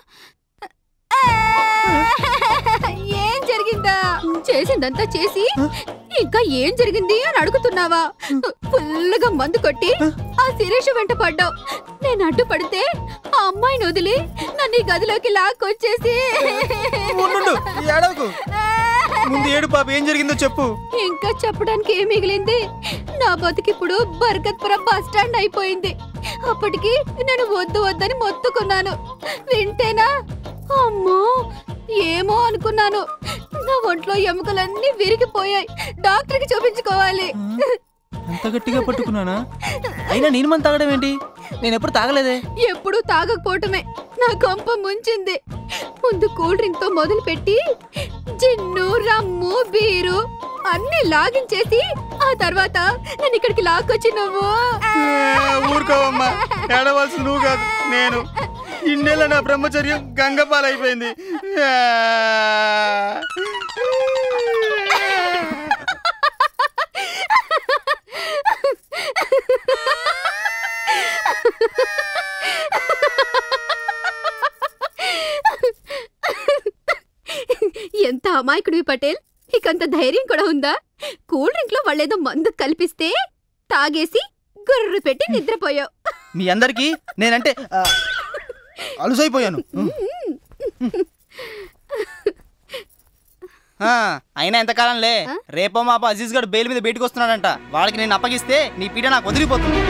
ఏం జరిగిందా చేసిందంతా చేసి ఇంకా ఏం జరిగింది అని అడుగుతున్నావా ఫుల్గా మందు కొట్టి ఆ శిరీష్ వెంట పడ్డావు నేను అడ్డుపడితే ఆ అమ్మాయిని వదిలి నన్ను ఈ గదిలోకి లాక్కొచ్చేసి ఉండు, ఏడవకు. ముందు ఏడు పాప ఏం జరిగిందో చెప్పు ఇంకా చెప్పడానికి ఏం మిగిలింది నా బతికిప్పుడు బర్గత్పురం బస్ స్టాండ్ అయిపోయింది అప్పటికి నేను వద్దు వద్దని మొత్తుకున్నాను వింటేనా అమ్మో ఏమో అనుకున్నాను నా ఒంట్లో ఎముకలన్నీ విరిగిపోయాయి డాక్టర్కి చూపించుకోవాలి అంత గట్టిగా పట్టుకున్నానా అయినా నేను మన తాగడం ఏంటి నేను ఎప్పుడు తాగలేదే ఎప్పుడూ తాగకపోవటమే నా కొంప ముంచింది ముందు కూల్ డ్రింక్ తో మొదలు పెట్టి జిన్ను రమ్ము బీరు అన్ని లాగించేసి ఆ తర్వాత నన్ను ఇక్కడికి లాక్కొచ్చి నువ్వు ఊరుకోవమ్మా ఏడవలసి నువ్వు కాదు నేను ఇన్నేళ్ళ నా బ్రహ్మచర్యం గంగపాలైపోయింది ఎంత అమాయకుడివి పటేల్ ఇకంత ధైర్యం కూడా ఉందా కూల్ డ్రింక్ లో వాళ్ళేదో మందు కల్పిస్తే తాగేసి గుర్రు పెట్టి నిద్రపోయావు మీ అందరికి నేనంటే ఆ, అలుసైపోయాను ఆ, అయినా ఎంతకాలంలే రేపో మాపో అజీజ్ గడు బెయిల్ మీద బయటకు వస్తున్నాడంట వాడికి నేను అప్పగిస్తే నీ పీట నాకు వదిలిపోతుంది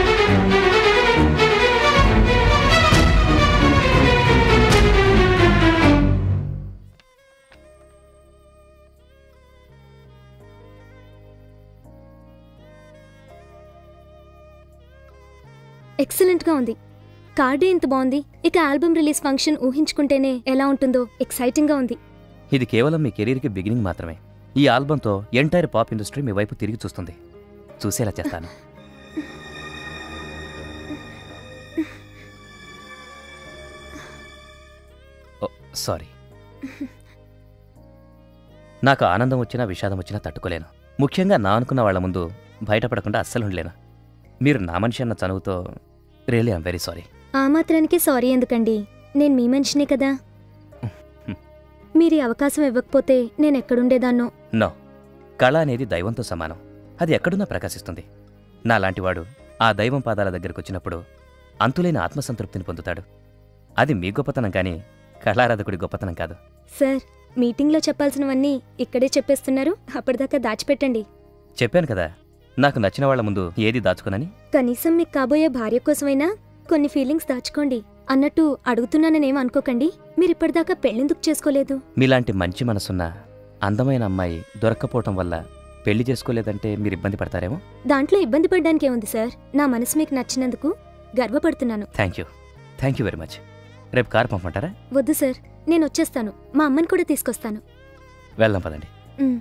ఎక్సలెంట్ గా ఉంది కార్డే ఇంత బాగుంది ఇక ఆల్బమ్ రిలీజ్ ఫంక్షన్ ఊహించుకుంటేనే ఎలా ఉంటుందో ఎక్సైటింగ్ గా ఉంది ఇది కేవలం మీ కెరీర్కి బిగినింగ్ మాత్రమే ఈ ఆల్బంతో ఎంటైర్ పాప్ ఇండస్ట్రీ మీ వైపు తిరిగి చూస్తుంది చూసేలా చేస్తాను ఓ సారీ నాకు ఆనందం వచ్చినా విషాదం వచ్చినా తట్టుకోలేను ముఖ్యంగా నా అనుకున్న వాళ్ళ ముందు బయటపడకుండా అస్సలు ఉండలేను మీరు నా మనిషి అన్న చనువుతో రియలీ ఐమ్ వెరీ సారీ ఆ మాత్రానికి సారీ ఎందుకండి నేను మీ మనిషినే కదా మీరు ఈ అవకాశం ఇవ్వకపోతే నేను ఎక్కడుండేదాన్నో నో కళ అనేది దైవంతో సమానం అది ఎక్కడున్నా ప్రకాశిస్తుంది నాలాంటివాడు ఆ దైవం పాదాల దగ్గరకు వచ్చినప్పుడు అంతులేని ఆత్మసంతృప్తిని పొందుతాడు అది మీ గొప్పతనం కానీ కళారాధకుడి గొప్పతనం కాదు సార్ మీటింగ్లో చెప్పాల్సినవన్నీ ఇక్కడే చెప్పేస్తున్నారు అప్పటిదాకా దాచిపెట్టండి చెప్పాను కదా నాకు నచ్చిన వాళ్ళ ముందు ఏది దాచుకునని కనీసం మీకు కాబోయే భార్య కోసమైనా కొన్ని ఫీలింగ్స్ దాచుకోండి అన్నట్టు అడుగుతున్నాననేం అనుకోకండి మీరు ఇప్పటిదాకా పెళ్ళెందుకు చేసుకోలేదు మీలాంటి మంచి మనసున్న అందమైన అమ్మాయి దొరక్కపోవటం వల్ల పెళ్లి చేసుకోలేదంటే మీరు ఇబ్బంది పడతారేమో దాంట్లో ఇబ్బంది పడ్డానికి ఏముంది సార్ నా మనసు మీకు నచ్చినందుకు గర్వపడుతున్నాను thank you thank you very much రేపు కారు పంపమంటారా వద్దు సార్ నేను వచ్చేస్తాను మా అమ్మని కూడా తీసుకొస్తాను వెళ్దాం పదండి ఉమ్.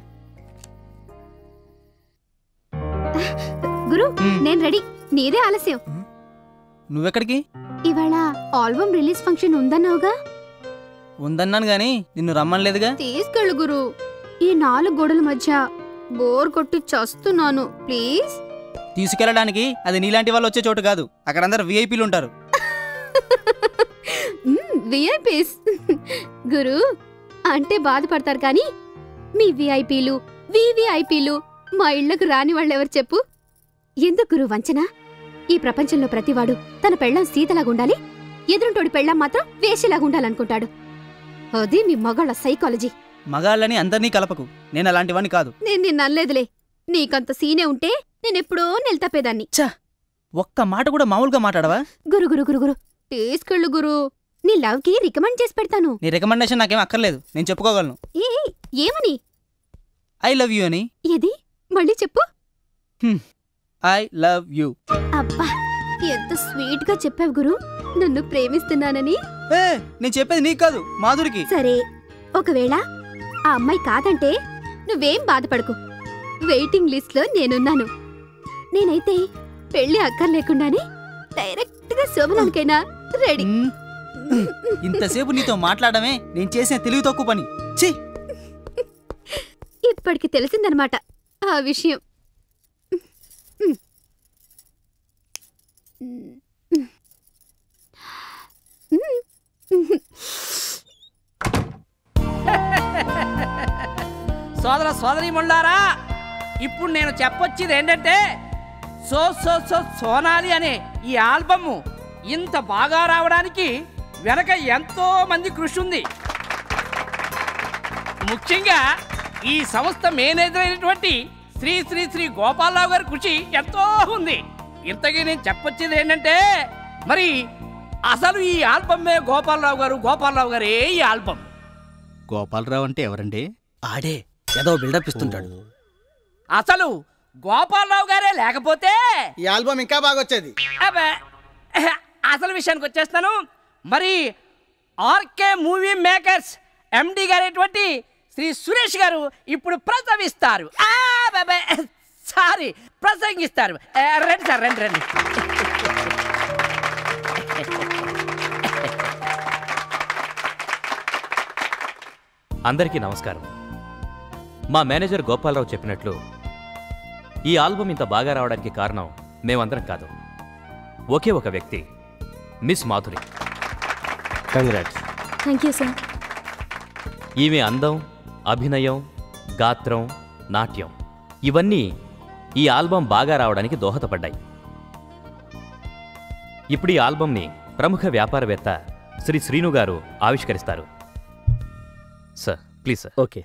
గురు నేను రెడీ నీదే ఆలస్యం నువ్వెక్కడికి ఇవాళ ఆల్బమ్ రిలీజ్ ఫంక్షన్ ఉందన్నావుగా ఉందన్నాను గాని నిన్ను రమ్మనలేదుగా తీసుకెళ్ళు గురు ఈ నాలుగు గోడల మధ్య బోర్ కొట్టి చస్తున్నాను ప్లీజ్ తీసుకెళ్ళడానికి అది నీలాంటి వాళ్ళు వచ్చే చోటు కాదు అక్కడ అందరు విఐపీలు ఉంటారు విఐపీస్ గురు అంటే బాధపడతారు కానీ మీ విఐపీలు వివిఐపీలు మా ఇళ్లకు రాని వాళ్ళెవరు చెప్పు ఎందుకు గురు వంచన ఈ ప్రపంచంలో ప్రతివాడు తన పెళ్ళం సీతలాగుండాలి ఎదురుంటోడి పెళ్ళం మాత్రం వేషలాగా ఉండాలనుకుంటాడు అది మీ మగాళ్ళ సైకాలజీ మగాళ్ళని అందరినీ కలపకు నేను అలాంటి వాడిని కాదు నేను నిన్ను అనలేదులే నీకంత సీనే ఉంటే నేనెప్పుడో నెల్తప్పేదాన్ని ఒక్క మాట కూడా మామూలుగా మాట్లాడవా గురు గురు గురు గురు తీసుకెళ్ళు గురు నీ లవ్కి రికమెండ్ చేసి పెడతాను నీ రికమెండేషన్ నాకేం అక్కర్లేదు నేను చెప్పుకోగలను ఏ ఏ, ఏమని ఐ లవ్ యూ అని ఏది మళ్ళీ చెప్పు ఐ లవ్ యూ అబ్బా ఎంత స్వీట్ గా చెప్పావు గురు నన్ను ప్రేమిస్తున్నానని ఏ నేను చెప్పేది నీకు కాదు మాధురికి సరే ఒకవేళ ఆ అమ్మాయి కాదంటే నువ్వేం బాధపడకు వెయిటింగ్ లిస్ట్ లో నేనున్నాను నేనైతే పెళ్లి అక్కర్లేకుండానే డైరెక్ట్ గా శోభనానికైనా రెడీ ఇంతసేపు నీతో మాట్లాడమే నేను చేసిన తెలివి తక్కువ పని ఛీ ఇప్పటికి తెలిసిందనమాట ఆ విషయం సోదర సోదరి మొండారా ఇప్పుడు నేను చెప్పొచ్చేది ఏంటంటే సో సో సో సోనాలి అనే ఈ ఆల్బమ్ ఇంత బాగా రావడానికి వెనక ఎంతో మంది కృషి ఉంది ముఖ్యంగా ఈ సంస్థ మేనేజర్ అయినటువంటి శ్రీ శ్రీ శ్రీ గోపాలరావు గారి కృషి ఎంతో ఉంది ఇంతకీ నేను చెప్పొచ్చేది ఏంటంటే మరి అసలు ఈ ఆల్బమే గోపాలరావు గారు గోపాలరావు గారే ఈ ఆల్బమ్ గోపాలరావు అంటే ఎవరండి ఆడే ఏదో బిల్డప్ ఇస్తుంటాడు అసలు గోపాలరావు గారే లేకపోతే ఈ ఆల్బమ్ ఇంకా బాగా వచ్చేది అబ్బే, అసలు విషయానికి వచ్చేస్తాను మరి ఆర్కే మూవీ మేకర్స్ ఎండి గారైనటువంటి శ్రీ సురేష్ గారు ఇప్పుడు ప్రసవిస్తారు ఆ, అబ్బే, సారీ ప్రసంగిస్తారు ఏ, రండి సార్ రండి రండి అందరికీ నమస్కారం మా మేనేజర్ గోపాలరావు చెప్పినట్లు ఈ ఆల్బమ్ ఇంత బాగా రావడానికి కారణం మేమందరం కాదు ఒకే ఒక వ్యక్తి miss Madhuri congrats thank you sir ఈమె అందం అభినయం గాత్రం నాట్యం ఇవన్నీ ఈ ఆల్బం బాగా రావడానికి దోహదపడ్డాయి ఇప్పుడు ఈ ఆల్బంని ప్రముఖ వ్యాపారవేత్త శ్రీ శ్రీను గారు ఆవిష్కరిస్తారు sir please sir okay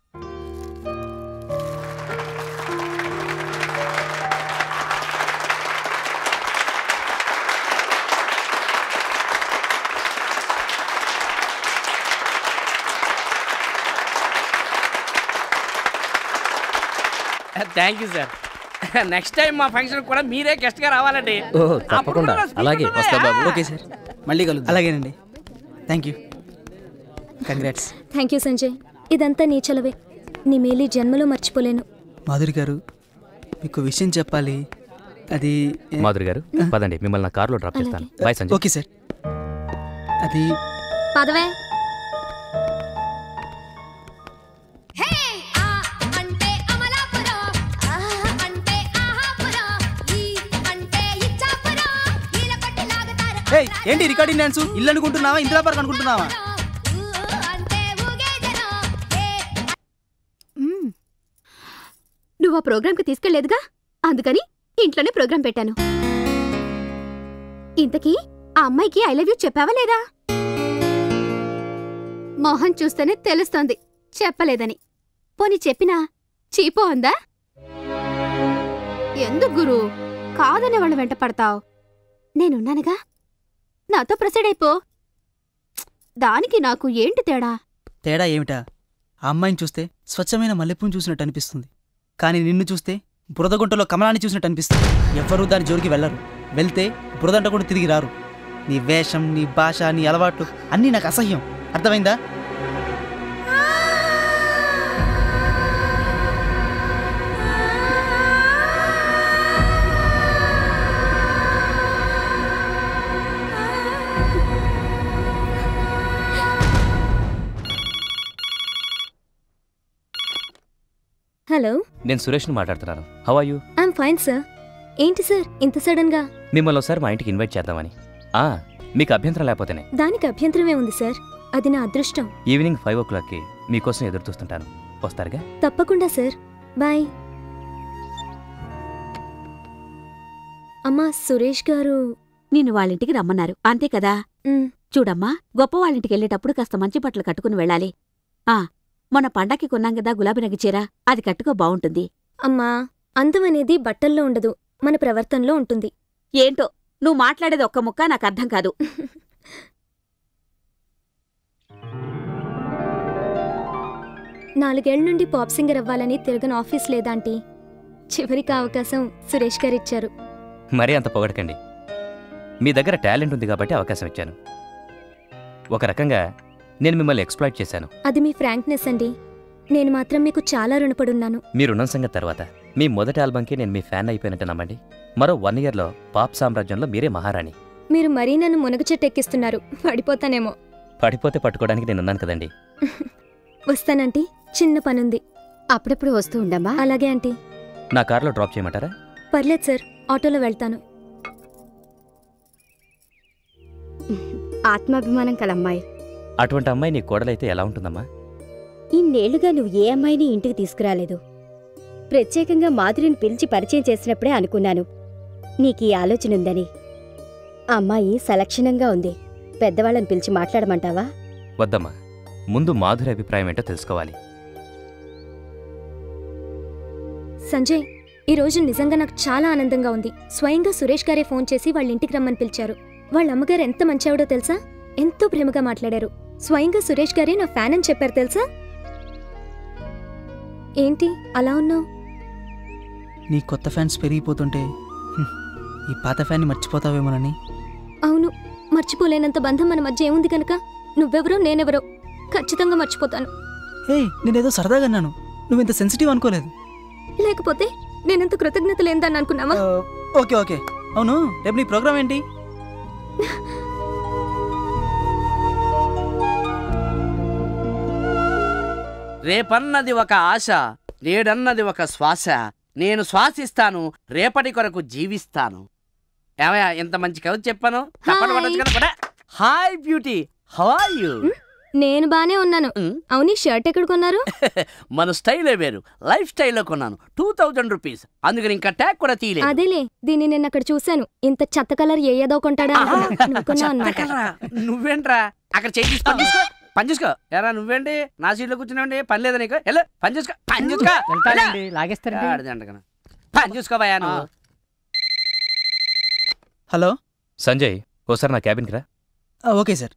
thank you sir next time మా ఫంక్షన్ కూడా మీరే గెస్ట్ గా రావాలండి అప్పుడు కూడా speaker ఉన్నాయా? ఓకే సార్ మళ్ళీ కలుగు అలాగేనండి thank you congrats thank you Sanjay ఇదంతా నీ చలవే నీ మేలు ఈ జన్మలో మర్చిపోలేను మాధురి గారు మీకు విషయం చెప్పాలి అది మాధురి గారు పదండి మిమ్మల్ని నా కారులో డ్రాప్ చేస్తాను బాయ్ సంజయ్ ఓకే సార్ అది పదవే అంటే అమలాపురం ఆ అంటే ఆహాపురం ఈ అంటే ఇచ్చాపురం ఈల కొట్టి లాగుతారు ఏయ్ ఏంటి రికార్డింగ్ డాన్స్ ఇల్లు అనుకుంటున్నావా ఇందిరా పార్క్ అనుకుంటున్నావా అంటే ఊగేదనం మ్మ్. నువ్వు ఆ ప్రోగ్రాంకి తీసుకెళ్లేదుగా అందుకని ఇంట్లోనే ప్రోగ్రాం పెట్టాను ఇంతకీ ఆ అమ్మాయికి ఐ లవ్ యూ చెప్పావా లేదా మోహన్ చూస్తేనే తెలుస్తోంది చెప్పలేదని పోనీ చెప్పినా చీపో అందా ఎందుకు గురు కాదనే వాళ్ళ వెంట పడతావు నేనున్నానుగా నాతో ప్రొసీడ్ అయిపో దానికి నాకు ఏంటి తేడా తేడా ఏమిటా ఆ అమ్మాయిని చూస్తే స్వచ్ఛమైన మల్లెపూని చూసినట్టు అనిపిస్తుంది కానీ నిన్ను చూస్తే బురదగుంటలో కమలాన్ని చూసినట్టు అనిపిస్తుంది ఎవ్వరూ దాని జోలికి వెళ్ళరు వెళ్తే బురదంట కూడా తిరిగి రారు నీ వేషం నీ భాష నీ అలవాట్లు అన్నీ నాకు అసహ్యం అర్థమైందా హలో నేను సురేష్ని మాట్లాడుతున్నాను how are you I'm fine sir ఏంటి సార్ ఇంత సడన్ గా మిమ్మల్ని ఒకసారి మా ఇంటికి ఇన్వైట్ చేద్దామని ఆ మీకు అభ్యంతరం లేకపోతేనే దానికి అభ్యంతరమే ఉంది సార్ అది నా అదృష్టం ఈవినింగ్ ఫైవ్ ఓ క్లాక్కి మీకోసం ఎదురు చూస్తుంటాను వస్తారుగా తప్పకుండా సార్ బాయ్ అమ్మా సురేష్ గారు నిన్ను వాళ్ళింటికి రమ్మన్నారు అంతే కదా చూడమ్మా గొప్ప వాళ్ళింటికి వెళ్ళేటప్పుడు కాస్త మంచి బట్టలు కట్టుకుని వెళ్ళాలి ఆ మొన్న పండక్కి కొన్నాం కదా గులాబీ రంగు చీర అది కట్టుకో బావుంటుంది అమ్మా అందం అనేది బట్టల్లో ఉండదు మన ప్రవర్తనలో ఉంటుంది ఏంటో నువ్వు మాట్లాడేది ఒక్క ముక్క నాకు అర్థం కాదు నాలుగేళ్ల నుండి పాప్ సింగర్ అవ్వాలని తిరగని ఆఫీస్ లేదాంటీ చివరికి ఆ అవకాశం సురేష్ గారు ఇచ్చారు మరీ అంత పొగడకండి మీ దగ్గర టాలెంట్ ఉంది కాబట్టి అవకాశం ఇచ్చాను ఒక రకంగా నేను మిమ్మల్ని ఎక్స్ప్లాయిట్ చేశాను అది మీ ఫ్రాంక్నెస్ అండి నేను మాత్రం మీకు చాలా రుణపడున్నాను మీ రుణం సంగతి తర్వాత మీ మొదటి ఆల్బంకి నేను మీ ఫ్యాన్ అయిపోయినట్టు నమ్మండి మరో వన్ ఇయర్లో పాప్ సామ్రాజ్యంలో మీరే మహారాణి మీరు మరీ నన్ను మునగ చెట్టు ఎక్కిస్తున్నారు పడిపోతానేమో పడిపోతే పట్టుకోవడానికి నేను ఉన్నాను కదండి వస్తానంటీ చిన్న పనుంది అప్పుడప్పుడు వస్తూ ఉండమ్మా అలాగే ఆంటీ నా కార్లో డ్రాప్ చేయమంటారా పర్లేదు సార్ ఆటోలో వెళ్తాను ఆత్మాభిమానం కలమ్మాయి అటువంటి అమ్మాయి నీ కోడలైతే ఎలా ఉంటుందమ్మా ఇన్నేళ్లుగా నువ్వు ఏ అమ్మాయిని ఇంటికి తీసుకురాలేదు ప్రత్యేకంగా మాధురిని పిలిచి పరిచయం చేసినప్పుడే అనుకున్నాను నీకీ ఆలోచన ఉందని అమ్మాయి సలక్షణంగా ఉంది పెద్దవాళ్ళని పిలిచి మాట్లాడమంటావా వద్దమ్మా ముందు మాధురి అభిప్రాయం ఏంటో తెలుసుకోవాలి సంజయ్ ఈ రోజు నిజంగా నాకు చాలా ఆనందంగా ఉంది స్వయంగా సురేష్ గారే ఫోన్ చేసి వాళ్ళ ఇంటికి రమ్మని పిలిచారు వాళ్ళ అమ్మగారు ఎంత మంచివాడో తెలుసా ఎంతో ప్రేమగా మాట్లాడారు స్వయంగా సురేష్ గారే నా ఫ్యాన్ అని చెప్పారు తెలుసా ఏంటి అలా ఉన్నావు నీ కొత్త ఫ్యాన్స్ పెరిగిపోతుంటే హ్మ్, ఈ పాత ఫ్యాన్ని మర్చిపోతావేమోనని అవును మర్చిపోలేనంత బంధం మన మధ్య ఏముంది కనుక నువ్వెవరో నేనెవరో ఖచ్చితంగా మర్చిపోతాను ఏయ్ నేనేదో సరదాగా అన్నాను నువ్వు ఇంత సెన్సిటివ్ అనుకోలేదు లేకపోతే నేనెంత కృతజ్ఞత లేదని అనుకున్నావా ఓకే ఓకే అవును రేపు నీ ప్రోగ్రామ్ ఏంటి రేపన్నది ఒక ఆశ నేడన్నది ఒక శ్వాస నేను శ్వాసిస్తాను రేపటి కొరకు జీవిస్తాను ఏమయ్యా ఇంత మంచి కవిత చెప్పాను తప్పని కొట్టొచ్చు కదా కూడా hi beauty how are you నేను బానే ఉన్నాను అవును ఈ షర్ట్ ఎక్కడ కొన్నారు మన స్టైలే వేరు లైఫ్ స్టైల్లో కొన్నాను టూ థౌజండ్ రూపీస్ అందుకని ఇంకా ట్యాగ్ కూడా తీయలేదు అదేలే దీన్ని నేను అక్కడ చూశాను ఇంత చెత్త కలర్ ఏ ఏదో కొంటాడా అనుకున్నా. నువ్వు కొన్నావు అన్నమాట. చెత్తకలరా? నువ్వేంట్రా అక్కడ చేయి తీసి పని చూసుకో పని చూసుకో ఎరా నువ్వేంటి నా సీట్లో కూర్చున్నావండి పని లేదా నీకు వెళ్ళు పని చూసుకో పని చూసుకో వెళ్తానండి, వెళ్ళు. లాగేస్తారండి. ఆడిది అంటకనా. పని చూసుకోవయ్యా నువ్వు హలో సంజయ్ ఓసారి నా క్యాబిన్కి రా ఆ, ఓకే సార్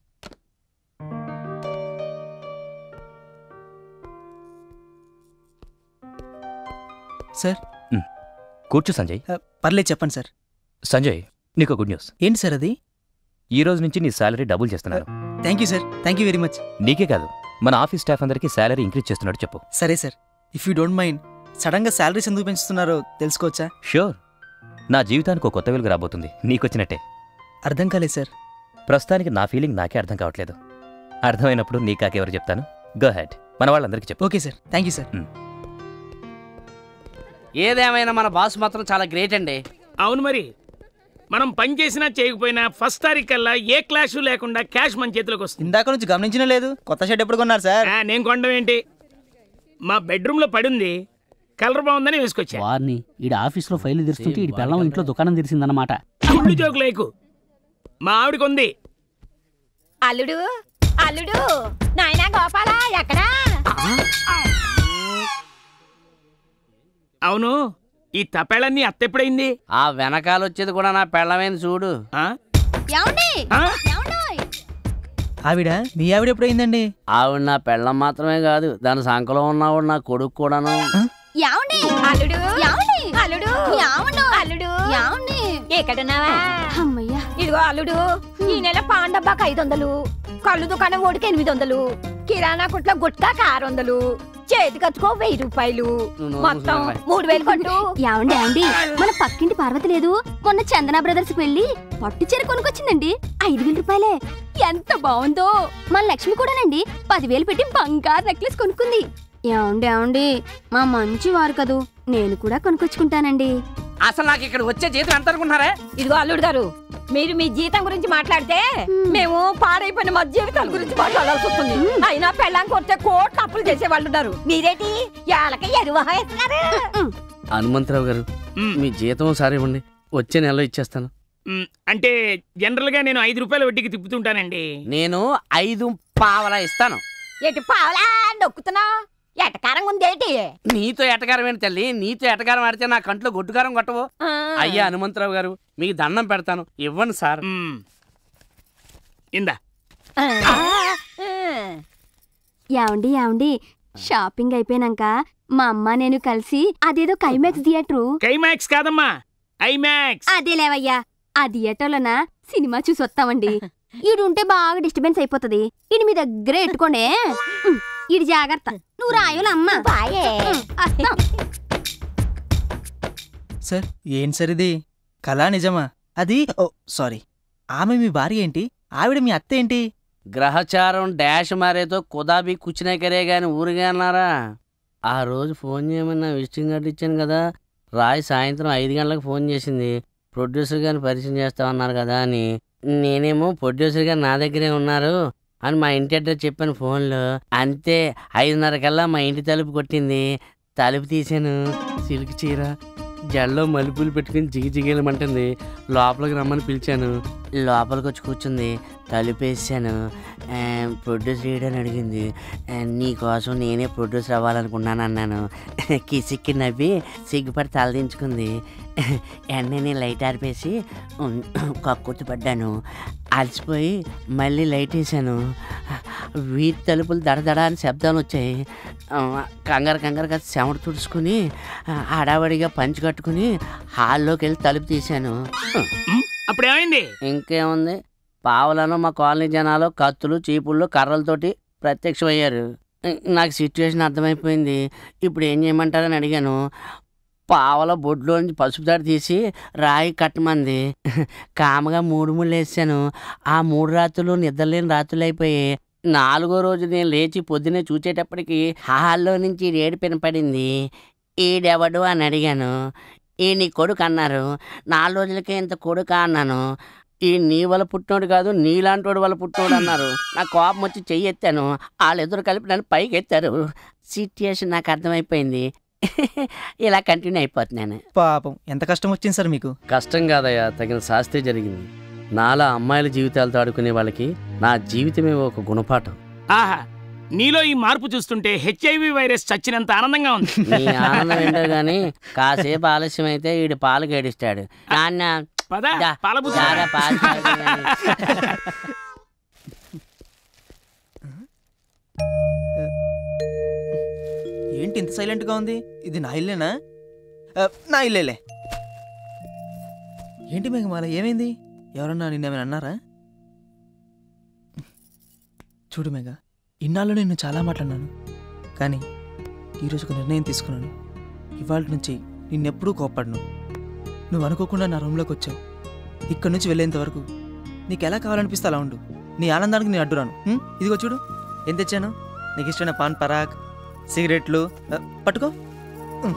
సార్ కూర్చో సంజయ్ పర్లేదు చెప్పండి సార్ సంజయ్ నీకు గుడ్ న్యూస్ ఏంటి సార్ అది ఈ రోజు నుంచి నీ శాలరీ డబుల్ చేస్తున్నాను thank you sir thank you very much నీకే కాదు మన ఆఫీస్ స్టాఫ్ అందరికీ శాలరీ ఇంక్రీజ్ చేస్తున్నట్టు చెప్పు సరే sir if you don't mind సడన్గా శాలరీస్ ఎందుకు పెంచుతున్నారో తెలుసుకోవచ్చా షూర్ నా జీవితానికి ఒక కొత్త వెలుగు రాబోతుంది నీకొచ్చినట్టే అర్థం కాలేదు సార్ ప్రస్తుతానికి నా ఫీలింగ్ నాకే అర్థం కావట్లేదు అర్థమైనప్పుడు నీ కాకెవరు చెప్తాను గో హెడ్ మన వాళ్ళందరికీ చెప్పు okay sir thank you sir ఏదేమైనా మన బాస్ మాత్రం చాలా గ్రేట్ అండి అవును మరి మనం పని చేసినా చేయకపోయినా ఫస్ట్ తారీఖు కల్లా ఏ క్లాషు లేకుండా క్యాష్ మన చేతిలోకి వస్తుంది ఇందాక నుంచి గమనించిన లేదు కొత్త షర్ట్ ఎప్పుడు కొన్నారు సార్ ఆ, నేను కొనడం ఏంటి మా బెడ్రూమ్లో పడుంది కలర్ బాగుందని వేసుకొచ్చా వారిని ఈడ ఆఫీస్లో ఫైల్ తెరుస్తుంటే ఈడి పెళ్ళం ఇంట్లో దుకాణం తెరిసిందన్నమాట కుళ్ళు జోకు లేకు మా ఆవిడకి ఉంది అల్లుడు అల్లుడు నాయనా గోపాలా ఎక్కడా అవును ఈ తపేళన్నీ అత్తెప్పుడైంది ఆ వెనకాల వచ్చేది కూడా నా పెళ్ళమైంది చూడు ఏమండి ఆ? ఏమండోయ్? ఆవిడ మీ ఆవిడ ఎప్పుడు అయిందండి ఆవిడ నా పెళ్ళం మాత్రమే కాదు దాని సంకలో ఉన్నవాడు నా కొడుకు కూడాను ఏమండి అల్లుడు ఏమండి అల్లుడు ఏమండు అల్లుడు ఏమండి ఎక్కడున్నావా అమ్మయ్యా ఇదిగో అల్లుడు ఈ నెల పాన్ డబ్బాకి ఐదు వందలు కళ్ళు దుకాణం ఓడికి ఎనిమిది వందలు కిరాణా కుట్ల గుట్కాకి ఆరు వందలు చేతి ఖర్చుకో వెయ్యి రూపాయలు నువ్వు మొత్తం మూసుకురా. మూడు వేలు కొట్టు ఏమండి ఏమండి మన పక్కింటి పార్వతి లేదు మొన్న చందన బ్రదర్స్ కి వెళ్ళి పట్టు చీర కొనుకొచ్చిందండి ఐదు వేల రూపాయలే ఎంత బాగుందో మన లక్ష్మి కూడానండి పదివేలు పెట్టి బంగారు నెక్లెస్ కొనుక్కుంది ఏమండి ఏమండి మా మంచి వారు కదూ నేను కూడా కొనుక్కొచ్చుకుంటానండి అసలు నాకు ఇక్కడ వచ్చే జీతం ఎంత అనుకుంటున్నారా ఇదిగో అల్లుడు గారు మీరు మీ జీతం గురించి మాట్లాడితే మేము పాడైపోయిన మా జీవితాల గురించి మాట్లాడాల్సి వస్తుంది అయినా పెళ్ళాం కొడితే కోట్లు అప్పులు చేసే వాళ్ళు ఉన్నారు మీరేటి ఏళ్ళకి ఎరువు వేస్తున్నారు హనుమంతరావు గారు మీ జీతం ఒకసారి ఇవ్వండి వచ్చే నెలలో ఇచ్చేస్తాను మ్, అంటే జనరల్ గా నేను ఐదు రూపాయల వడ్డీకి తిప్పుతుంటానండి నేను ఐదు పావలా ఇస్తాను ఎటు పావలా నొక్కుతున్నావు ఎటకారంగా ఉందేటి నీతో ఎటకారం ఏంటి తల్లి నీతో ఎటకారం ఆడితే నా కంట్లో గొడ్డుకారం కొట్టవు అయ్యా హనుమంతరావు గారు మీకు దండం పెడతాను ఇవ్వండి సార్ ఇందా ఏమండి ఏమండి షాపింగ్ అయిపోయినాక మా అమ్మ నేను కలిసి అదేదో కైమాక్స్ థియేటరు కైమాక్స్ కాదమ్మా ఐమాక్స్ అదే లేవయ్యా ఆ థియేటర్లోన సినిమా చూసి వస్తామండి ఈడు ఉంటే బాగా డిస్టర్బెన్స్ అయిపోతుంది ఈడు మీ దగ్గరే ఎట్టుకోండి ఉమ్, ఈడు జాగ్రత్త నువ్వు రాయోలా అమ్మ బాయే వస్తాం సార్ ఏంటి సార్ ఇది కళా నిజమా అది ఓ సారీ ఆమె మీ భార్య ఏంటి ఆవిడ మీ అత్త ఏంటి గ్రహచారం డాష్ మారేతో కుదాబి కూర్చునే కరే గాని ఊరిగా అన్నారా ఆ రోజు ఫోన్ చేయమని నా విజిటింగ్ కార్డు ఇచ్చాను కదా రాయ్ సాయంత్రం ఐదు గంటలకు ఫోన్ చేసింది ప్రొడ్యూసర్ గారిని పరిచయం చేస్తామన్నారు కదా అని నేనేమో ప్రొడ్యూసర్ గారు నా దగ్గరే ఉన్నారు అని మా ఇంటి అడ్రస్ చెప్పాను ఫోన్లో అంతే ఐదున్నర కల్లా మా ఇంటి తలుపు కొట్టింది తలుపు తీసాను సిల్క్ చీర జల్లో మలుపులు పెట్టుకుని జిగి జిగేలమంటుంది లోపలికి రమ్మని పిలిచాను లోపలికి వచ్చి కూర్చుంది తలుపేసాను ఆ, ప్రొడ్యూసర్ చేయడని అడిగింది ఆ, నీకోసం నేనే ప్రొడ్యూసర్ అవ్వాలనుకున్నాను అన్నాను కిసిక్కి నవ్వి సిగ్గుపడి తలదించుకుంది వెంటనే లైట్ ఆర్పేసి ఉమ్, కక్కుర్తి పడ్డాను అలసిపోయి మళ్ళీ లైట్ వేసాను వీధి తలుపులు దడదడ అని శబ్దాలు వచ్చాయి ఆ, కంగారు కంగారుగా చెమట తుడుచుకుని ఆ, హడావడిగా పంచి కట్టుకుని హాల్లోకి వెళ్ళి తలుపు తీశాను అప్పుడు ఏమైంది ఇంకేముంది పావులను మా కాలనీ జనాలు కత్తులు చీపుళ్ళు కర్రలతోటి ప్రత్యక్షమయ్యారు నాకు సిచ్యువేషన్ అర్థమైపోయింది ఇప్పుడు ఏం చేయమంటారని అడిగాను పావల బొడ్లోంచి పసుపు దాడి తీసి రాయి కట్టమంది కామగా మూడు ముళ్ళు వేసాను ఆ మూడు రాత్రులు నిద్రలేని రాత్రులు అయిపోయాయి నాలుగో రోజు నేను లేచి పొద్దునే చూచేటప్పటికి హాల్లో నుంచి ఏడు పడింది ఈడెవడు అని అడిగాను ఈ నీ కొడుకు అన్నారు నాలుగు రోజులకే ఇంత కొడుక అన్నాను ఈ నీ వల్ల పుట్టినోడు కాదు నీలాంటోడు వల్ల పుట్టినోడు అన్నారు నా కోపం వచ్చి చెయ్యి ఎత్తాను వాళ్ళిద్దరు కలిపి నన్ను పైకి ఎత్తారు సిట్యుయేషన్ నాకు అర్థమైపోయింది ఇలా కంటిన్యూ అయిపోతున్నాను పాపం ఎంత కష్టం వచ్చింది సార్ మీకు కష్టం కాదయ్యా తగిన శాస్తి జరిగింది నాలా అమ్మాయిల జీవితాలతో ఆడుకునే వాళ్ళకి నా జీవితమే ఒక గుణపాఠం ఆహా నీలో ఈ మార్పు చూస్తుంటే హెచ్ఐవి వైరస్ చచ్చినంత ఆనందంగా ఉంది నీ ఆనందం ఏంటో గాని కాసేపు ఆలస్యం అయితే వీడు పాలు గడిస్తాడు నాన్న పద దా, పాలబుద్ధి దారా పాలు తాగుతా గాని. ఏంటి ఇంత సైలెంట్గా ఉంది ఇది నా ఇల్లేనా ఆ, నా ఇల్లేలే ఏంటి మేఘమాల ఏమైంది ఎవరన్నా నిన్నేమైనా అన్నారా చూడు మేఘ ఇన్నాళ్ళు నేను చాలా మాట్లాడినాను కానీ ఈరోజు ఒక నిర్ణయం తీసుకున్నాను ఇవాళ నుంచి నిన్నెప్పుడూ కోప్పడను నువ్వు అనుకోకుండా నా రూమ్లోకి వచ్చావు ఇక్కడి నుంచి వెళ్ళేంత వరకు నీకు ఎలా కావాలనిపిస్తే అలా ఉండు నీ ఆనందానికి నేను అడ్డురాను ఉం? ఇదిగో చూడు ఏం తెచ్చాను నీకు ఇష్టమైన పాన్ పరాగ్ సిగరెట్లు ఆ, పట్టుకో ఉం.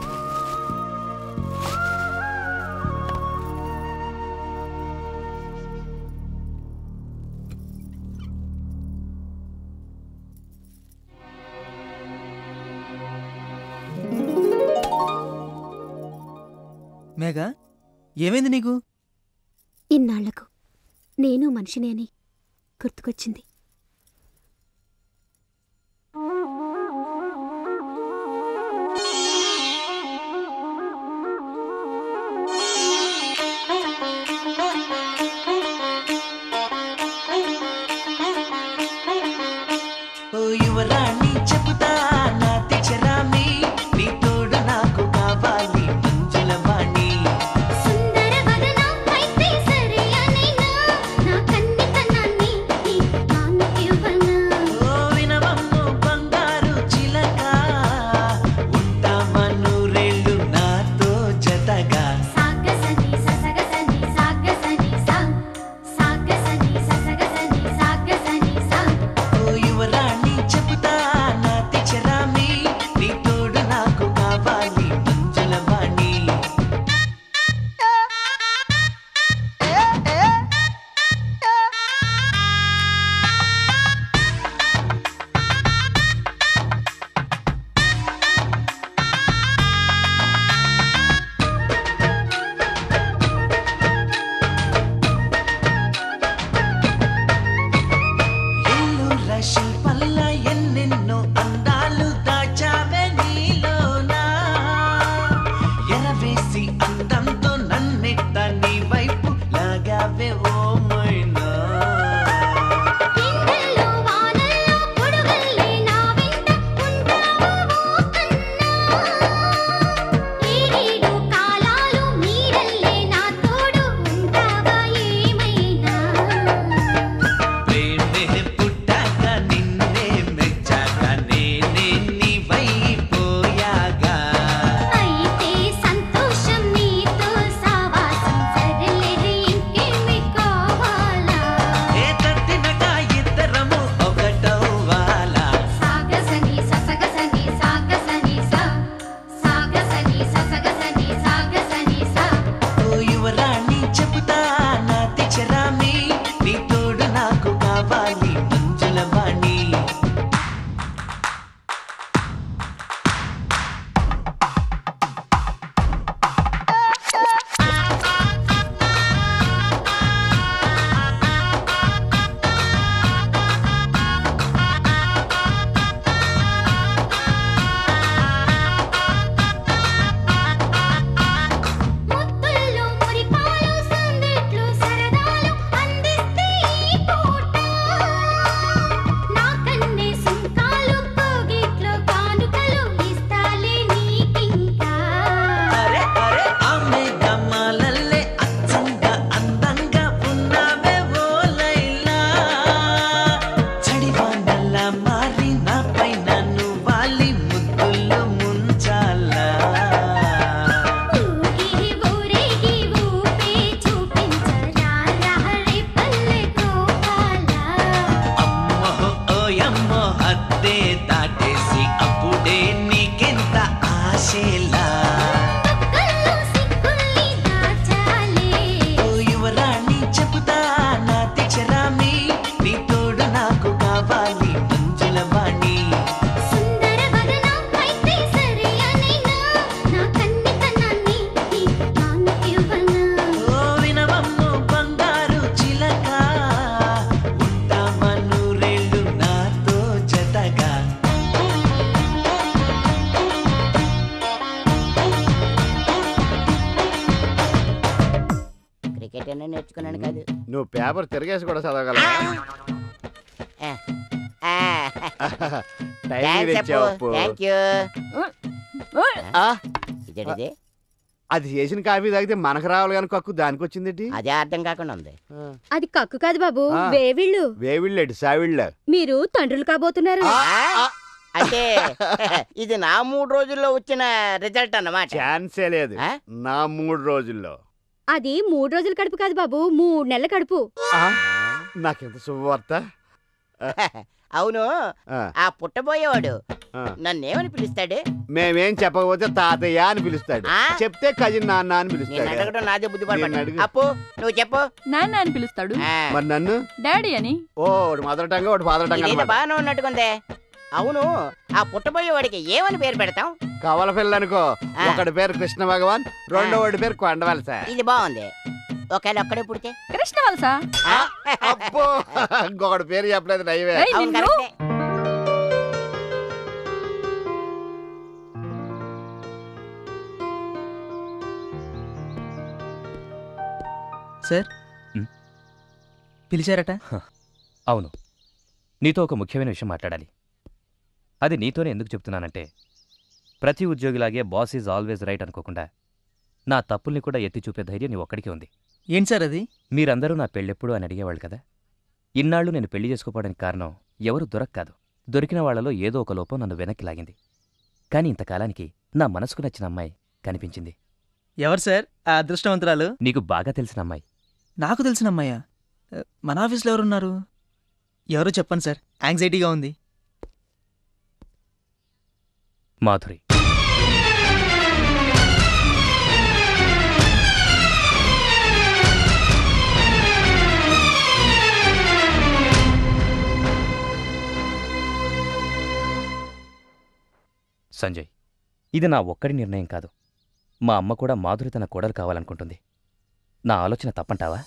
మేఘా ఏమైంది నీకు ఇన్నాళ్లకు నేను మనిషిని అని గుర్తుకొచ్చింది ఓ యువరాణి చెబుతా నా తెచ్చరామి నీ తోడు నాకు కావాలి మంజుల వాణి సుందర వదన అయితే సరియనేనా నువ్వు పేపర్ తిరగేసి కూడా చదవగలవా టైం థ్యాంక్స్ తెచ్చావు అప్పు అప్పు. థ్యాంక్ యూ ఇదేంటిది అది చేసిన కాఫీ తాగితే మనకు రావాలి కానీ కక్కు దానికి వచ్చింది అదే అర్థం కాకుండా ఉంది అది కక్కు కాదు బాబు ఆ. వేవిళ్ళు వేవిళ్ళేడు సావిళ్ళ మీరు తండ్రులు కాబోతున్నారు అంటే ఇది నా మూడు రోజుల్లో వచ్చిన రిజల్ట్ అన్నమాట ఛాన్సే లేదు నా మూడు రోజుల్లో అది మూడు రోజుల కడుపు కాదు బాబు మూడు నెలల కడుపు ఆ, నాకెంత శుభవార్త అవును ఆ. ఆ పుట్టబోయేవాడు ఆ. నన్నేమని పిలుస్తాడు మేమేం చెప్పకపోతే తాతయ్య అని పిలుస్తాడు ఆ? చెప్తే కజిన్ నాన్న అని నేను పిలుస్తాడు అడగడం నాదే బుద్ధి నేను పడబట్టు. అడుగు. అప్పు నువ్వు చెప్పు నాన్న అని పిలుస్తాడు మరి నన్ను డాడీ అని ఓ ఒకటి మదర్ టంగ్ ఒకటి ఫాదర్ టంగ్ ఇదేదో అన్నమాట బాగానే ఉన్నట్టుకుందే అవును ఆ పుట్టబోయేవాడికి ఏమని పేరు పెడతాం కవల పిల్ల అనుకో ఒకటి పేరు కృష్ణ భగవాన్ రెండో వాడి పేరు కొండవలస ఇది బాగుంది ఒకవేళ ఒక్కడే పుడితే కృష్ణ వలసా అబ్బో ఇంకొకటి పేరు చెప్పలేదు నైవే ఏయ్, అవును, నిన్ను- కరెక్టే. సార్ పిలిచారట అవును నీతో ఒక ముఖ్యమైన విషయం మాట్లాడాలి అది నీతోనే ఎందుకు చెప్తున్నానంటే ప్రతి ఉద్యోగిలాగే బాస్ ఈజ్ ఆల్వేస్ రైట్ అనుకోకుండా నా తప్పుల్ని కూడా ఎత్తి చూపే ధైర్యం నీ ఒక్కడికే ఉంది ఏంటి సార్ అది మీరందరూ నా పెళ్ళెప్పుడు అని అడిగేవాళ్ళు కదా ఇన్నాళ్ళు నేను పెళ్లి చేసుకోపోవడానికి కారణం ఎవరు దొరక్క కాదు దొరికిన వాళ్లలో ఏదో ఒక లోపం నన్ను వెనక్కి లాగింది కానీ ఇంతకాలానికి నా మనసుకు నచ్చిన అమ్మాయి కనిపించింది ఎవరు సార్ ఆ అదృష్టవంతురాలు నీకు బాగా తెలిసిన అమ్మాయి నాకు తెలిసిన అమ్మాయ్యా ఆ, మన ఆఫీస్లో ఎవరున్నారు ఎవరో చెప్పండి సార్ యాంగ్జైటీగా ఉంది మాధురి సంజయ్ ఇది నా ఒక్కడి నిర్ణయం కాదు మా అమ్మ కూడా మాధురి తన కోడలు కావాలనుకుంటుంది నా ఆలోచన తప్పంటావా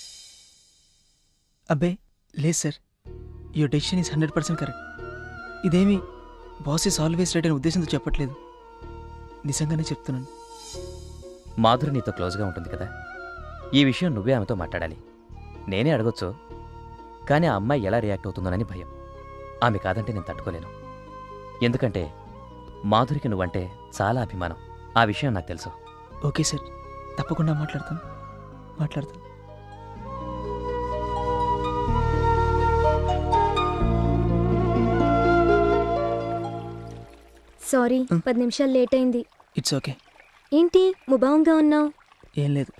అబ్బే లేదు sir your decision is hundred percent correct ఇదేమి బాస్ ఈస్ ఆల్వేస్ రైట్ అనే ఉద్దేశంతో చెప్పట్లేదు నిజంగానే చెప్తున్నాను మాధురి నీతో క్లోజ్గా ఉంటుంది కదా ఈ విషయం నువ్వే ఆమెతో మాట్లాడాలి నేనే అడగొచ్చు కానీ ఆ అమ్మాయి ఎలా రియాక్ట్ అవుతుందోనని భయం ఆమె కాదంటే నేను తట్టుకోలేను ఎందుకంటే మాధురికి నువ్వంటే చాలా అభిమానం ఆ విషయం నాకు తెలుసు ఓకే సార్ తప్పకుండా మాట్లాడతాను మాట్లాడతాను సారీ పది నిమిషాలు లేట్ అయింది ఇట్స్ ఓకే ఏంటి ముభావంగా ఉన్నావు ఏం లేదు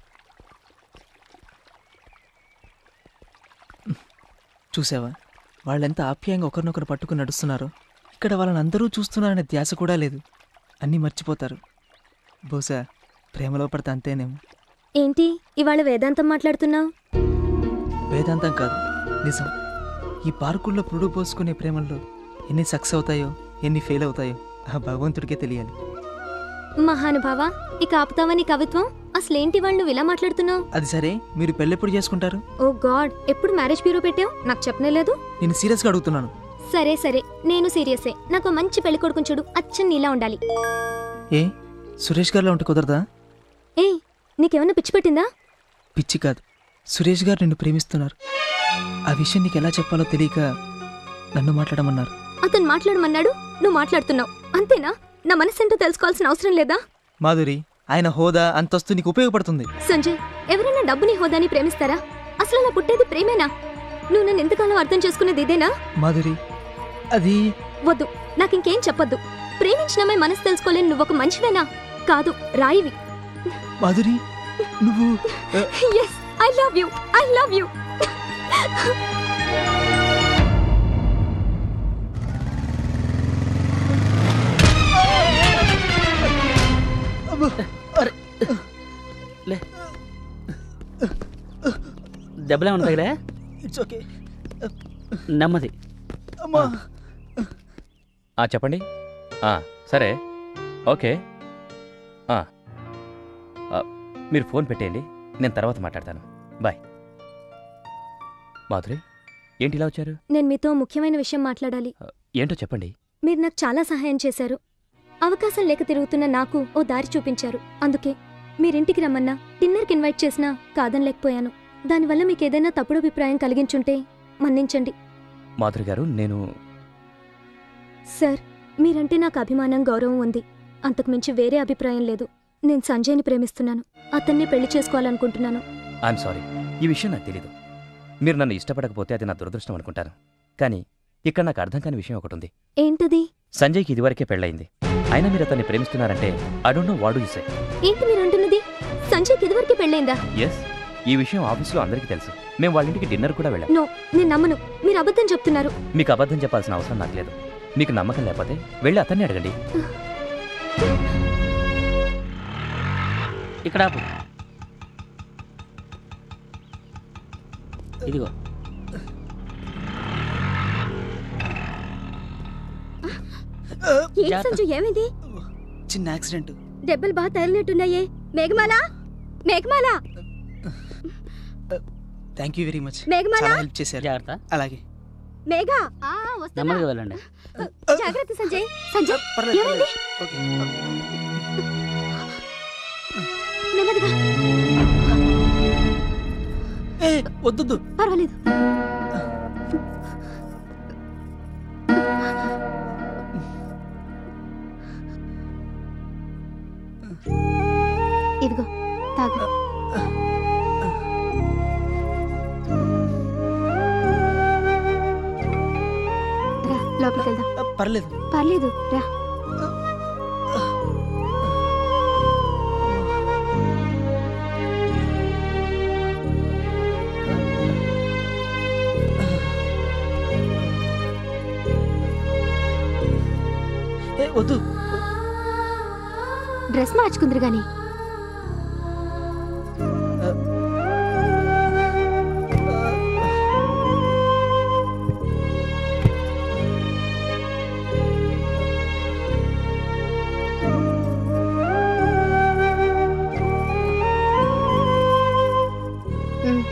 చూసావా వాళ్ళెంత ఆప్యాయంగా ఒకరినొకరు పట్టుకుని నడుస్తున్నారో ఇక్కడ వాళ్ళని అందరూ చూస్తున్నారనే ధ్యాస కూడా లేదు అన్నీ మర్చిపోతారు బహుశా ప్రేమలో పడితే అంతేనేమో ఏంటి ఇవాళ వేదాంతం మాట్లాడుతున్నావు వేదాంతం కాదు నిజం ఈ పార్కుల్లో పురుడు పోసుకునే ప్రేమల్లో ఎన్ని సక్సెస్ అవుతాయో ఎన్ని ఫెయిల్ అవుతాయో ఆ భగవంతుడికే తెలియాలి మహానుభావా ఇక ఆపుతావా నీ కవిత్వం అసలేంటి వాళ్ళు నువ్వు ఇలా మాట్లాడుతున్నావు అది సరే మీరు పెళ్ళెప్పుడు చేసుకుంటారు ఓ గాడ్ ఎప్పుడు మ్యారేజ్ బ్యూరో పెట్టావు నాకు చెప్పనేలేదు నేను సీరియస్గా అడుగుతున్నాను సరే సరే నేను సీరియసే నాకు ఓ మంచి పెళ్లి కొడుకుని చూడు అచ్చం నీలా ఉండాలి ఏ సురేష్ గారిలో ఉంటే కుదరదా ఏయ్ నీకేమన్నా పిచ్చి పెట్టిందా పిచ్చి కాదు సురేష్ గారు నిన్ను ప్రేమిస్తున్నారు ఆ విషయం నీకు ఎలా చెప్పాలో తెలియక నన్ను మాట్లాడమన్నారు అతను మాట్లాడమన్నాడు నువ్వు మాట్లాడుతున్నావు అంతేనా నా మనసేంటో తెలుసుకోవాల్సిన అవసరం లేదా మాధురి ఆయన హోదా అంతస్తు నీకు ఉపయోగపడుతుంది సంజయ్ ఎవరైనా డబ్బుని హోదాని ప్రేమిస్తారా అసలు అలా పుట్టేది ప్రేమేనా నువ్వు నన్ను ఎంతకాలం అర్థం చేసుకునేది ఇదేనా మాధురి అది వద్దు నాకింకేం చెప్పొద్దు ప్రేమించిన అమ్మాయి మనసు తెలుసుకోలేని నువ్వు ఒక మనిషివేనా కాదు రాయివి మాధురి నువ్వు ఆ, yes I love you I love you దెబ్బలేమన్నా తగిలే ఇట్స్ ఓకే నెమ్మది అమ్మా ఆ చెప్పండి ఆ, సరే ఓకే ఆ, ఆ, మీరు ఫోన్ పెట్టేయండి నేను తర్వాత మాట్లాడతాను బాయ్ మాధురి ఏంటి ఇలా వచ్చారు నేను మీతో ముఖ్యమైన విషయం మాట్లాడాలి ఏంటో చెప్పండి మీరు నాకు చాలా సహాయం చేశారు అవకాశం లేక తిరుగుతున్న నాకు ఓ దారి చూపించారు అందుకే మీరింటికి రమ్మన్నా డిన్నర్కి ఇన్వైట్ చేసినా కాదనలేకపోయాను దానివల్ల మీకు ఏదైనా తప్పుడు అభిప్రాయం కలిగించుంటే మన్నించండి మాధురి గారు నేను సార్ మీరంటే నాకు అభిమానం గౌరవం ఉంది అంతకు మించి వేరే అభిప్రాయం లేదు నేను సంజయ్ని ప్రేమిస్తున్నాను అతన్నే పెళ్లి చేసుకోవాలనుకుంటున్నాను ఐఎమ్ సారీ ఈ విషయం నాకు తెలీదు మీరు నన్ను ఇష్టపడకపోతే అది నా దురదృష్టం అనుకుంటాను కానీ ఇక్కడ నాకు అర్థం కాని విషయం ఒకటి ఉంది ఏంటది సంజయ్కి ఇదివరకే పెళ్ళయింది అయినా మీరు అతన్ని ప్రేమిస్తున్నారంటే ఐ డోంట్ నో వాడు యు సే ఏంటి మీరు అంటున్నది సంజయ్కి ఇదివరకు పెళ్ళైందా ఎస్ ఈ విషయం ఆఫీస్లో అందరికీ తెలుసు మేము వాళ్ళ ఇంటికి డిన్నర్ కూడా వెళ్ళాం నో నేను నమ్మను మీరు అబద్ధం చెప్తున్నారు మీకు అబద్ధం చెప్పాల్సిన అవసరం నాకు లేదు మీకు నమ్మకం లేకపోతే వెళ్ళి అతన్ని అడగండి ఇక్కడ ఆపు. ఇదిగో ఏం సంజు ఏమైంది చిన్న యాక్సిడెంట్ దెబ్బలు బాగా తగిలినట్టున్నాయే Meghamala Meghamala thank you very much Meghamala? చాలా హెల్ప్ చేశారు జాగ్రత్త అలాగే మేఘ ఆ, వస్తున్నా. నెమ్మదిగా వెళ్ళండి జాగ్రత్త సంజయ్ సంజయ్ పర్లేదు, ఏమైంది నెమ్మదిగా ఏ వద్దొద్దు పర్వాలేదు ఇదిగో తాగు రా లోపలికి వెళ్దాం పర్లేదు పర్లేదు రా ఏ వద్దు డ్రెస్ మార్చుకుందరు గాని ఉమ్.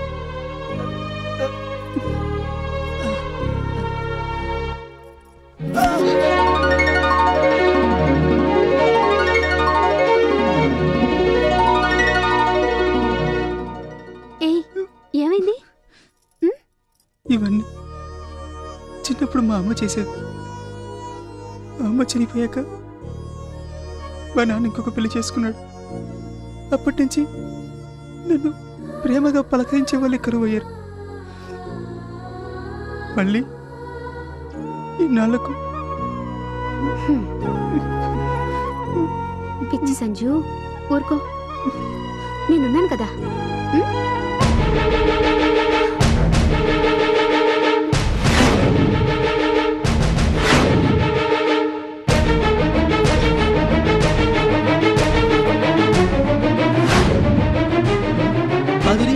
ఏయ్ ఏమైంది ఇవన్నీ చిన్నప్పుడు మా అమ్మ చేసేది మా అమ్మ చనిపోయాక మా నాన్న ఇంకొక పెళ్లి చేసుకున్నాడు అప్పటి నుంచి నన్ను ప్రేమగా పలకరించే వాళ్ళు కరువు అయ్యారు మళ్ళీ ఇన్నాళ్లకు పిచ్చి సంజు ఊరుకో నేనున్నాను కదా ఉమ్? మాధురి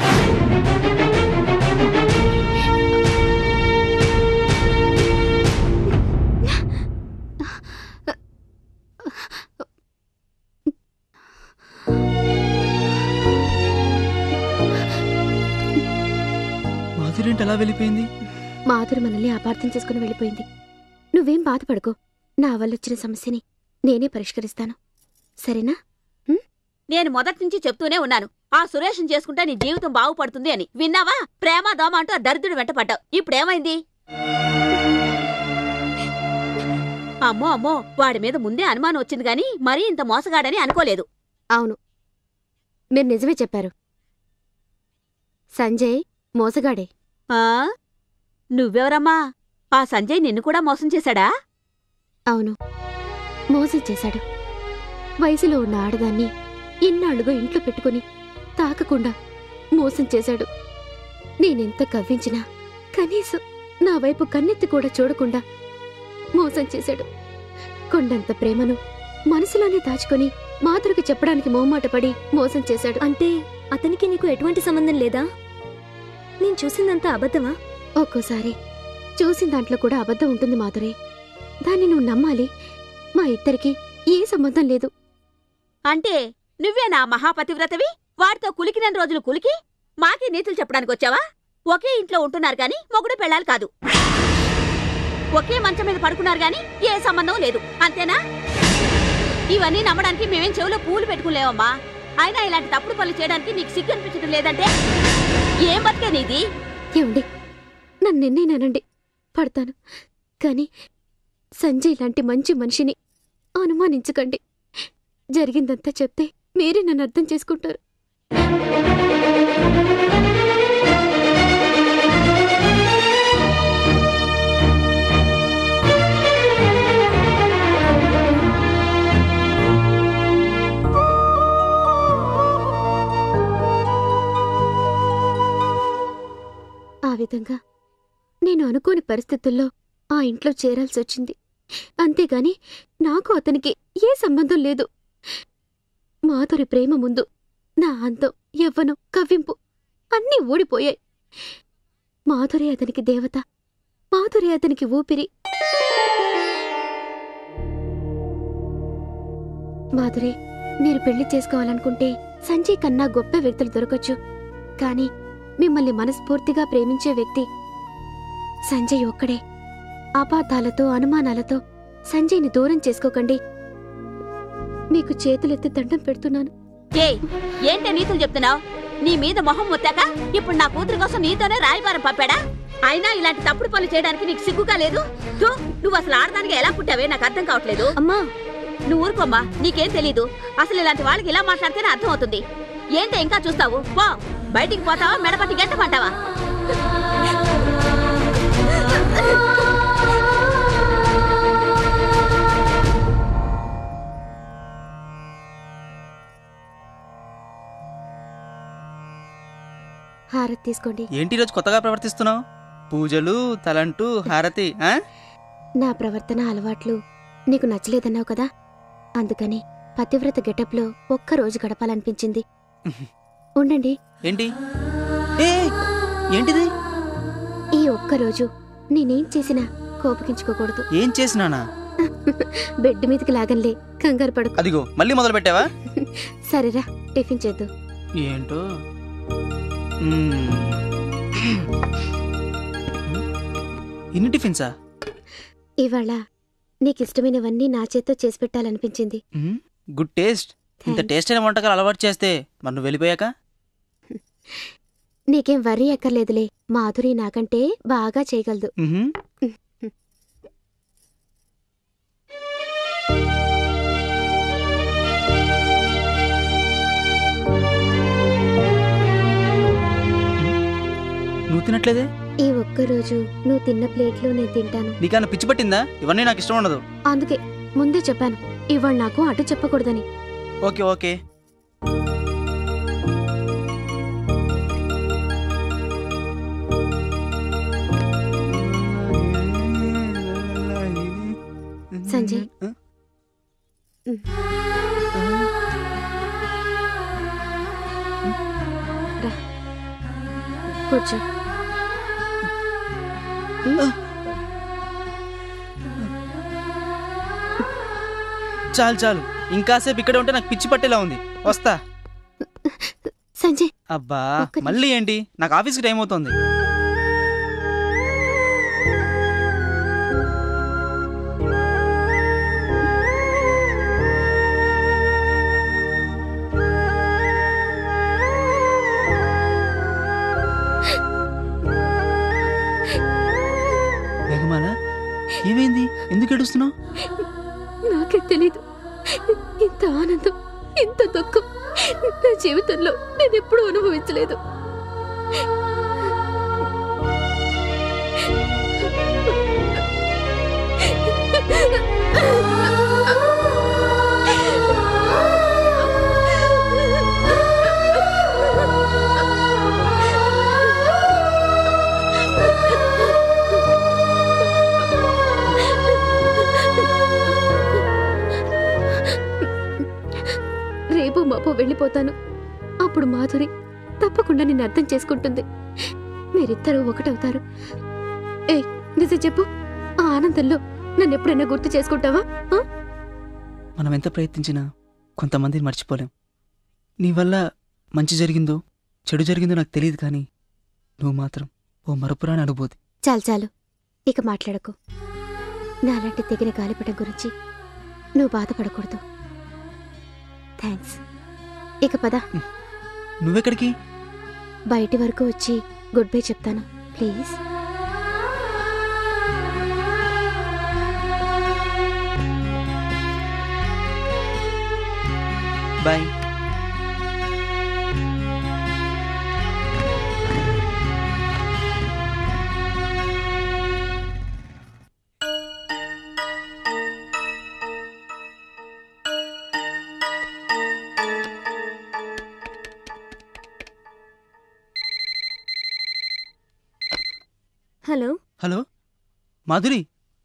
మాధురి ఏంటి అలా వెళ్ళిపోయింది మాధురి మనల్ని అపార్థం చేసుకుని వెళ్ళిపోయింది నువ్వేం బాధపడకు నా వల్ల వచ్చిన సమస్యని నేనే పరిష్కరిస్తాను సరేనా నేను మొదటి నుంచి చెప్తూనే ఉన్నాను ఆ సురేష్ని చేసుకుంటే నీ జీవితం బాగుపడుతుంది అని విన్నావా ప్రేమ దోమ అంటూ ఆ దరిద్రుడు వెంట పడ్డావు ఇప్పుడేమైంది అమ్మో అమ్మో వాడి మీద ముందే అనుమానం వచ్చింది గాని మరీ ఇంత మోసగాడని అనుకోలేదు అవును మీరు నిజమే చెప్పారు సంజయ్ మోసగాడే ఆ నువ్వెవరమ్మా ఆ సంజయ్ నిన్ను కూడా మోసం చేశాడా అవును మోసం చేశాడు వయసులో ఉన్న ఆడదాన్ని ఇన్నాళ్లుగా ఇంట్లో పెట్టుకుని తాకకుండా మోసం చేశాడు నేనెంత కవ్వించినా కనీసం నా వైపు కన్నెత్తి కూడా చూడకుండా మోసం చేశాడు కొండంత ప్రేమను మనసులోనే దాచుకొని మాతృకి చెప్పడానికి మొహమాట పడి మోసం చేశాడు అంటే అతనికి నీకు ఎటువంటి సంబంధం లేదా నేను చూసిందంతా అబద్ధమా ఒక్కోసారి చూసిన దాంట్లో కూడా అబద్ధం ఉంటుంది మాధురి దాన్ని నువ్వు నమ్మాలి మా ఇద్దరికి ఏ సంబంధం లేదు అంటే నువ్వే నా మహాపతివ్రతవి వాడితో కులికిన రోజులు కులికి మాకే నీతులు చెప్పడానికి వచ్చావా ఒకే ఇంట్లో ఉంటున్నారు గాని మొగుడు పెళ్ళాలి కాదు ఒకే మంచం మీద పడుకున్నారు గాని ఏ సంబంధం లేదు అంతేనా ఇవన్నీ నమ్మడానికి మేమేం చెవిలో పూలు పెట్టుకోలేవమ్మా అయినా ఇలాంటి తప్పుడు పనులు చేయడానికి నీకు సిగ్గు అనిపించడం లేదంటే ఏం బతికే నీది ఏమండి నన్ను నిన్నేనానండి పడతాను కానీ సంజయ్ లాంటి మంచి మనిషిని అనుమానించకండి జరిగిందంతా చెప్తే మీరే నన్ను అర్థం చేసుకుంటారు ఆ విధంగా నేను అనుకోని పరిస్థితుల్లో ఆ ఇంట్లో చేరాల్సి వచ్చింది అంతేగాని నాకు అతనికి ఏ సంబంధం లేదు మాధురి ప్రేమ ముందు నా అందం యవ్వనం కవ్వింపు అన్నీ ఊడిపోయాయి మాధురి అతనికి దేవత మాధురి అతనికి ఊపిరి మాధురి మీరు పెళ్లి చేసుకోవాలనుకుంటే సంజయ్ కన్నా గొప్ప వ్యక్తులు దొరకచ్చు కానీ మిమ్మల్ని మనస్ఫూర్తిగా ప్రేమించే వ్యక్తి సంజయ్ ఒక్కడే అపార్థాలతో అనుమానాలతో సంజయ్ని దూరం చేసుకోకండి మీకు చేతులెత్తి దండం పెడుతున్నాను ఏయ్ ఏంటే నీతులు చెప్తున్నావు నీ మీద మొహం మొత్తాక ఇప్పుడు నా కూతురు కోసం నీతోనే రాయబారం పంపాడా అయినా ఇలాంటి తప్పుడు పనులు చేయడానికి నీకు సిగ్గుగా లేదు థూ, నువ్వు అసలు ఆడదానికి ఎలా పుట్టావే నాకు అర్థం కావట్లేదు అమ్మా నువ్వు ఊరుకోమ్మా నీకేం తెలీదు అసలు ఇలాంటి వాళ్ళకి ఇలా మాట్లాడితేనే అర్థం అవుతుంది ఏంటే ఇంకా చూస్తావు పో బయటికి పోతావా మెడపట్టి గెట్టమంటావా హారతి తీసుకోండి ఏంటి ఈరోజు కొత్తగా ప్రవర్తిస్తున్నావు పూజలు తలంటూ హారతి ఆ? నా ప్రవర్తన అలవాట్లు నీకు నచ్చలేదన్నావు కదా అందుకని పతివ్రత గెటప్లో ఒక్క రోజు గడపాలనిపించింది ఉండండి ఏంటి ఏ ఏంటిది ఈ ఒక్క రోజు నేనేం చేసినా కోపగించుకోకూడదు ఏం చేసినానా బెడ్ మీదకి లాగంలే కంగారు పడకు అదిగో మళ్ళీ మొదలు పెట్టావా సరేరా టిఫిన్ చేద్దాం ఏంటో మ్మ్. ఇన్ని టిఫిన్సా ఇవాళ నీకు ఇష్టమైనవన్నీ నా చేత్తో చేసి పెట్టాలనిపించింది మ్మ్. గుడ్ టేస్ట్ ఇంత టేస్ట్ అయిన వంటకాలు అలవాటు చేస్తే మరి నువ్వు వెళ్ళిపోయాక నీకేం వర్రీ అక్కర్లేదులే మాధురి నాకంటే బాగా చేయగలదు మ్హూ. నువ్వు తినట్లేదే ఈ ఒక్క రోజు నువ్వు తిన్న ప్లేట్లో నేను తింటాను నీకన్నా పిచ్చి పట్టిందా ఇవన్నీ నాకు ఇష్టం ఉండదు అందుకే ముందే చెప్పాను ఇవాళ నాకు అటు చెప్పకూడదని ఓకే ఓకే సంజయ్ రా కూర్చో చాలు చాలు ఇంకాసేపు ఇక్కడ ఉంటే నాకు పిచ్చి పట్టేలా ఉంది వస్తా సంజయ్ అబ్బా మళ్ళీ ఏంటి నాకు ఆఫీస్కి టైం అవుతుంది మేఘమాల ఏమైంది ఎందుకు ఏడుస్తున్నావు నాకే తెలీదు ఇంత ఆనందం ఇంత దుఃఖం నా జీవితంలో నేను ఎప్పుడూ అనుభవించలేదు రేపు మాపో వెళ్ళిపోతాను అప్పుడు మాధురి తప్పకుండా నిన్ను అర్థం చేసుకుంటుంది మీరిద్దరూ ఒకటవుతారు ఏయ్ నిజం చెప్పు ఆ ఆనందంలో నన్ను ఎప్పుడైనా గుర్తు చేసుకుంటావా ఆ? మనం ఎంత ప్రయత్నించినా కొంతమందిని మర్చిపోలేం నీ వల్ల మంచి జరిగిందో చెడు జరిగిందో నాకు తెలియదు కానీ నువ్వు మాత్రం ఓ మరపురాని అనుభూతి చాలు చాలు ఇక మాట్లాడకు నాలాంటి తెగిన గాలిపటం గురించి నువ్వు బాధపడకూడదు థ్యాంక్స్ ఇక పద నువ్వెక్కడికి బయటి వరకు వచ్చి గుడ్ బై చెప్తాను please bye hello hello Madhuri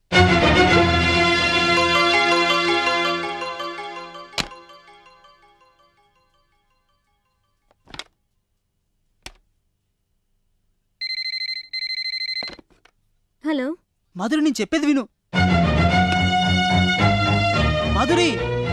hello Madhuri నేను చెప్పేది విను మాధురి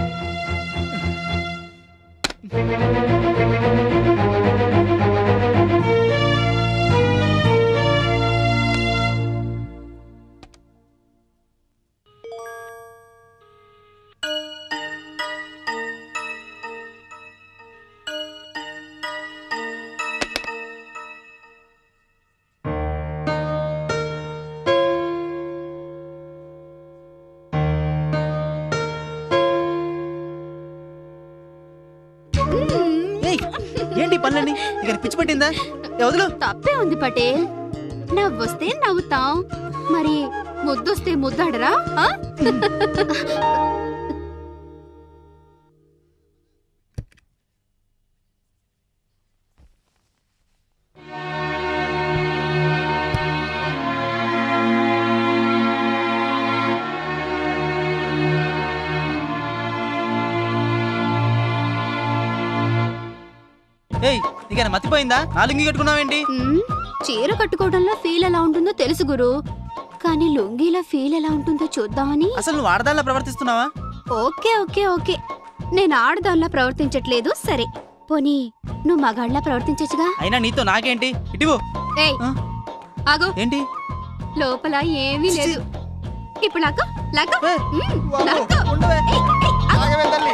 ఏయ్, ఏంటి ఈ పనులన్నీ ఇక పిచ్చి పట్టిందా ఏ, వదులు తప్పే ఉంది పటేల్ నవ్వొస్తే నవ్వుతాం మరి ముద్దొస్తే ముద్దాడరా ఆ? ఏయ్ నీకైనా మర్చిపోయిందా నాలుగు కట్టుకున్నావేంటి ఉమ్, చీర కట్టుకోవడంలో ఫీల్ ఎలా ఉంటుందో తెలుసు గురు కానీ లుంగీలో ఫీల్ ఎలా ఉంటుందో చూద్దామని అసలు నువ్వు ఆడదాల్లా ప్రవర్తిస్తున్నావా ఓకే ఓకే ఓకే నేను ఆడదాల్లా ప్రవర్తించట్లేదు సరే పోనీ నువ్వు మగాళ్ళ ప్రవర్తించచ్చుగా అయినా నీతో నాకేంటి ఇటువు ఏయ్ ఆగు ఏంటి లోపల ఏమీ లేదు ఇప్పుడు లాక్క లాక్క ఉమ్, లాక్క. ఏయ్, ఏయ్,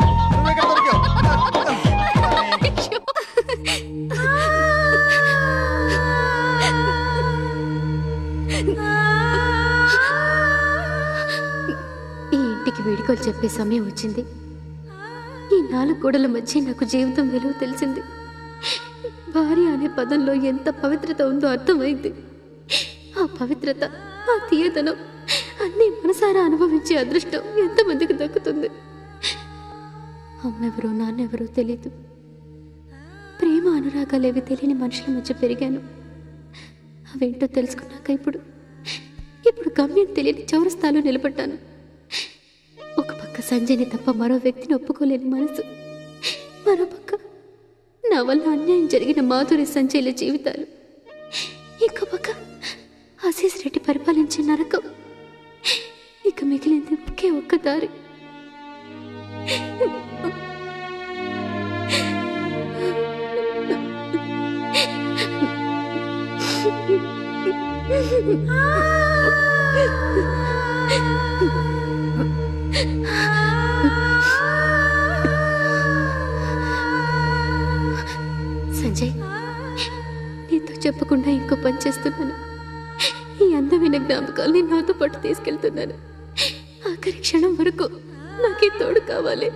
ఈ ఇంటికి వీడుకోలు చెప్పే సమయం వచ్చింది ఈ నాలుగు గోడల మధ్య నాకు జీవితం విలువ తెలిసింది భార్య అనే పదంలో ఎంత పవిత్రత ఉందో అర్థమైంది ఆ పవిత్రత ఆ తీయదనం అన్నీ మనసారా అనుభవించే అదృష్టం ఎంతమందికి దక్కుతుంది అమ్మెవరో నాన్నెవరో తెలీదు ప్రేమ అనురాగాలేవి తెలియని మనుషుల మధ్య పెరిగాను అవేంటో తెలుసుకున్నాక ఇప్పుడు ఇప్పుడు గమ్యం తెలియని చౌరస్తాలో నిలబడ్డాను ఒక పక్క సంజయ్ని తప్ప మరో వ్యక్తిని ఒప్పుకోలేని మనసు మరో పక్క నా వల్ల అన్యాయం జరిగిన మాధురి సంజయ్ల జీవితాలు ఇంకో పక్క ఆశీస్ రెడ్డి పరిపాలించే నరకం ఇక మిగిలింది ఒకే ఒక్క దారి సంజయ్ నీతో చెప్పకుండా ఇంకో పని చేస్తున్నాను ఈ అందమైన జ్ఞాపకాల్ని నాతో పాటు తీసుకెళ్తున్నాను ఆఖరి క్షణం వరకు నాకే తోడు కావాలి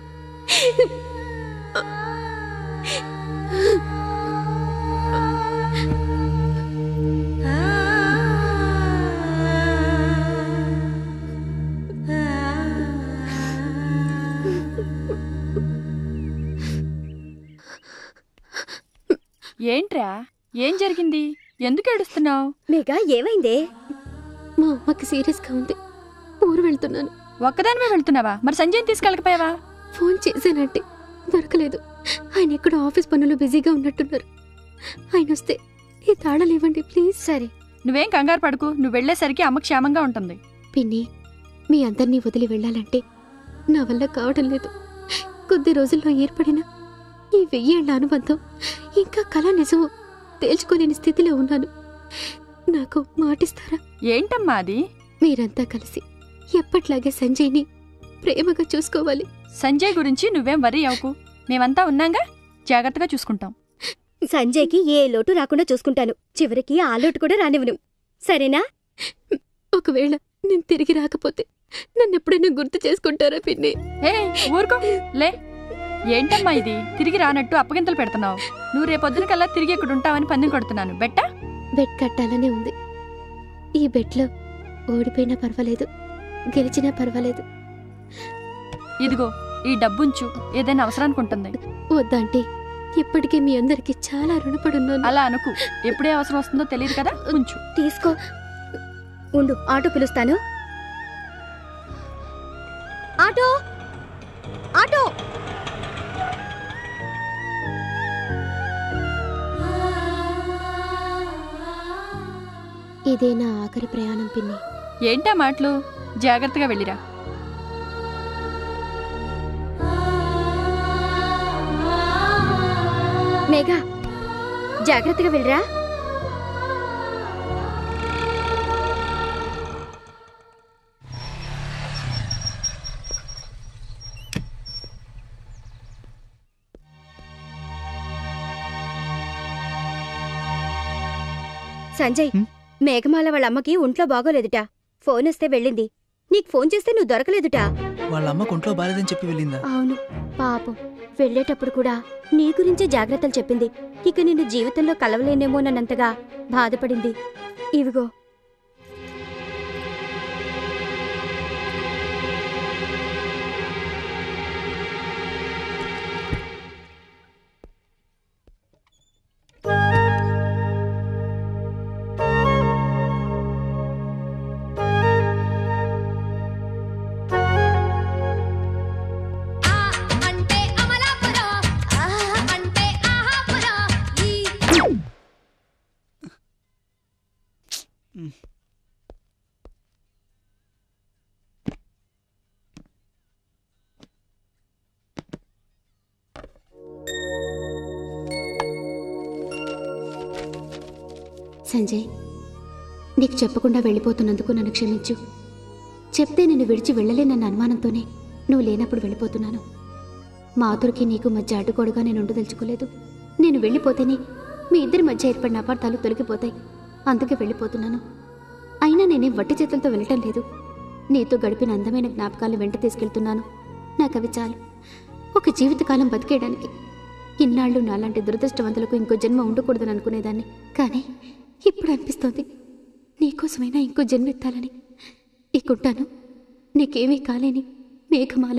ఏంట్రా ఏం జరిగింది ఎందుకు ఏడుస్తున్నావు మేఘా ఏమైందే మా అమ్మకి సీరియస్గా ఉంది ఊరు వెళ్తున్నాను ఒక్కదానివే వెళ్తున్నావా మరి సంజయ్ని తీసుకెళ్ళకపోయావా ఫోన్ చేశానంటే దొరకలేదు ఆయన ఎక్కడో ఆఫీస్ పనులు బిజీగా ఉన్నట్టున్నారు ఆయన వస్తే ఈ తాళాలు ఇవ్వండి ప్లీజ్ సరే నువ్వేం కంగారు పడుకు నువ్వు వెళ్ళేసరికి అమ్మ క్షేమంగా ఉంటుంది పిన్ని మీ అందరినీ వదిలి వెళ్ళాలంటే నా వల్ల కావడం లేదు కొద్ది రోజుల్లో ఏర్పడిన ఈ వెయ్యేళ్ల అనుబంధం ఇంకా కళ నిజమో తేల్చుకోలేని స్థితిలో ఉన్నాను నాకు మాటిస్తారా ఏంటమ్మా అది మీరంతా కలిసి ఎప్పట్లాగే సంజయ్ని ప్రేమగా చూసుకోవాలి సంజయ్ గురించి నువ్వేం వరి అవ్వకు మేమంతా ఉన్నాగా జాగ్రత్తగా చూసుకుంటాం సంజయ్కి ఏ లోటు రాకుండా చూసుకుంటాను చివరికి ఆ లోటు కూడా రానివ్వను సరేనా ఒకవేళ నేను తిరిగి రాకపోతే నన్ను ఎప్పుడైనా గుర్తు చేసుకుంటారా పిన్ని ఏ ఊరుకో లే ఏంటమ్మా ఇది తిరిగి రానట్టు అప్పగింతలు పెడుతున్నావు నువ్వు రేపొద్దున కల్లా తిరిగి ఇక్కడ ఉంటావని పందెం కొడుతున్నాను బెట్టా బెట్ కట్టాలనే ఉంది ఈ బెట్లో ఓడిపోయినా పర్వాలేదు గెలిచినా పర్వాలేదు ఇదిగో ఈ డబ్బుంచు ఏదైనా అవసరానికి ఉంటుంది వద్దంటే ఇప్పటికే మీ అందరికి చాలా రుణపడున్నాను అలా అనుకు ఎప్పుడే అవసరం వస్తుందో తెలియదు కదా ఉంచు తీసుకో ఉండు ఆటో పిలుస్తాను ఆటో ఆటో ఇదే నా ఆఖరి ప్రయాణం పిన్ని ఏంటా మాటలు జాగ్రత్తగా వెళ్ళిరా మేఘా జాగ్రత్తగా వెళ్ళరా సంజయ్ మేఘమాల వాళ్ళ అమ్మకి ఒంట్లో బాగోలేదుట ఫోన్ వస్తే వెళ్ళింది నీకు ఫోన్ చేస్తే నువ్వు దొరకలేదుట వాళ్ళ అమ్మ కొంట్లో బాలేదని చెప్పి వెళ్ళిందా అవును పాపం వెళ్ళేటప్పుడు కూడా నీ గురించే జాగ్రత్తలు చెప్పింది ఇక నిన్ను జీవితంలో కలవలేనేమోనన్నంతగా బాధపడింది ఇవిగో అంటే అమలాపురం ఆహా అంటే ఆహాపురం ఈ సంజయ్ నీకు చెప్పకుండా వెళ్ళిపోతున్నందుకు నన్ను క్షమించు చెప్తే నిన్ను విడిచి వెళ్ళలేనన్న అనుమానంతోనే నువ్వు లేనప్పుడు వెళ్ళిపోతున్నాను మా ఆతురికి నీకు మధ్య అడ్డుకోడుగా నేను ఉండదలుచుకోలేదు నేను వెళ్ళిపోతేనే మీ ఇద్దరి మధ్య ఏర్పడిన అపార్థాలు తొలగిపోతాయి అందుకే వెళ్ళిపోతున్నాను అయినా నేనేం వట్టి చేతులతో వెళ్ళటం లేదు నీతో గడిపిన అందమైన జ్ఞాపకాలు వెంట తీసుకెళ్తున్నాను నాకు అవి చాలు ఒక జీవితకాలం బతికేయడానికి ఇన్నాళ్ళు నాలాంటి దురదృష్టవంతులకు ఇంకో జన్మ ఉండకూడదని అనుకునేదాన్ని కానీ ఇప్పుడు అనిపిస్తోంది నీకోసమైనా ఇంకో జన్మ ఎత్తాలని ఇకుంటాను నీకేమీ కాలేని మేఘమాల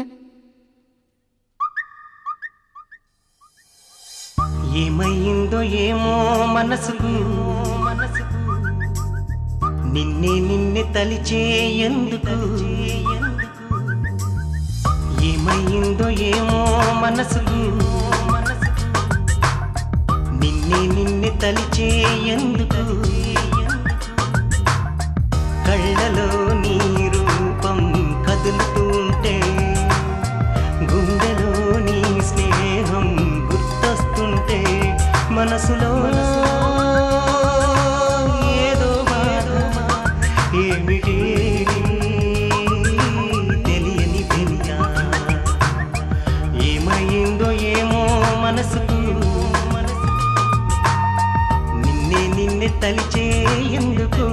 ఏమయ్యిందో ఏమో మనసుకు మనసుకు నిన్నే నిన్నే తలిచే ఎందుకు ఏమయ్యిందో ఏమో మనసుకు మనసుకు నిన్నే నిన్నే తలిచే ఎందుకు కళ్ళలో నీ రూపం కదులుతుంటే గుండెలో నీ స్నేహం గుర్తొస్తుంటే మనసులో ఏదో బాధ ఏమిటి తెలియని తెలియా ఏమయ్యిందో ఏమో మనసుకు నిన్నే నిన్నే తలిచే ఎందుకు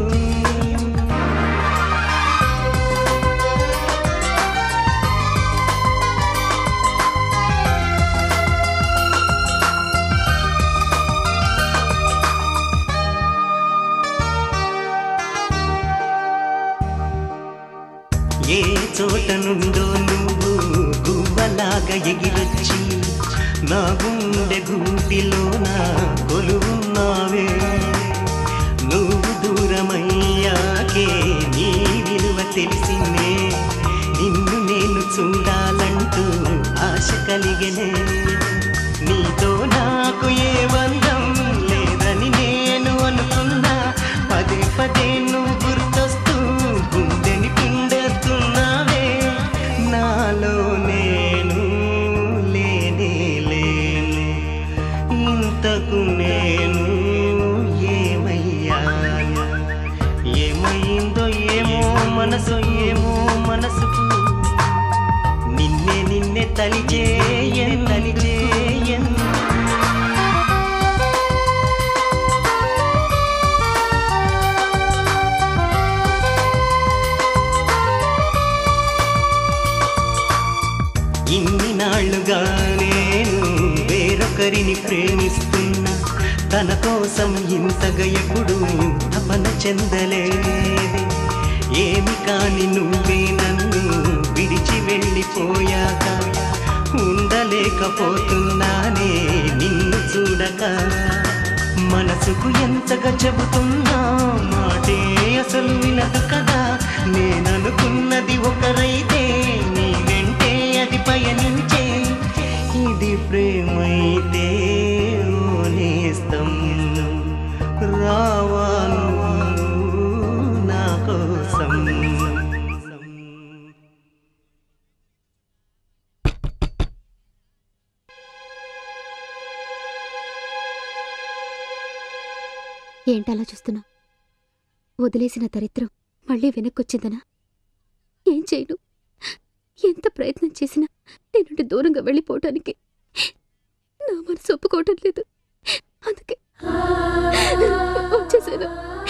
ఏ చోట నుండో నువ్వు గువ్వలాగా ఎగిరొచ్చి నా గుండె గూటిలోన కొలువున్నావే నువ్వు దూరమయ్యాకే నీ విలువ తెలిసిందే నిన్ను నేను చూడాలంటూ ఆశ కలిగనే నీతో నాకు ఏ బంధం లేదని నేను అనుకున్నా పదే పదే నువ్వు గుర్తొస్తూ గుండెని పిండేస్తున్నావే నాలో నేను లేనే లేను ఇంతకు నేను ఏమయ్యా ఏమైందో ఏమో మనసు ఏమో మనసుకు నిన్నే నిన్నే తలిచేయ తలిచేయ ఒకరిని ప్రేమిస్తున్నా తన కోసం ఇంతగా ఎప్పుడు తపన చెందలేదే ఏమి కాని నువ్వే నన్ను విడిచి వెళ్ళిపోయాక ఉండలేకపోతున్నానే నిన్ను చూడక మనసుకు ఎంతగా చెబుతున్నా మాటే అసలు వినదు కదా నేననుకున్నది ఒకరైతే నీ వెంటే అది పయనించే ఇది ప్రేమైతే ఓ నేస్తం రావా నువ్వు నా కోసం ఏంటలా చూస్తున్నా వదిలేసిన దరిద్రం మళ్ళీ వెనక్కొచ్చిందనా ఏం చేయను ఎంత ప్రయత్నం చేసినా నేను నుండి దూరంగా వెళ్ళిపోవటానికి నా మనసు ఒప్పుకోవటం లేదు అందుకే వచ్చేసాను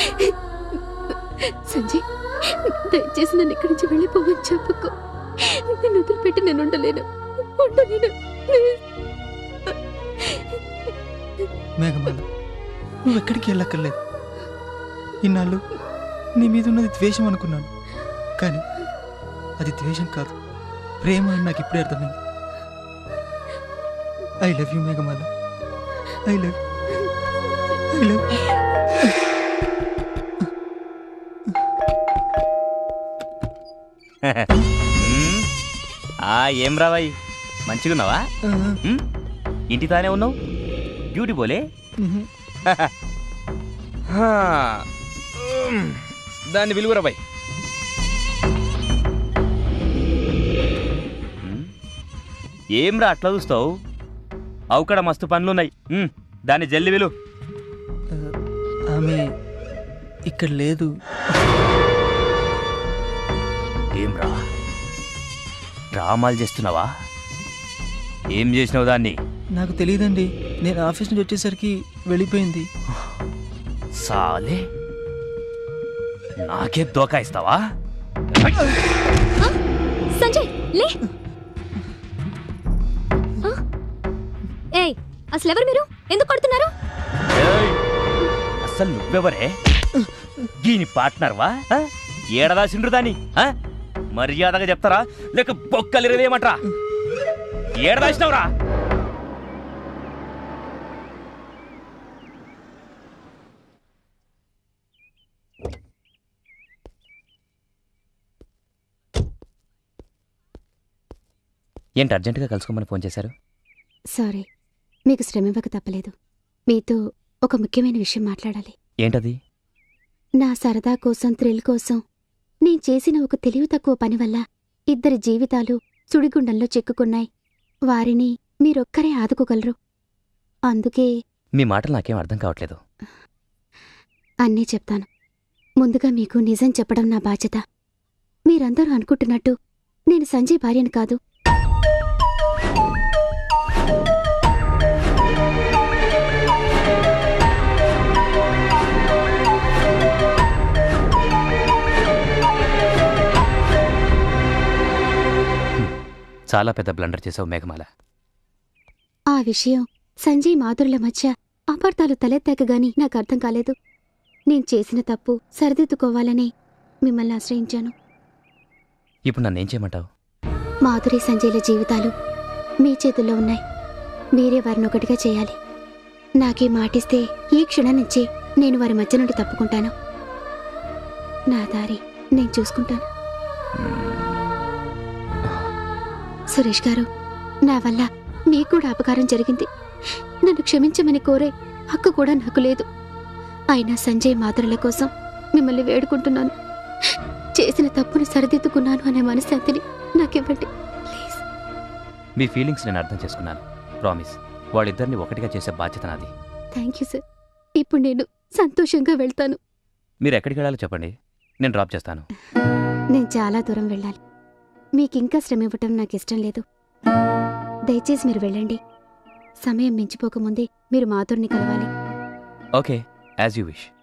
సంజయ్ దయచేసి నన్ను ఇక్కడి నుంచి వెళ్ళిపోమని చెప్పకు నేను వదిలిపెట్టి నేను ఉండలేను ఉండలేను ప్లీజ్ మేఘమాల నువ్వు ఎక్కడికి వెళ్ళక్కర్లేదు ఇన్నాళ్ళు నీ మీద ఉన్నది ద్వేషం అనుకున్నాను కానీ అది ద్వేషం కాదు ప్రేమ అని నాకు ఇప్పుడే అర్థమైంది I love you Meghamala I love I love hmm. ఆ ఏం రావాయి మంచిగున్నావా మ్మ్? ఇంటి తానే ఉన్నావు డ్యూటీ పోలే హా. మ్మ్. దాన్ని విలువరా బాయ్ ఏం రా అట్లా చూస్తావు అవుకడ మస్తు పనులున్నాయి మ్మ్. దాన్ని జల్లి విలు ఆమె ఇక్కడ లేదు ఏం రా డ్రామాలు చేస్తున్నావా ఏం చేసినావు దాన్ని నాకు తెలియదండి నేను ఆఫీస్ నుంచి వచ్చేసరికి వెళ్ళిపోయింది సాలే నాకే దోకా ఇస్తావా సంజయ్ లే ఆ? ఏయ్ అసలు ఎవరు మీరు ఎందుకు కొడుతున్నారు ఏయ్, అసలు నువ్వెవరే దీని పార్ట్నర్వా ఆ? ఏడదాసిండ్రు దాని ఆ? మర్యాదగా చెప్తారా లేక బొక్కలు ఇరవేయమంటారా ఏడదాసినవరా ఏంటి అర్జెంటుగా కలుసుకోమని ఫోన్ చేశారు సారీ మీకు శ్రమ ఇవ్వక తప్పలేదు మీతో ఒక ముఖ్యమైన విషయం మాట్లాడాలి ఏంటది నా సరదా కోసం థ్రిల్ కోసం నేను చేసిన ఒక తెలివి తక్కువ పని వల్ల ఇద్దరి జీవితాలు సుడిగుండంలో చిక్కుకున్నాయి వారిని మీరొక్కరే ఆదుకోగలరు అందుకే మీ మాటలు నాకేం అర్థం కావట్లేదు అన్నీ చెప్తాను ముందుగా మీకు నిజం చెప్పడం నా బాధ్యత మీరందరూ అనుకుంటున్నట్టు నేను సంజయ్ భార్యను కాదు చాలా పెద్ద బ్లండర్ చేసావు మేఘమాల ఆ విషయం సంజయ్ మాధురుల మధ్య అపార్థాలు తలెత్తాక గాని నాకు అర్థం కాలేదు నేను చేసిన తప్పు సరిదిద్దుకోవాలని మిమ్మల్ని ఆశ్రయించాను ఇప్పుడు నన్నేం చేయమంటావు మాధురి సంజయ్ల జీవితాలు మీ చేతుల్లో ఉన్నాయి మీరే వారిని ఒకటిగా చేయాలి నాకే మాటిస్తే ఈ క్షణం నుంచి నేను వారి మధ్య నుండి తప్పుకుంటాను నా దారి నేను చూసుకుంటాను సురేష్ గారు నా వల్ల మీకు కూడా అపకారం జరిగింది నన్ను క్షమించమని కోరే హక్కు కూడా నాకు లేదు అయినా సంజయ్ మాత్రల కోసం మిమ్మల్ని వేడుకుంటున్నాను చేసిన తప్పును సరిదిద్దుకున్నాను అనే మనశ్శాంతిని నాకివ్వండి మీ ఫీలింగ్స్ నేను అర్థం చేసుకున్నాను ప్రామిస్ వాళ్ళిద్దరిని ఒకటిగా చేసే బాధ్యత నాది థ్యాంక్ యూ సార్ ఇప్పుడు నేను సంతోషంగా వెళ్తాను మీరు ఎక్కడికి వెళ్ళాలో చెప్పండి నేను డ్రాప్ చేస్తాను నేను చాలా దూరం వెళ్ళాలి మీకు ఇంకా శ్రమ ఇవ్వటం నాకు ఇష్టం లేదు దయచేసి మీరు వెళ్ళండి సమయం మించిపోకముందే మీరు మాధుర్ని కలవాలి ఓకే యాజ్ యూ విష్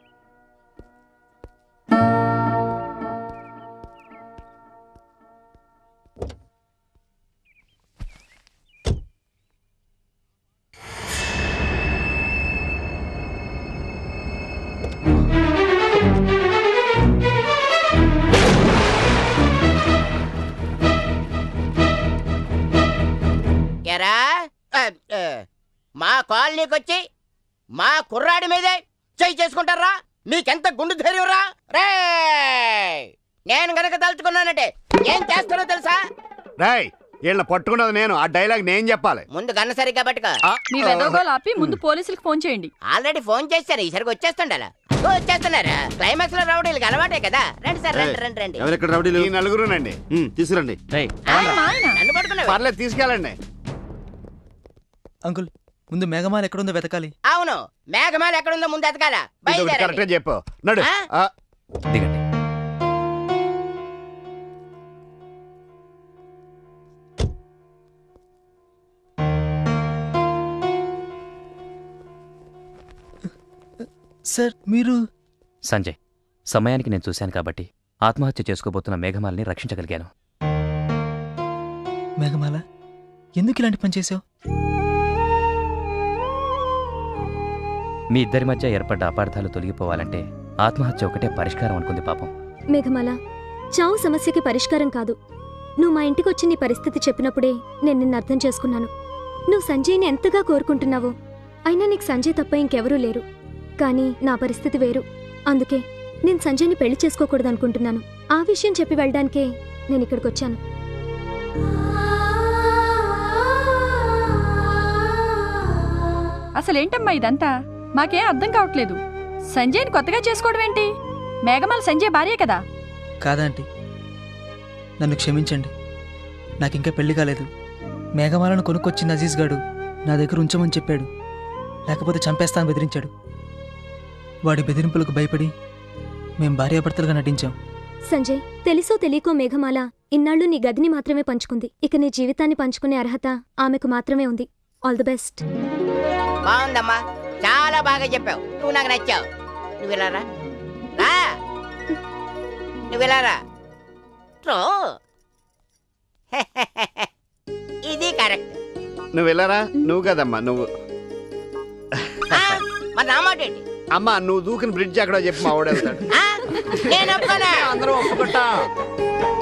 ఆ, ఆ, మా కాలనీకి వచ్చి మా కుర్రాడి మీదే చేయి చేసుకుంటారా మీకెంత గుండు ధైర్యంరా రే నేను గనక తలుచుకున్నానంటే ఏం చేస్తానో తెలుసా రాయ్ వీళ్ళని పట్టుకున్నది నేను ఆ డైలాగ్ నేను చెప్పాలి ముందు గన్న సరిగ్గా పట్టుకో మీ వెదోగోలు ఆపి ముందు పోలీసులకు ఫోన్ చేయండి ఆల్రెడీ ఫోన్ చేశారు ఈసరికి వచ్చేస్తుండాలా ఓ, వచ్చేస్తున్నారా క్లైమాక్స్ లో రావడం వీళ్ళకి అలవాటే కదా రండి సార్ రండి రండి రండి ఎవరెక్కడ రౌడీలు ఈ నలుగురునండి ఉమ్, తీసుకురండి నన్ను పట్టుకున్నావు పర్లేదు తీసుకెళ్ళండి అంకుల్ ముందు మేఘమాల ఎక్కడుందో వెతకాలి అవును మేఘమాల ఎక్కడుందో ముందు ఎతకాల ఇది ఒకటి కరెక్ట్గా చెప్పు నడు ఆ, దిగండి సార్ మీరు సంజయ్ సమయానికి నేను చూశాను కాబట్టి ఆత్మహత్య చేసుకోబోతున్న మేఘమాలని రక్షించగలిగాను మేఘమాల ఎందుకు ఇలాంటి పని చేసావు మీ ఇద్దరి మధ్య ఏర్పడ్డ అపార్థాలు తొలగిపోవాలంటే ఆత్మహత్య ఒకటే పరిష్కారం అనుకుంది పాపం మేఘమాల చావు సమస్యకి పరిష్కారం కాదు నువ్వు మా ఇంటికి వచ్చి నీ పరిస్థితి చెప్పినప్పుడే నేను నిన్ను అర్థం చేసుకున్నాను నువ్వు సంజయ్ని ఎంతగా కోరుకుంటున్నావో అయినా నీకు సంజయ్ తప్ప ఇంకెవరూ లేరు కానీ నా పరిస్థితి వేరు అందుకే నేను సంజయ్ని పెళ్లి చేసుకోకూడదు అనుకుంటున్నాను ఆ విషయం చెప్పి వెళ్ళడానికే నేను ఇక్కడికి వచ్చాను అసలేంటమ్మా ఇదంతా మాకేం అర్థం కావట్లేదు సంజయ్ని కొత్తగా చేసుకోవడం ఏంటి మేఘమాల సంజయ్ భార్యే కదా కాదా ఆంటీ నన్ను క్షమించండి నాకింకా పెళ్లి కాలేదు మేఘమాలను కొనుక్కొచ్చిన అజీజ్ గాడు నా దగ్గర ఉంచమని చెప్పాడు లేకపోతే చంపేస్తాను బెదిరించాడు వాడి బెదిరింపులకు భయపడి మేం భార్యాభర్తలుగా నటించాం సంజయ్ తెలుసో తెలియకో మేఘమాల ఇన్నాళ్ళు నీ గదిని మాత్రమే పంచుకుంది ఇక నీ జీవితాన్ని పంచుకునే అర్హత ఆమెకు మాత్రమే ఉంది ఆల్ ది బెస్ట్ బాగుందమ్మా చాలా బాగా చెప్పావు నువ్వు నాకు నచ్చావు నువ్వు ఇలా రా రా నువ్వు ఇలా రా ట్రో. ఇది కరెక్ట్ నువ్వు వెళ్ళారా నువ్వు కదమ్మా నువ్వు మరి నా మాట ఏంటి అమ్మా నువ్వు దూకిన బ్రిడ్జ్ అక్కడ చెప్పి మా వాడు వెళ్తాడు ఆ? నేను ఒప్పుకోలే అందరం ఒప్పుకుంటాం